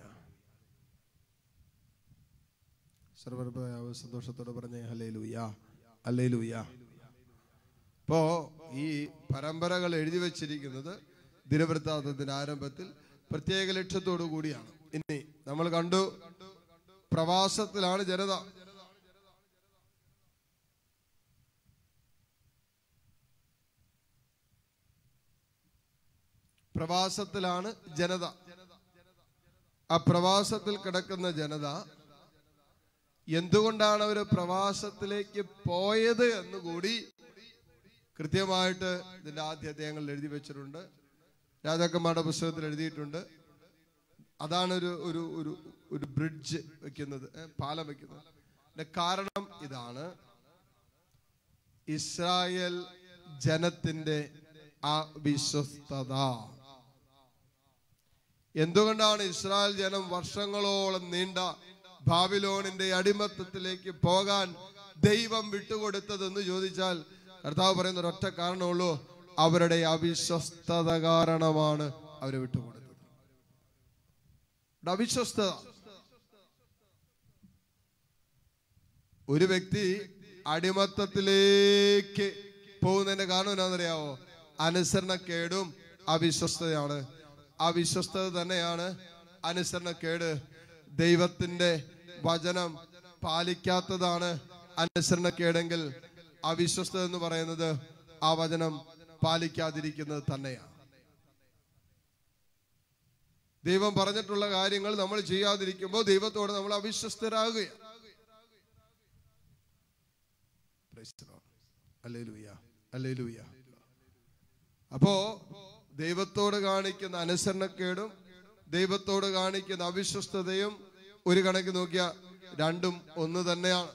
സർവ്വ സന്തോഷത്തോടെ പറഞ്ഞേ ഹല്ലേലൂയ ഹല്ലേലൂയ ഇപ്പോ ഈ പരമ്പരകൾ എഴുതി വച്ചിരിക്കുന്നത് ദിനവൃത്താന്തത്തിന്റെ ആരംഭത്തിൽ പ്രത്യേക ലക്ഷ്യത്തോടു കൂടിയാണ് ഇനി നമ്മൾ കണ്ടു പ്രവാസത്തിലാണ് ജനത പ്രവാസത്തിലാണ് ജനത ആ പ്രവാസത്തിൽ കിടക്കുന്ന ജനത എന്തുകൊണ്ടാണ് അവർ പ്രവാസത്തിലേക്ക് പോയത് എന്ന് കൂടി കൃത്യമായിട്ട് ഇതിന്റെ ആദ്യ അധ്യായങ്ങളിൽ എഴുതി വെച്ചിട്ടുണ്ട് രാജാക്കന്മാരുടെ പുസ്തകത്തിൽ എഴുതിയിട്ടുണ്ട് അതാണ് ഒരു ഒരു ഒരു ഒരു ബ്രിഡ്ജ് വെക്കുന്നത് ഏ, പാലം വെക്കുന്നത് അതിന്റെ കാരണം ഇതാണ് ഇസ്രായേൽ ജനത്തിന്റെ ആ വിശ്വസ്തത എന്തുകൊണ്ടാണ് ഇസ്രായേൽ ജനം വർഷങ്ങളോളം നീണ്ട ബാബിലോണിന്റെ അടിമത്തത്തിലേക്ക് പോകാൻ ദൈവം വിട്ടുകൊടുത്തതെന്ന് ചോദിച്ചാൽ കർത്താവ് പറയുന്ന ഒരൊറ്റ കാരണമുള്ളൂ അവരുടെ അവിശ്വസ്തത കാരണമാണ് അവരെ വിട്ടുകൊടുത്തത് ഇവിടെ അവിശ്വസ്തത ഒരു വ്യക്തി അടിമത്തത്തിലേക്ക് പോകുന്നതിന്റെ കാരണം എന്താണെന്നറിയാവോ അനുസരണക്കേടും അവിശ്വസ്തതയാണ് അവിശ്വസ്തത തന്നെയാണ് അനുസരണക്കേട് ദൈവത്തിന്റെ വചനം പാലിക്കാത്തതാണ് അനുസരണക്കേടെങ്കിൽ അവിശ്വസ്തത എന്ന് പറയുന്നത് ആ വചനം പാലിക്കാതിരിക്കുന്നത് തന്നെയാണ് ദൈവം പറഞ്ഞിട്ടുള്ള കാര്യങ്ങൾ നമ്മൾ ചെയ്യാതിരിക്കുമ്പോൾ ദൈവത്തോട് നമ്മൾ അവിശ്വസ്തരാകുകയാണ് Praise the Lord. Hallelujah. Hallelujah. അപ്പോ ദൈവത്തോട് കാണിക്കുന്ന അനുസരണക്കേടും ദൈവത്തോട് കാണിക്കുന്ന അവിശ്വസ്തതയും ഒരു കണക്ക് നോക്കിയ രണ്ടും ഒന്ന് തന്നെയാണ്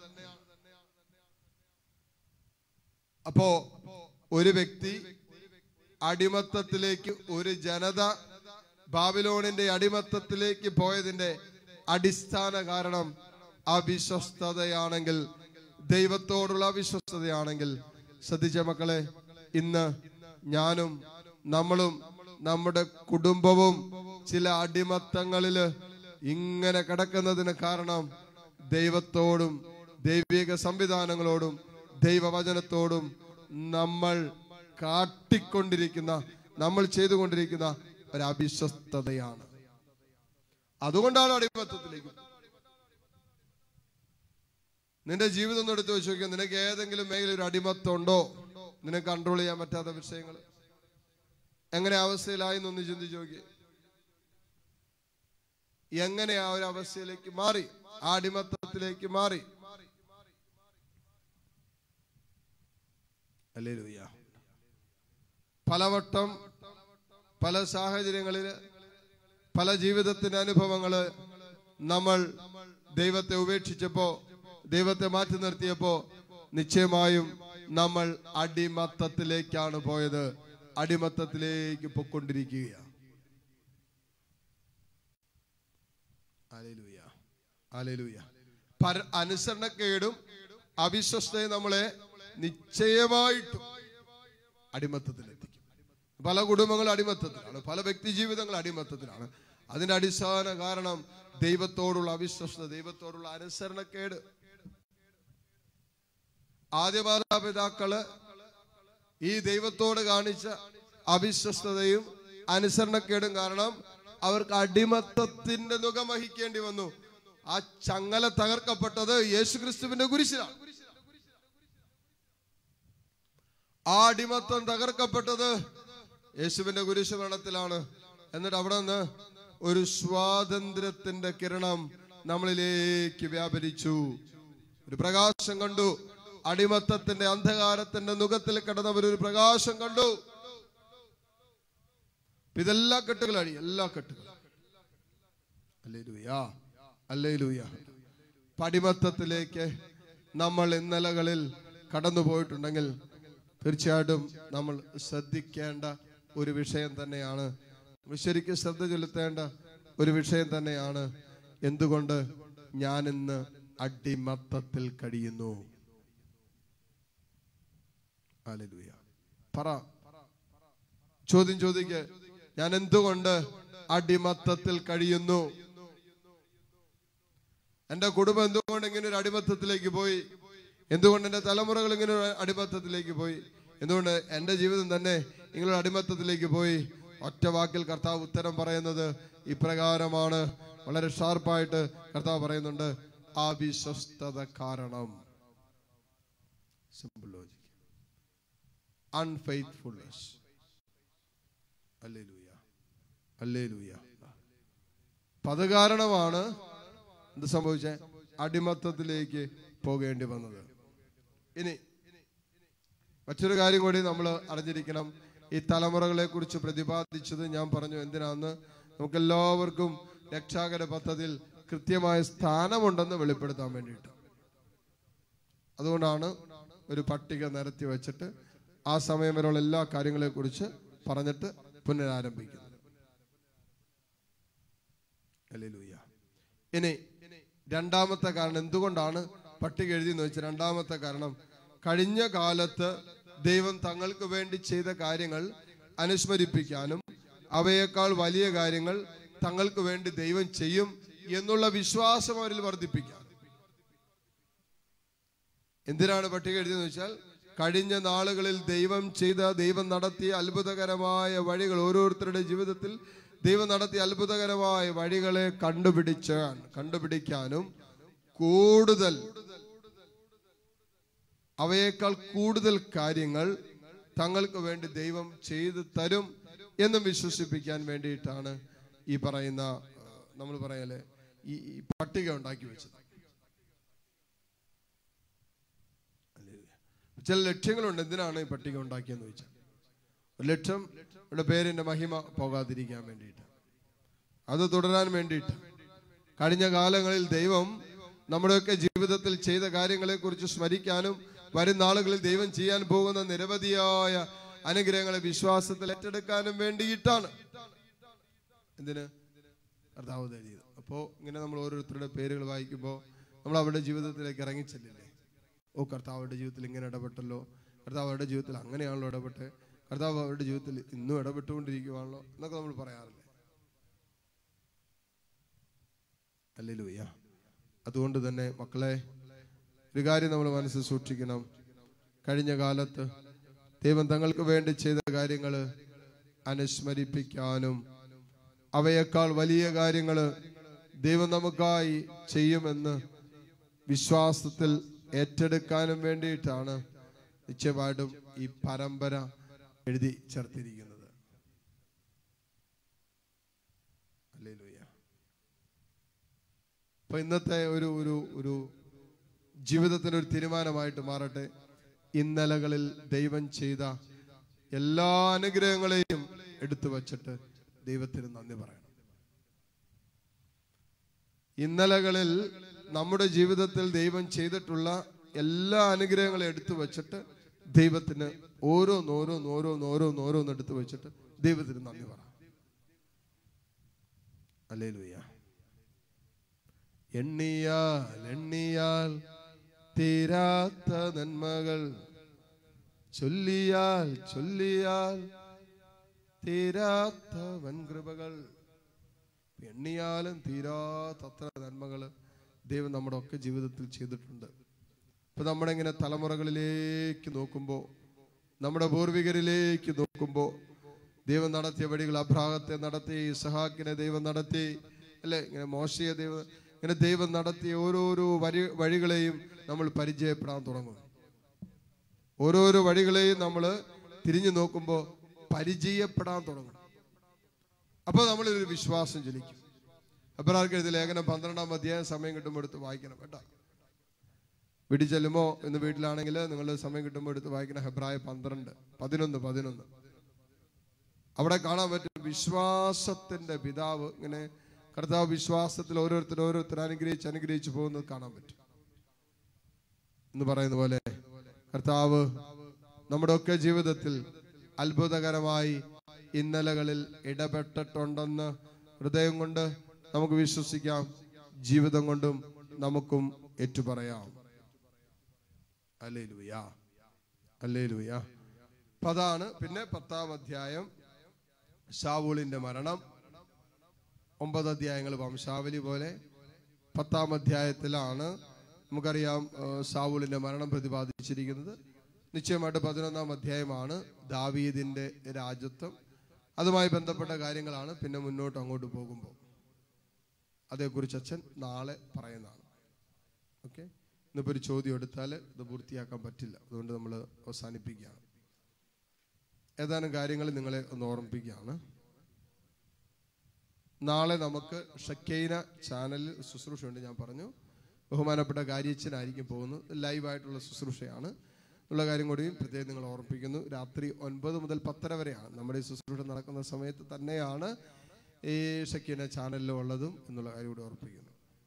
അപ്പോ ഒരു വ്യക്തി അടിമത്തത്തിലേക്ക് ഒരു ജനത ബാബിലോണിന്റെ അടിമത്തത്തിലേക്ക് പോയതിന്റെ അടിസ്ഥാന കാരണം അവിശ്വസ്തതയാണെങ്കിൽ ദൈവത്തോടുള്ള അവിശ്വസ്തതയാണെങ്കിൽ ശ്രദ്ധിച്ച മക്കളെ ഇന്ന് ഞാനും നമ്മളും നമ്മുടെ കുടുംബവും ചില അടിമത്തങ്ങളില് ഇങ്ങനെ കിടക്കുന്നതിന് കാരണം ദൈവത്തോടും ദൈവിക സംവിധാനങ്ങളോടും ദൈവവചനത്തോടും നമ്മൾ കാട്ടിക്കൊണ്ടിരിക്കുന്ന നമ്മൾ ചെയ്തുകൊണ്ടിരിക്കുന്ന ഒരു അവിശ്വസ്തതയാണ് അതുകൊണ്ടാണ് അടിമത്തത്തിലേക്ക് നിന്റെ ജീവിതം ഒന്ന് എടുത്തു വെച്ച് നോക്കിയാൽ നിനക്ക് ഏതെങ്കിലും മേഖല ഒരു അടിമത്തം ഉണ്ടോ നിനക്ക് കൺട്രോൾ ചെയ്യാൻ പറ്റാത്ത വിഷയങ്ങൾ എങ്ങനെ അവസ്ഥയിലായി എന്നൊന്ന് ചിന്തിച്ചു നോക്കിയേ എങ്ങനെ ആ ഒരു അവസ്ഥയിലേക്ക് മാറി ആ അടിമത്തത്തിലേക്ക് മാറി അല്ലേ ലൂയ്യ പലവട്ടം പല സാഹചര്യങ്ങളില് പല ജീവിതത്തിന്റെ അനുഭവങ്ങള് നമ്മൾ ദൈവത്തെ ഉപേക്ഷിച്ചപ്പോ ദൈവത്തെ മാറ്റി നിർത്തിയപ്പോ നിശ്ചയമായും നമ്മൾ അടിമത്തത്തിലേക്കാണ് പോയത് അടിമത്തത്തിലേക്ക് പൊക്കൊണ്ടിരിക്കുകയാണ് ഹല്ലേലൂയ. ഹല്ലേലൂയ. പര- അനുസരണക്കേടും അവിശ്വസ്തയും നമ്മളെ നിശ്ചയമായിട്ടും അടിമത്തത്തിലെത്തിക്കും പല കുടുംബങ്ങൾ അടിമത്തത്തിലാണ് പല വ്യക്തി ജീവിതങ്ങൾ അടിമത്തത്തിലാണ് അതിന്റെ അടിസ്ഥാന കാരണം ദൈവത്തോടുള്ള അവിശ്വസ്ത ദൈവത്തോടുള്ള അനുസരണക്കേട് ആദ്യ മാതാപിതാക്കള് ഈ ദൈവത്തോട് കാണിച്ച അവിശ്വസ്തതയും അനുസരണക്കേടും കാരണം അവർക്ക് അടിമത്തത്തിന്റെ നുകം വഹിക്കേണ്ടി വന്നു ആ ചങ്ങല തകർക്കപ്പെട്ടത് യേശുക്രിസ്തുവിന്റെ കുരിശിലാണ് ആ അടിമത്തം തകർക്കപ്പെട്ടത് യേശുവിന്റെ കുരിശ് മരണത്തിലാണ് എന്നിട്ട് അവിടെ നിന്ന് ഒരു സ്വാതന്ത്ര്യത്തിന്റെ കിരണം നമ്മളിലേക്ക് വ്യാപരിച്ചു ഒരു പ്രകാശം കണ്ടു അടിമത്തത്തിന്റെ അന്ധകാരത്തിന്റെ മുഖത്തിൽ കിടന്നവർ ഒരു പ്രകാശം കണ്ടു ഇപ്പൊ ഇതെല്ലാ കെട്ടുകളാണ് എല്ലാ കെട്ടുകൾ അല്ലേ ലൂയാ അല്ലേ ലൂയ പടിമത്തത്തിലേക്ക് നമ്മൾ ഇന്നലകളിൽ കടന്നു പോയിട്ടുണ്ടെങ്കിൽ തീർച്ചയായിട്ടും നമ്മൾ ശ്രദ്ധിക്കേണ്ട ഒരു വിഷയം തന്നെയാണ് ശരിക്കും ശ്രദ്ധ ചെലുത്തേണ്ട ഒരു വിഷയം തന്നെയാണ് എന്തുകൊണ്ട് ഞാൻ ഇന്ന് അടിമത്തത്തിൽ കഴിയുന്നു ഹല്ലേലൂയ. പറ ചോദ്യം ചോദിക്ക ഞാൻ എന്തുകൊണ്ട് അടിമത്തത്തിൽ കഴിയുന്നു എന്റെ കുടുംബം എന്തുകൊണ്ട് ഇങ്ങനെ ഒരു അടിമത്തത്തിലേക്ക് പോയി എന്തുകൊണ്ട് എന്റെ തലമുറകൾ ഇങ്ങനെ ഒരു അടിമത്തത്തിലേക്ക് പോയി എന്തുകൊണ്ട് എന്റെ ജീവിതം തന്നെ ഇങ്ങനെ ഒരു അടിമത്തത്തിലേക്ക് പോയി ഒറ്റ വാക്കിൽ കർത്താവ് ഉത്തരം പറയുന്നത് ഇപ്രകാരമാണ് വളരെ ഷാർപ്പായിട്ട് കർത്താവ് പറയുന്നുണ്ട് അവിശ്വസ്തത കാരണം simple logic unfaithfulness alleluia alleluia അപ്പൊ അത് കാരണമാണ് എന്ത് സംഭവിച്ചേ അടിമത്തത്തിലേക്ക് പോകേണ്ടി വന്നത് ഇനി മറ്റൊരു കാര്യം കൂടി നമ്മൾ അറിഞ്ഞിരിക്കണം ഈ തലമുറകളെ കുറിച്ച് പ്രതിപാദിച്ചത് ഞാൻ പറഞ്ഞു എന്തിനാന്ന് നമുക്ക് എല്ലാവർക്കും രക്ഷാകര പദ്ധതിയിൽ കൃത്യമായ സ്ഥാനമുണ്ടെന്ന് വെളിപ്പെടുത്താൻ വേണ്ടിയിട്ട് അതുകൊണ്ടാണ് ഒരു പട്ടിക നിരത്തി വെച്ചിട്ട് ആ സമയം വരെയുള്ള എല്ലാ കാര്യങ്ങളെ കുറിച്ച് പറഞ്ഞിട്ട് പുനരാരംഭിക്കുന്നത് ഹല്ലേലൂയ. ഇനി രണ്ടാമത്തെ കാരണം എന്തുകൊണ്ടാണ് പട്ടിക എഴുതിയെന്ന് വെച്ചാൽ രണ്ടാമത്തെ കാരണം കഴിഞ്ഞ കാലത്ത് ദൈവം തങ്ങൾക്ക് വേണ്ടി ചെയ്ത കാര്യങ്ങൾ അനുസ്മരിപ്പിക്കാനും അവയേക്കാൾ വലിയ കാര്യങ്ങൾ തങ്ങൾക്ക് വേണ്ടി ദൈവം ചെയ്യും എന്നുള്ള വിശ്വാസം അവരിൽ വർദ്ധിപ്പിക്കാൻ എന്തിനാണ് പട്ടിക എഴുതിയെന്ന് വെച്ചാൽ കഴിഞ്ഞ നാളുകളിൽ ദൈവം ചെയ്ത ദൈവം നടത്തിയ അത്ഭുതകരമായ വഴികൾ ഓരോരുത്തരുടെ ജീവിതത്തിൽ ദൈവം നടത്തിയ അത്ഭുതകരമായ വഴികളെ കണ്ടുപിടിച്ചാൻ കണ്ടുപിടിക്കാനും കൂടുതൽ അവയേക്കാൾ കൂടുതൽ കാര്യങ്ങൾ തങ്ങൾക്ക് വേണ്ടി ദൈവം ചെയ്തു തരും എന്നും വിശ്വസിപ്പിക്കാൻ വേണ്ടിയിട്ടാണ് ഈ പറയുന്ന നമ്മൾ പറയല്ലേ ഈ ഈ പട്ടിക ഉണ്ടാക്കി വെച്ചത് ചില ലക്ഷ്യങ്ങളുണ്ട് എന്തിനാണ് ഈ പട്ടിക ഉണ്ടാക്കിയെന്ന് ചോദിച്ചാൽ ഒരു ലക്ഷ്യം ഇവിടെ പേരിന്റെ മഹിമ പോകാതിരിക്കാൻ വേണ്ടിയിട്ട് അത് തുടരാൻ വേണ്ടിയിട്ട് കഴിഞ്ഞ കാലങ്ങളിൽ ദൈവം നമ്മുടെയൊക്കെ ജീവിതത്തിൽ ചെയ്ത കാര്യങ്ങളെ കുറിച്ച് സ്മരിക്കാനും വരും നാളുകളിൽ ദൈവം ചെയ്യാൻ പോകുന്ന നിരവധിയായ അനുഗ്രഹങ്ങളെ വിശ്വാസത്തിൽ ഏറ്റെടുക്കാനും വേണ്ടിയിട്ടാണ് എന്തിന് കർത്താവ് എഴുതിയത് അപ്പോ ഇങ്ങനെ നമ്മൾ ഓരോരുത്തരുടെ പേരുകൾ വായിക്കുമ്പോൾ നമ്മൾ അവരുടെ ജീവിതത്തിലേക്ക് ഇറങ്ങിച്ചെല്ലില്ലേ ഓ കർത്താവ് അവരുടെ ജീവിതത്തിൽ ഇങ്ങനെ ഇടപെട്ടല്ലോ കർത്താവ് അവരുടെ ജീവിതത്തിൽ അങ്ങനെയാണല്ലോ ഇടപെട്ട് കർത്താവ് അവരുടെ ജീവിതത്തിൽ ഇന്നും ഇടപെട്ടുകൊണ്ടിരിക്കുവാണല്ലോ എന്നൊക്കെ നമ്മൾ പറയാറില്ലേ അല്ലേലൂയ്യ അതുകൊണ്ട് തന്നെ മക്കളെ ഒരു കാര്യം നമ്മൾ മനസ്സിൽ സൂക്ഷിക്കണം കഴിഞ്ഞ കാലത്ത് ദൈവം തങ്ങൾക്ക് വേണ്ടി ചെയ്ത കാര്യങ്ങൾ അനുസ്മരിപ്പിക്കാനും അവയേക്കാൾ വലിയ കാര്യങ്ങൾ ദൈവം നമുക്കായി ചെയ്യുമെന്ന് വിശ്വാസത്തിൽ ഏറ്റെടുക്കാനും വേണ്ടിയിട്ടാണ് നിശ്ചയമായിട്ടും ഈ പരമ്പര എഴുതി ചേർത്തിരിക്കുന്നത് ഹല്ലേലൂയ. അപ്പൊ ഇന്നത്തെ ഒരു ഒരു ഒരു ജീവിതത്തിന് ഒരു തീരുമാനമായിട്ട് മാറട്ടെ ഇന്നലകളിൽ ദൈവം ചെയ്ത എല്ലാ അനുഗ്രഹങ്ങളെയും എടുത്തു വച്ചിട്ട് ദൈവത്തിന് നന്ദി പറയണം ഇന്നലകളിൽ നമ്മുടെ ജീവിതത്തിൽ ദൈവം ചെയ്തിട്ടുള്ള എല്ലാ അനുഗ്രഹങ്ങളും എടുത്തു വച്ചിട്ട് ദൈവത്തിന് ഓരോന്നോരോന്ന് ഓരോന്ന് ഓരോന്ന് ഓരോന്ന് എടുത്തു വെച്ചിട്ട് ദൈവത്തിന് നന്ദി പറ അല്ലേ എണ്ണിയാൽ എണ്ണിയാൽ തീരാത്ത നന്മകൾ ചൊല്ലിയാൽ ചൊല്ലിയാൽ തീരാത്ത വൻകൃപകൾ എണ്ണിയാലും തീരാത്തത്ര നന്മകൾ ദൈവം നമ്മുടെ ഒക്കെ ജീവിതത്തിൽ ചെയ്തിട്ടുണ്ട് ഇപ്പൊ നമ്മളിങ്ങനെ തലമുറകളിലേക്ക് നോക്കുമ്പോൾ നമ്മുടെ പൂർവികരിലേക്ക് നോക്കുമ്പോൾ ദൈവം നടത്തിയ വഴികൾ അബ്രാഹത്തെ നടത്തി ഇസഹാക്കിനെ ദൈവം നടത്തി അല്ലെ ഇങ്ങനെ മോശയെ ദൈവം ഇങ്ങനെ ദൈവം നടത്തിയ ഓരോരോ വഴി വഴികളെയും നമ്മൾ പരിചയപ്പെടാൻ തുടങ്ങും ഓരോരോ വഴികളെയും നമ്മൾ തിരിഞ്ഞു നോക്കുമ്പോൾ പരിചയപ്പെടാൻ തുടങ്ങും അപ്പോൾ നമ്മൾ ഒരു വിശ്വാസം ജനിക്കും അബ്രാർക്ക് എഴുതിയ ലേഖനം പന്ത്രണ്ടാം അധ്യായം സമയം കിട്ടുമ്പോൾ എടുത്ത് വായിക്കണം കേട്ടോ വീട്ടിൽ ചെല്ലുമോ ഇന്ന് വീട്ടിലാണെങ്കിൽ നിങ്ങൾ സമയം കിട്ടുമ്പോൾ എടുത്ത് വായിക്കണം ഹെബ്രായ പന്ത്രണ്ട് പതിനൊന്ന് പതിനൊന്ന് അവിടെ കാണാൻ പറ്റും വിശ്വാസത്തിന്റെ പിതാവ് ഇങ്ങനെ കർത്താവ് വിശ്വാസത്തിൽ ഓരോരുത്തർ ഓരോരുത്തർ അനുഗ്രഹിച്ച് അനുഗ്രഹിച്ച് പോകുന്നത് കാണാൻ പറ്റും എന്ന് പറയുന്ന പോലെ കർത്താവ് നമ്മുടെ ഒക്കെ ജീവിതത്തിൽ അത്ഭുതകരമായി ഇന്നലകളിൽ ഇടപെട്ടിട്ടുണ്ടെന്ന് ഹൃദയം കൊണ്ട് നമുക്ക് വിശ്വസിക്കാം ജീവിതം കൊണ്ടും നമുക്കും ഏറ്റുപറയാം അല്ലേ ലൂയാ അല്ലേ ലൂയാ അപ്പൊ അതാണ് പിന്നെ പത്താം അധ്യായം ഷാവൂളിന്റെ മരണം ഒമ്പത് അധ്യായങ്ങൾ വംശാവലി പോലെ പത്താം അധ്യായത്തിലാണ് നമുക്കറിയാം ആ, സാവൂളിന്റെ മരണം പ്രതിപാദിച്ചിരിക്കുന്നത് നിശ്ചയമായിട്ട് പതിനൊന്നാം അധ്യായമാണ് ദാവീദിന്റെ രാജ്യത്വം അതുമായി ബന്ധപ്പെട്ട കാര്യങ്ങളാണ് പിന്നെ മുന്നോട്ട് അങ്ങോട്ട് പോകുമ്പോൾ അതേക്കുറിച്ച് അച്ഛൻ നാളെ പറയുന്നതാണ് ഓക്കെ ഇന്നിപ്പോൾ ഒരു ചോദ്യം എടുത്താൽ ഇത് പൂർത്തിയാക്കാൻ പറ്റില്ല അതുകൊണ്ട് നമ്മൾ അവസാനിപ്പിക്കുകയാണ് ഏതാനും കാര്യങ്ങൾ നിങ്ങളെ ഒന്ന് ഓർമ്മിപ്പിക്കുകയാണ് നാളെ നമുക്ക് ഷക്കൈന ചാനലിൽ ശുശ്രൂഷയുണ്ട് ഞാൻ പറഞ്ഞു ബഹുമാനപ്പെട്ട കാര്യച്ചനായിരിക്കും പോകുന്നത് ലൈവായിട്ടുള്ള ശുശ്രൂഷയാണ് ഉള്ള കാര്യം കൂടി പ്രത്യേകം നിങ്ങൾ ഓർമ്മിപ്പിക്കുന്നു രാത്രി ഒൻപത് മുതൽ പത്തര വരെയാണ് നമ്മുടെ ഈ ശുശ്രൂഷ നടക്കുന്ന സമയത്ത് തന്നെയാണ് ഈ ഷക്കീന ചാനലിൽ ഉള്ളതും എന്നുള്ള കാര്യം കൂടി ഓർമ്മിപ്പിക്കുന്നു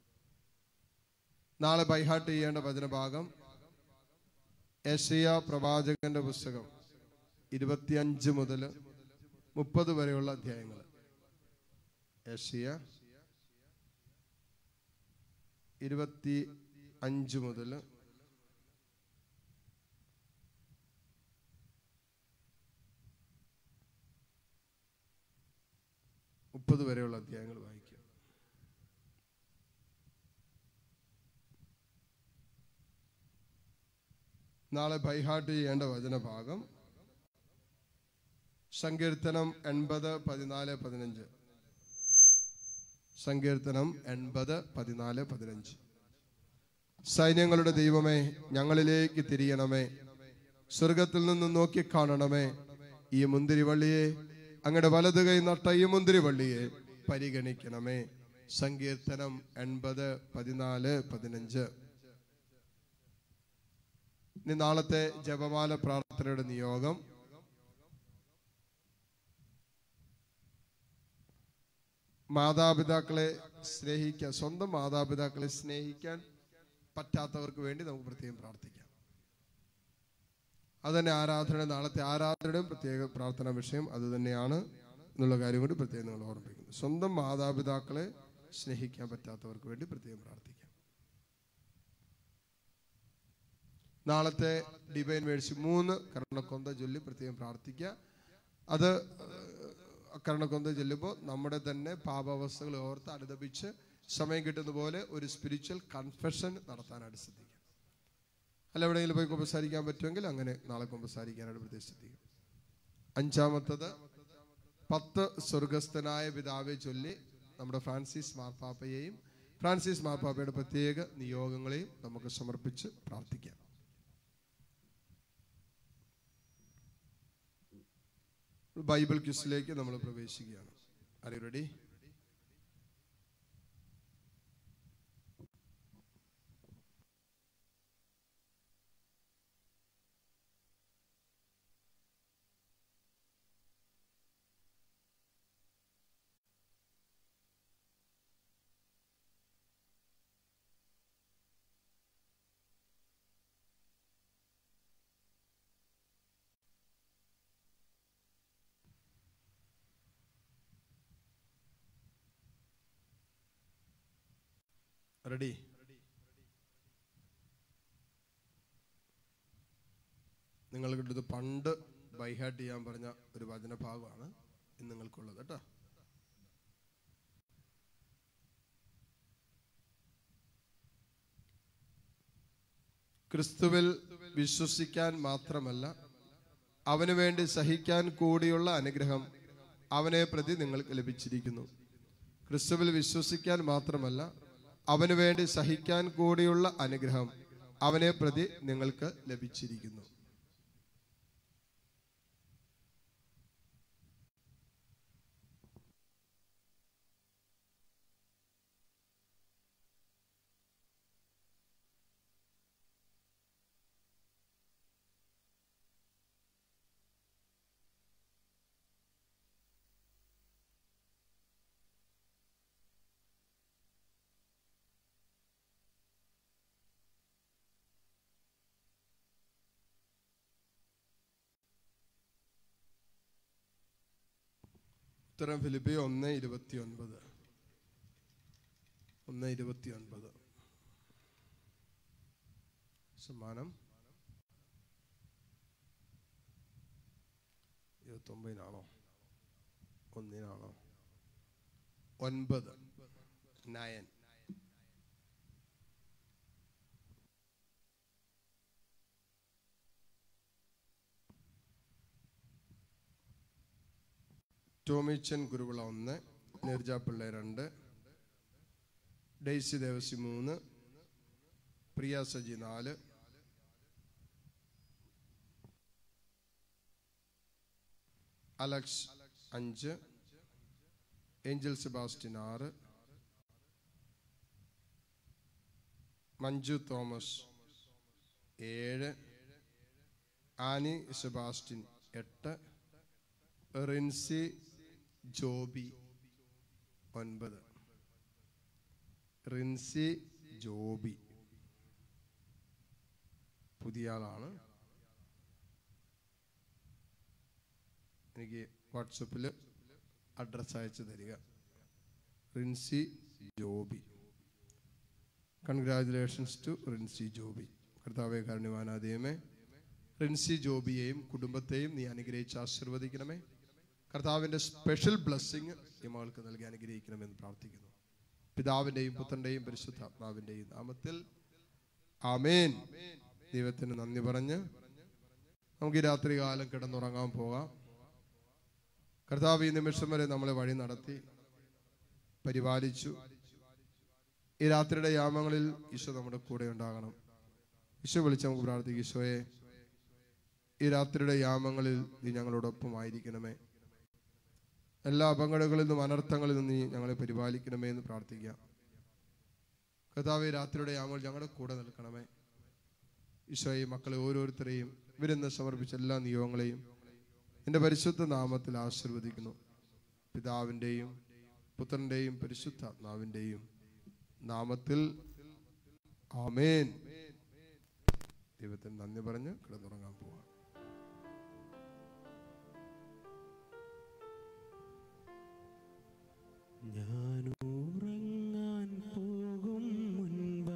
നാളെ ബൈഹാട്ട് ചെയ്യേണ്ട വചനഭാഗം ഏഷ്യ പ്രവാചകന്റെ പുസ്തകം ഇരുപത്തിയഞ്ച് മുതൽ മുപ്പത് വരെയുള്ള അധ്യായങ്ങൾ ഏഷ്യ ഇരുപത്തി അഞ്ച് മുതൽ മുപ്പത് വരെയുള്ള അധ്യായങ്ങൾ വായിക്കുക നാളെ ബൈഹാട്ട് ചെയ്യേണ്ട വചനഭാഗം സങ്കീർത്തനം എൺപത് പതിനാല് പതിനഞ്ച് സങ്കീർത്തനം എൺപത് പതിനാല് പതിനഞ്ച് സൈന്യങ്ങളുടെ ദൈവമേ ഞങ്ങളിലേക്ക് തിരിയണമേ സ്വർഗത്തിൽ നിന്ന് നോക്കി കാണണമേ ഈ മുന്തിരിവള്ളിയെ അങ്ങയുടെ വലത് കൈ നട്ട ഈ മുന്തിരിവള്ളിയെ പരിഗണിക്കണമേ സങ്കീർത്തനം എൺപത് പതിനാല് പതിനഞ്ച് ഇനി നാളത്തെ ജപമാല പ്രാർത്ഥനയുടെ നിയോഗം മാതാപിതാക്കളെ സ്നേഹിക്കാൻ സ്വന്തം മാതാപിതാക്കളെ സ്നേഹിക്കാൻ പറ്റാത്തവർക്ക് വേണ്ടി നമുക്ക് പ്രത്യേകം പ്രാർത്ഥിക്കാം അതുതന്നെ ആരാധന നാളത്തെ ആരാധനയുടെയും പ്രത്യേക പ്രാർത്ഥനാ വിഷയം അത് തന്നെയാണ് എന്നുള്ള കാര്യം കൂടി പ്രത്യേകം നിങ്ങൾ ഓർമ്മിപ്പിക്കുന്നു സ്വന്തം മാതാപിതാക്കളെ സ്നേഹിക്കാൻ പറ്റാത്തവർക്ക് വേണ്ടി പ്രത്യേകം പ്രാർത്ഥിക്കാം നാളത്തെ ഡിവൈൻ മേഴ്സി മൂന്ന് കർണക്കൊന്ത ചൊല്ലി പ്രത്യേകം പ്രാർത്ഥിക്കുക അത് കർണക്കൊന്ത ചൊല്ലുമ്പോൾ നമ്മുടെ തന്നെ പാപാവസ്ഥകൾ ഓർത്ത് അനുദപിച്ച് സമയം കിട്ടുന്ന പോലെ ഒരു സ്പിരിച്വൽ കൺഫെഷൻ നടത്താനായിട്ട് ശ്രദ്ധിക്കുക അല്ല എവിടെയെങ്കിലും പോയി കുമ്പസാരിക്കാൻ പറ്റുമെങ്കിൽ അങ്ങനെ നാളെ കുമ്പസാരിക്കാനായിട്ട് പ്രത്യേകം ശ്രദ്ധിക്കുക അഞ്ചാമത്തത് പത്ത് സ്വർഗസ്ഥനായ പിതാവെ ചൊല്ലി നമ്മുടെ ഫ്രാൻസിസ് മാർപ്പാപ്പയെയും ഫ്രാൻസിസ് മാർപ്പാപ്പയുടെ പ്രത്യേക നിയോഗങ്ങളെയും നമുക്ക് സമർപ്പിച്ച് പ്രാർത്ഥിക്കാം ബൈബിൾ ക്വിസിലേക്ക് നമ്മൾ പ്രവേശിക്കുകയാണ് ആർ റെഡി റെഡി നിങ്ങൾക്ക് ഇത് പണ്ട് ബൈഹാർട്ട് ചെയ്യാൻ പറഞ്ഞ ഒരു വചനഭാഗമാണ് ഇന്ന് നിങ്ങൾക്കുള്ളത് കേട്ടോ ക്രിസ്തുവിൽ വിശ്വസിക്കാൻ മാത്രമല്ല അവന് വേണ്ടി സഹിക്കാൻ കൂടിയുള്ള അനുഗ്രഹം അവനെ പ്രതി നിങ്ങൾക്ക് ലഭിച്ചിരിക്കുന്നു ക്രിസ്തുവിൽ വിശ്വസിക്കാൻ മാത്രമല്ല അവന് വേണ്ടി സഹിക്കാൻ കൂടിയുള്ള അനുഗ്രഹം അവനെ പ്രതി നിങ്ങൾക്ക് ലഭിച്ചിരിക്കുന്നു ഉത്തരം ഫിലിപ്പി ഒന്ന് ഇരുപത്തി ഒൻപത് ഒന്ന് ഇരുപത്തി ഒൻപത് സമ്മാനം ഇരുപത്തൊമ്പതിനാണോ ഒന്നിനാണോ ഒൻപത് നയൻ ടോമിച്ചൻ കുരുവിള ഒന്ന് നീർജാപ്പിള്ള രണ്ട് ഡെയ്സി ദേവസി മൂന്ന് പ്രിയ സജി നാല് അലക്സ് അഞ്ച് ഏഞ്ചൽ സെബാസ്റ്റിൻ ആറ് മഞ്ജു തോമസ് ഏഴ് ആനി സെബാസ്റ്റിൻ എട്ട് റിൻസി ജോബി ഒൻപത് റിൻസി ജോബി പുതിയ ആളാണ് എനിക്ക് വാട്സപ്പിൽ അഡ്രസ്സ് അയച്ചു തരിക റിൻസി ജോബി കൺഗ്രാചുലേഷൻസ് ടു റിൻസി ജോബി കർത്താവെ കാരണവാനാദയമേ റിൻസി ജോബിയെയും കുടുംബത്തെയും നീ അനുഗ്രഹിച്ച് ആശീർവദിക്കണമേ കർത്താവിൻ്റെ സ്പെഷ്യൽ ബ്ലെസ്സിങ് ഈ മകൾക്ക് നൽകി അനുഗ്രഹിക്കണമെന്ന് പ്രാർത്ഥിക്കുന്നു പിതാവിൻ്റെയും പുത്രൻ്റെയും പരിശുദ്ധാത്മാവിൻ്റെയും നാമത്തിൽ ആമേൻ ദൈവത്തിന് നന്ദി പറഞ്ഞ് നമുക്ക് ഈ രാത്രി കാലം കിടന്നുറങ്ങാൻ പോകാം കർത്താവ് ഈ നിമിഷം വരെ നമ്മളെ വഴി നടത്തി പരിപാലിച്ചു ഈ രാത്രിയുടെ യാമങ്ങളിൽ ഈശോ നമ്മുടെ കൂടെ ഉണ്ടാകണം ഈശോ വിളിച്ച് നമുക്ക് പ്രാർത്ഥിക്കും ഈശോയെ ഈ രാത്രിയുടെ യാമങ്ങളിൽ നീ ഞങ്ങളോടൊപ്പം ആയിരിക്കണമേ എല്ലാ അപകടങ്ങളിൽ നിന്നും അനർത്ഥങ്ങളിൽ നിന്നും നീ ഞങ്ങളെ പരിപാലിക്കണമേ എന്ന് പ്രാർത്ഥിക്കാം കർത്താവ് ഈ രാത്രിയുടെ യാമങ്ങൾ ഞങ്ങളുടെ കൂടെ നിൽക്കണമേ ഈശോയെ മക്കളെ ഓരോരുത്തരെയും ഇവരെന്ന് സമർപ്പിച്ച എല്ലാ നിയോഗങ്ങളെയും എൻ്റെ പരിശുദ്ധ നാമത്തിൽ ആശീർവദിക്കുന്നു പിതാവിൻ്റെയും പുത്രൻ്റെയും പരിശുദ്ധാത്മാവിൻ്റെയും നാമത്തിൽ ആമേൻ ദൈവത്തിന് നന്ദി പറഞ്ഞ് കിടന്നുറങ്ങാൻ പോവാം ഞാൻ ഉറങ്ങാൻ പോകും മുൻപാ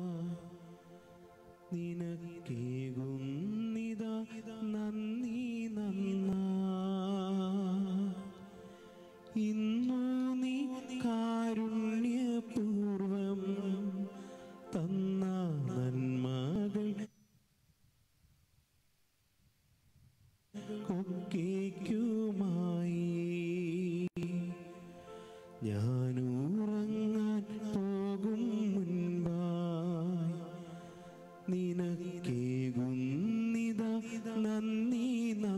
നിനക്കേകുന്നിതാ നന്ദി നന്നാ ഇന്നു നീ കാരുണ്യപൂർവം തന്ന നന്മകൾ ഒക്കേക്കുമായി ഞാൻ ഉറങ്ങാൻ പോകും മുൻപായി നിനക്കേകുന്നിത നന്ദി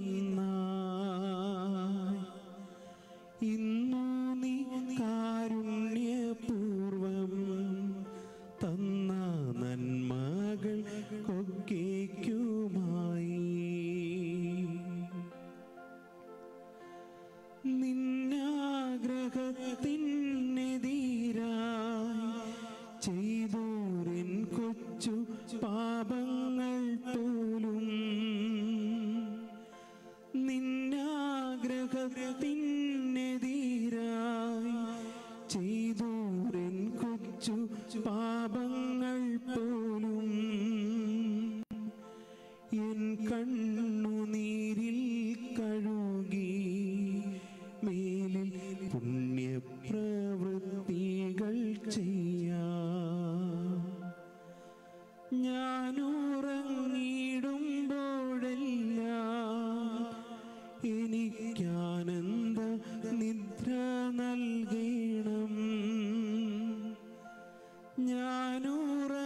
നന്നായി ഇന്നു നീ കാരുണ്യപൂർവം തന്ന നന്മകൾ കൊക്കേക്കുമായി നിന്നാഗ്രഹത്തിനെതിരായി ചെയ്തോരിൻ കൊച്ചു പാപങ്ങൾ പോലും നിന്നാഗ്രഹത്തിനെതിരായി ചെയ്തോരിൻ കൊച്ചു പാപങ്ങൾ പോലും എൻ കണ്ണുനീരിൽ കഴുകി മേലിൽ പുണ്യപ്രവൃത്തികൾ ചെയ്യാം ഞാനൂറ ഞാനൂറ